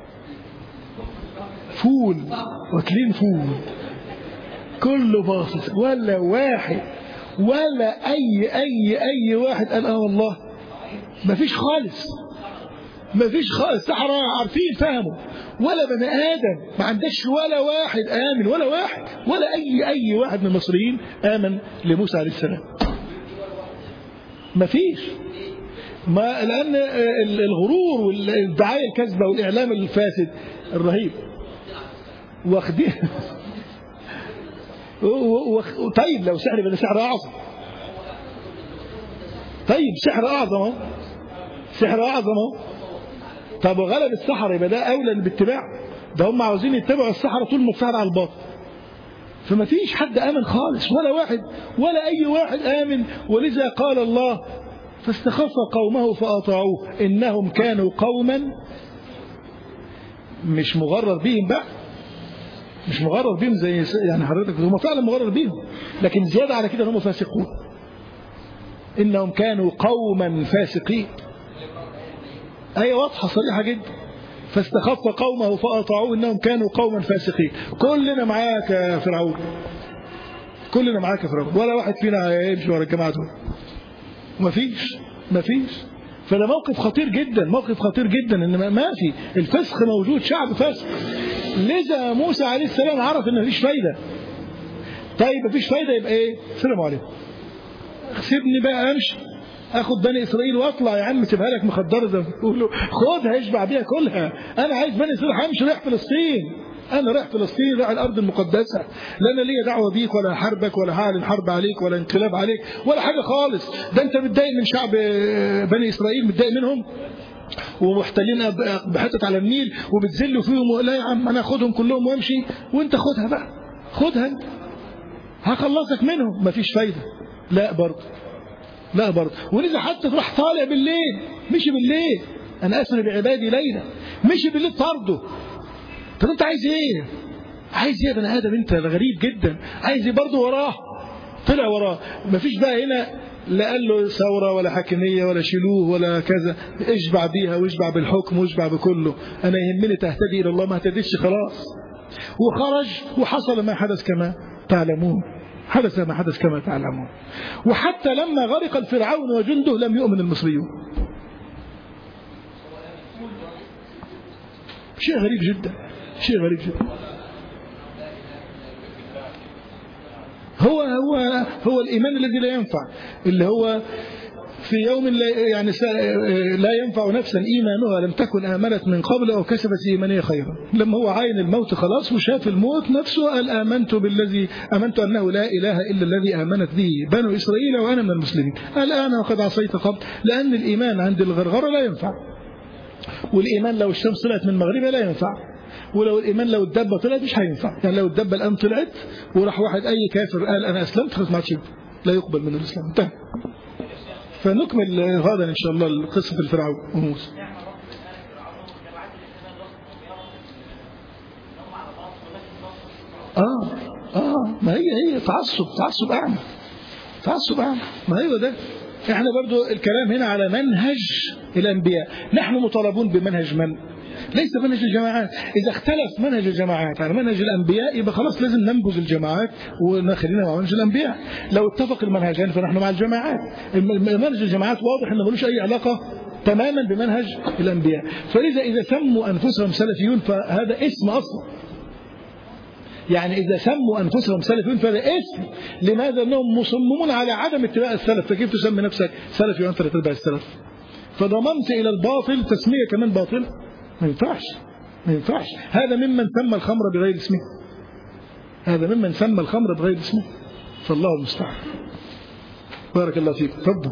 فول واكلين فول كله باصص ولا واحد ولا أي أي أي واحد قال آه والله ما فيش خالص ما فيش خالص سحرة عارفين فهموا ولا بني آدم ما عندش ولا واحد آمن ولا واحد ولا أي أي واحد من المصريين آمن لموسى عليه السلام ما فيش ما لأن الغرور والدعاية الكاذبة والإعلام الفاسد الرهيب واخدين طيب لو سحر يبقى سحر أعظم طيب سحر أعظم سحر أعظم طب وغلب السحر يبقى ده أولى باتباع ده هم عاوزين يتبعوا السحرة طول ما السحر على الباطل فما فيش حد آمن خالص ولا واحد ولا أي واحد آمن ولذا قال الله فاستخف قومه فأطاعوه إنهم كانوا قوما مش مغرر بهم بقى مش مغرر بهم زي يعني حضرتك هم فعلا مغرر بهم لكن زيادة على كده هم فاسقون إنهم كانوا قوما فاسقين آية واضحة صريحة جدا فاستخف قومه فأطاعوه إنهم كانوا قوما فاسقين كلنا معاك يا فرعون كلنا معاك يا فرعون ولا واحد فينا هيمشي ورا الجماعة دول مفيش مفيش فده موقف خطير جدا موقف خطير جدا ان ما في الفسق موجود شعب فسق لذا موسى عليه السلام عرف ان مفيش فايده طيب مفيش فايده يبقى ايه السلام عليكم سيبني بقى امشي اخد بني اسرائيل واطلع يا عم سيبها لك مخدره زي ما بيقولوا خدها اشبع بيها كلها انا عايز بني اسرائيل همشي رايح فلسطين انا رايح فلسطين رايح الارض المقدسه لا انا ليا دعوه بيك ولا حربك ولا هعلن حرب عليك ولا انقلاب عليك ولا حاجه خالص ده انت متضايق من شعب بني اسرائيل متضايق منهم ومحتلين بحتت على النيل وبتذلوا فيهم لا يا عم انا اخدهم كلهم وامشي وانت خدها بقى خدها انت هخلصك منهم مفيش فايده لا برضه لا برضه ولذا حتى تروح طالع بالليل مشي بالليل انا اسري بعبادي ليلا مشي بالليل طرده طب انت عايز ايه عايز ايه يا بني ادم انت غريب جدا عايز ايه برضه وراه طلع وراه مفيش بقى هنا لا قال له ثوره ولا حاكميه ولا شيلوه ولا كذا اشبع بيها واشبع بالحكم واشبع بكله انا يهمني تهتدي الى الله ما اهتديتش خلاص وخرج وحصل ما حدث كما تعلمون حدث ما حدث كما تعلمون وحتى لما غرق الفرعون وجنده لم يؤمن المصريون شيء غريب جدا شيء غريب جدا هو هو هو الإيمان الذي لا ينفع اللي هو في يوم لا يعني لا ينفع نفسا إيمانها لم تكن آمنت من قبل أو كسبت إيمانية خيرا لما هو عاين الموت خلاص وشاف الموت نفسه قال آمنت بالذي آمنت أنه لا إله إلا الذي آمنت به بنو إسرائيل وأنا من المسلمين الآن وقد عصيت قبل لأن الإيمان عند الغرغرة لا ينفع والإيمان لو الشمس طلعت من مغربها لا ينفع ولو الإيمان لو الدبة طلعت مش هينفع يعني لو الدبة الآن طلعت وراح واحد أي كافر قال أنا أسلمت خلاص ما عادش لا يقبل من الإسلام انتهى فنكمل غدا إن شاء الله قصة الفرعون وموسى آه آه ما هي هي تعصب تعصب أعمى تعصب أعمى ما هي ده احنا برضو الكلام هنا على منهج الأنبياء نحن مطالبون بمنهج من ليس منهج الجماعات إذا اختلف منهج الجماعات على منهج الأنبياء يبقى خلاص لازم ننبذ الجماعات ونخلينا مع منهج الأنبياء لو اتفق المنهجان فنحن مع الجماعات منهج الجماعات واضح أنه ملوش أي علاقة تماما بمنهج الأنبياء فإذا إذا سموا أنفسهم سلفيون فهذا اسم أصلا يعني إذا سموا أنفسهم سلفيون فهذا اسم لماذا أنهم مصممون على عدم اتباع السلف فكيف تسمي نفسك سلفي وأنت لا تتبع السلف فضممت إلى الباطل تسمية كمان باطل ما ينفعش ما ينفعش هذا ممن سمى الخمر بغير اسمه هذا ممن سمى الخمر بغير اسمه فالله المستعان بارك الله فيك تفضل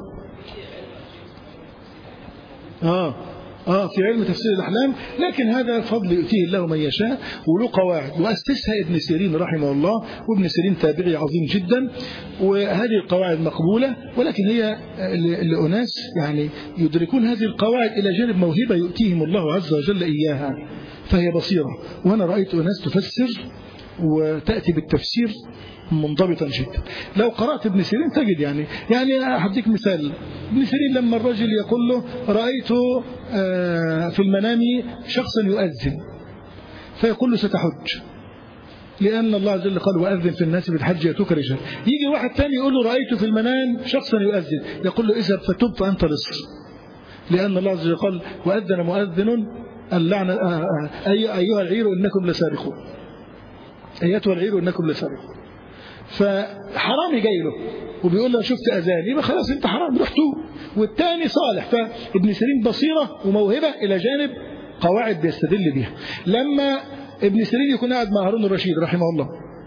اه آه في علم تفسير الأحلام لكن هذا فضل يؤتيه الله من يشاء وله قواعد وأسسها ابن سيرين رحمه الله وابن سيرين تابعي عظيم جدا وهذه القواعد مقبولة ولكن هي لأناس يعني يدركون هذه القواعد إلى جانب موهبة يؤتيهم الله عز وجل إياها فهي بصيرة وأنا رأيت أناس تفسر وتأتي بالتفسير منضبطا جدا لو قرأت ابن سيرين تجد يعني يعني هديك مثال ابن سيرين لما الرجل يقول له رأيت في المنام شخصا يؤذن فيقول له ستحج لأن الله عز وجل قال وأذن في الناس بالحج يأتوك رجال يجي واحد ثاني يقول له رأيت في المنام شخصا يؤذن يقول له اذهب فتب فأنت لص لأن الله عز وجل قال وأذن مؤذن اللعنة أيها العير إنكم لسارقون أيتها العير إنكم لسارقون فحرامي جاي له وبيقول له شفت اذان يبقى خلاص انت حرام روح توب والثاني صالح فابن سيرين بصيره وموهبه الى جانب قواعد بيستدل بها لما ابن سيرين يكون قاعد مع هارون الرشيد رحمه الله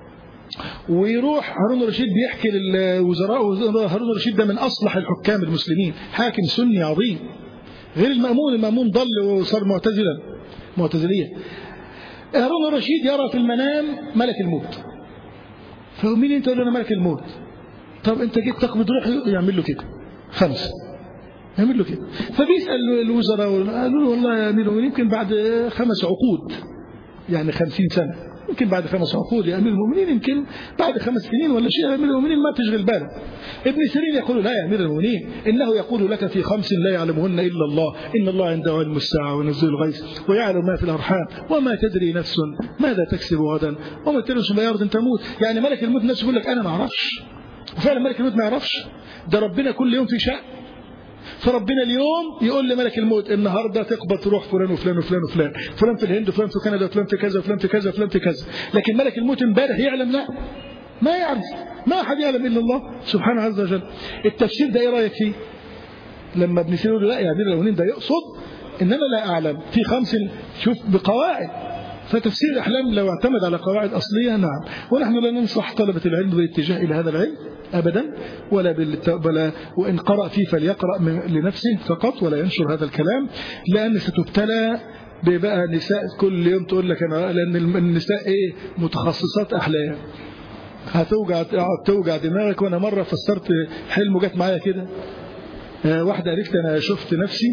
ويروح هارون الرشيد بيحكي للوزراء هارون الرشيد ده من اصلح الحكام المسلمين حاكم سني عظيم غير المأمون المأمون ضل وصار معتزلا معتزليا هارون الرشيد يرى في المنام ملك الموت فمين انت تقول له انا ملك الموت طب انت جيت تقبض روحي يعمل له كده خمسه يعمل له كده فبيسال الوزراء قالوا له والله يا امير المؤمنين يمكن بعد خمس عقود يعني خمسين سنه يمكن بعد خمس عقود يا امير المؤمنين يمكن بعد خمس سنين ولا شيء يا امير المؤمنين ما تشغل بالك ابن سيرين يقول لا يا امير المؤمنين انه يقول لك في خمس لا يعلمهن الا الله ان الله عنده علم الساعه ونزول الغيث ويعلم ما في الارحام وما تدري نفس ماذا تكسب غدا وما تدري نفس ما يرض تموت يعني ملك الموت نفسه يقول لك انا ما اعرفش وفعلا ملك الموت ما يعرفش ده ربنا كل يوم في شأن فربنا اليوم يقول لملك الموت النهارده تقبض روح فلان وفلان وفلان وفلان فلان في الهند وفلان في كندا وفلان في كذا وفلان في كذا وفلان في كذا لكن ملك الموت امبارح يعلم لا ما يعرف ما احد يعلم الا الله سبحانه عز وجل التفسير ده ايه رايك فيه لما ابن سيرين يقول لا يا امير المؤمنين ده يقصد ان انا لا اعلم في خمس شوف بقواعد فتفسير الأحلام لو اعتمد على قواعد أصلية نعم ونحن لا ننصح طلبة العلم بالاتجاه إلى هذا العلم أبدا ولا, بالت... ولا وإن قرأ فيه فليقرأ من... لنفسه فقط ولا ينشر هذا الكلام لأن ستبتلى ببقى نساء كل يوم تقول لك أنا لأن النساء إيه متخصصات أحلام هتوجع توجع دماغك وأنا مرة فسرت حلم وجت معايا كده واحدة قالت لي أنا شفت نفسي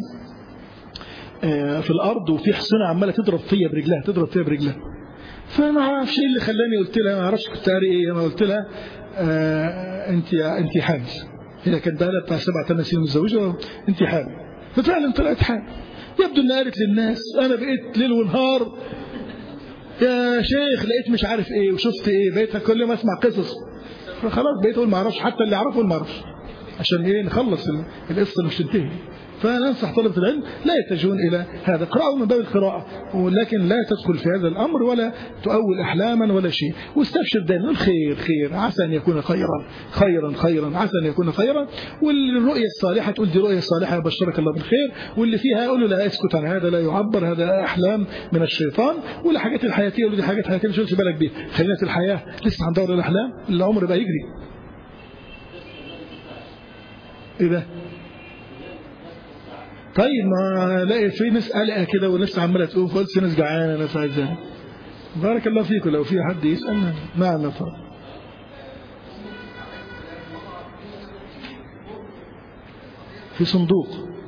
في الأرض وفي حصنة عمالة تضرب فيا برجلها تضرب فيا برجلها فأنا ما اعرفش إيه اللي خلاني قلت لها ما اعرفش كنت قاري إيه أنا قلت لها أنت أنت حامل هي كانت بقى لها بتاع سبع ثمان سنين متزوجة أنت حامل ففعلا طلعت حامل يبدو إنها قالت للناس أنا بقيت ليل ونهار يا شيخ لقيت مش عارف إيه وشفت إيه بقيت كل ما أسمع قصص فخلاص بقيت أقول ما أعرفش حتى اللي أعرفه ما أعرفش عشان إيه نخلص القصة مش تنتهي فننصح طلبة العلم لا يتجهون إلى هذا اقرأوا من باب القراءة ولكن لا تدخل في هذا الأمر ولا تؤول أحلاما ولا شيء واستبشر دائما الخير خير عسى أن يكون خيرا خيرا خيرا عسى أن يكون خيرا والرؤية الصالحة تقول دي رؤية صالحة يبشرك الله بالخير واللي فيها يقول له لا اسكت عن هذا لا يعبر هذا أحلام من الشيطان والحاجات الحياتية يقول دي حاجات حياتية مش شغلش بالك بيها خلينا في الحياة لسه هندور الأحلام العمر بقى يجري ايه ده طيب ما الاقي في ناس قلقه كده وناس عماله تقوم قلت ناس جعانه ناس عايزه بارك الله فيكم لو في حد يسال نعم نفر في صندوق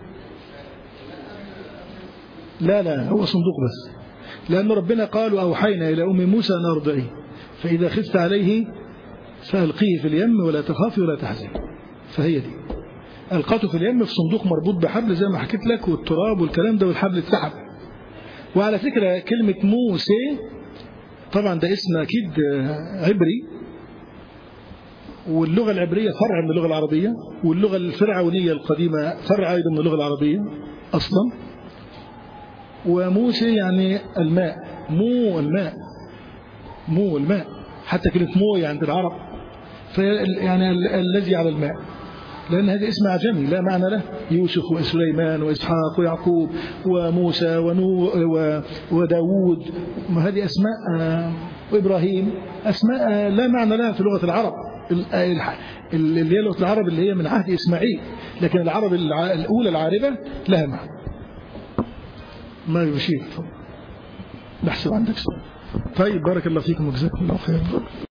لا لا هو صندوق بس لأن ربنا قال وأوحينا إلى أم موسى أن أرضعيه فإذا خفت عليه فألقيه في اليم ولا تخافي ولا تحزني فهي دي ألقته في اليم في صندوق مربوط بحبل زي ما حكيت لك والتراب والكلام ده والحبل اتسحب وعلى فكرة كلمة موسى طبعا ده اسم أكيد عبري واللغة العبرية فرع من اللغة العربية واللغة الفرعونية القديمة فرع أيضا من اللغة العربية أصلا وموسى يعني الماء مو الماء مو الماء حتى كلمة مو عند العرب يعني الذي على الماء لأن هذا اسم أعجمي لا معنى له يوسف وسليمان وإسحاق ويعقوب وموسى ونو وداود هذه أسماء وإبراهيم أسماء لا معنى لها في لغة العرب اللي هي لغة العرب اللي هي من عهد إسماعيل لكن العرب الأولى العاربة لها معنى ما يشير بحسب عندك طيب بارك الله فيكم وجزاكم الله خير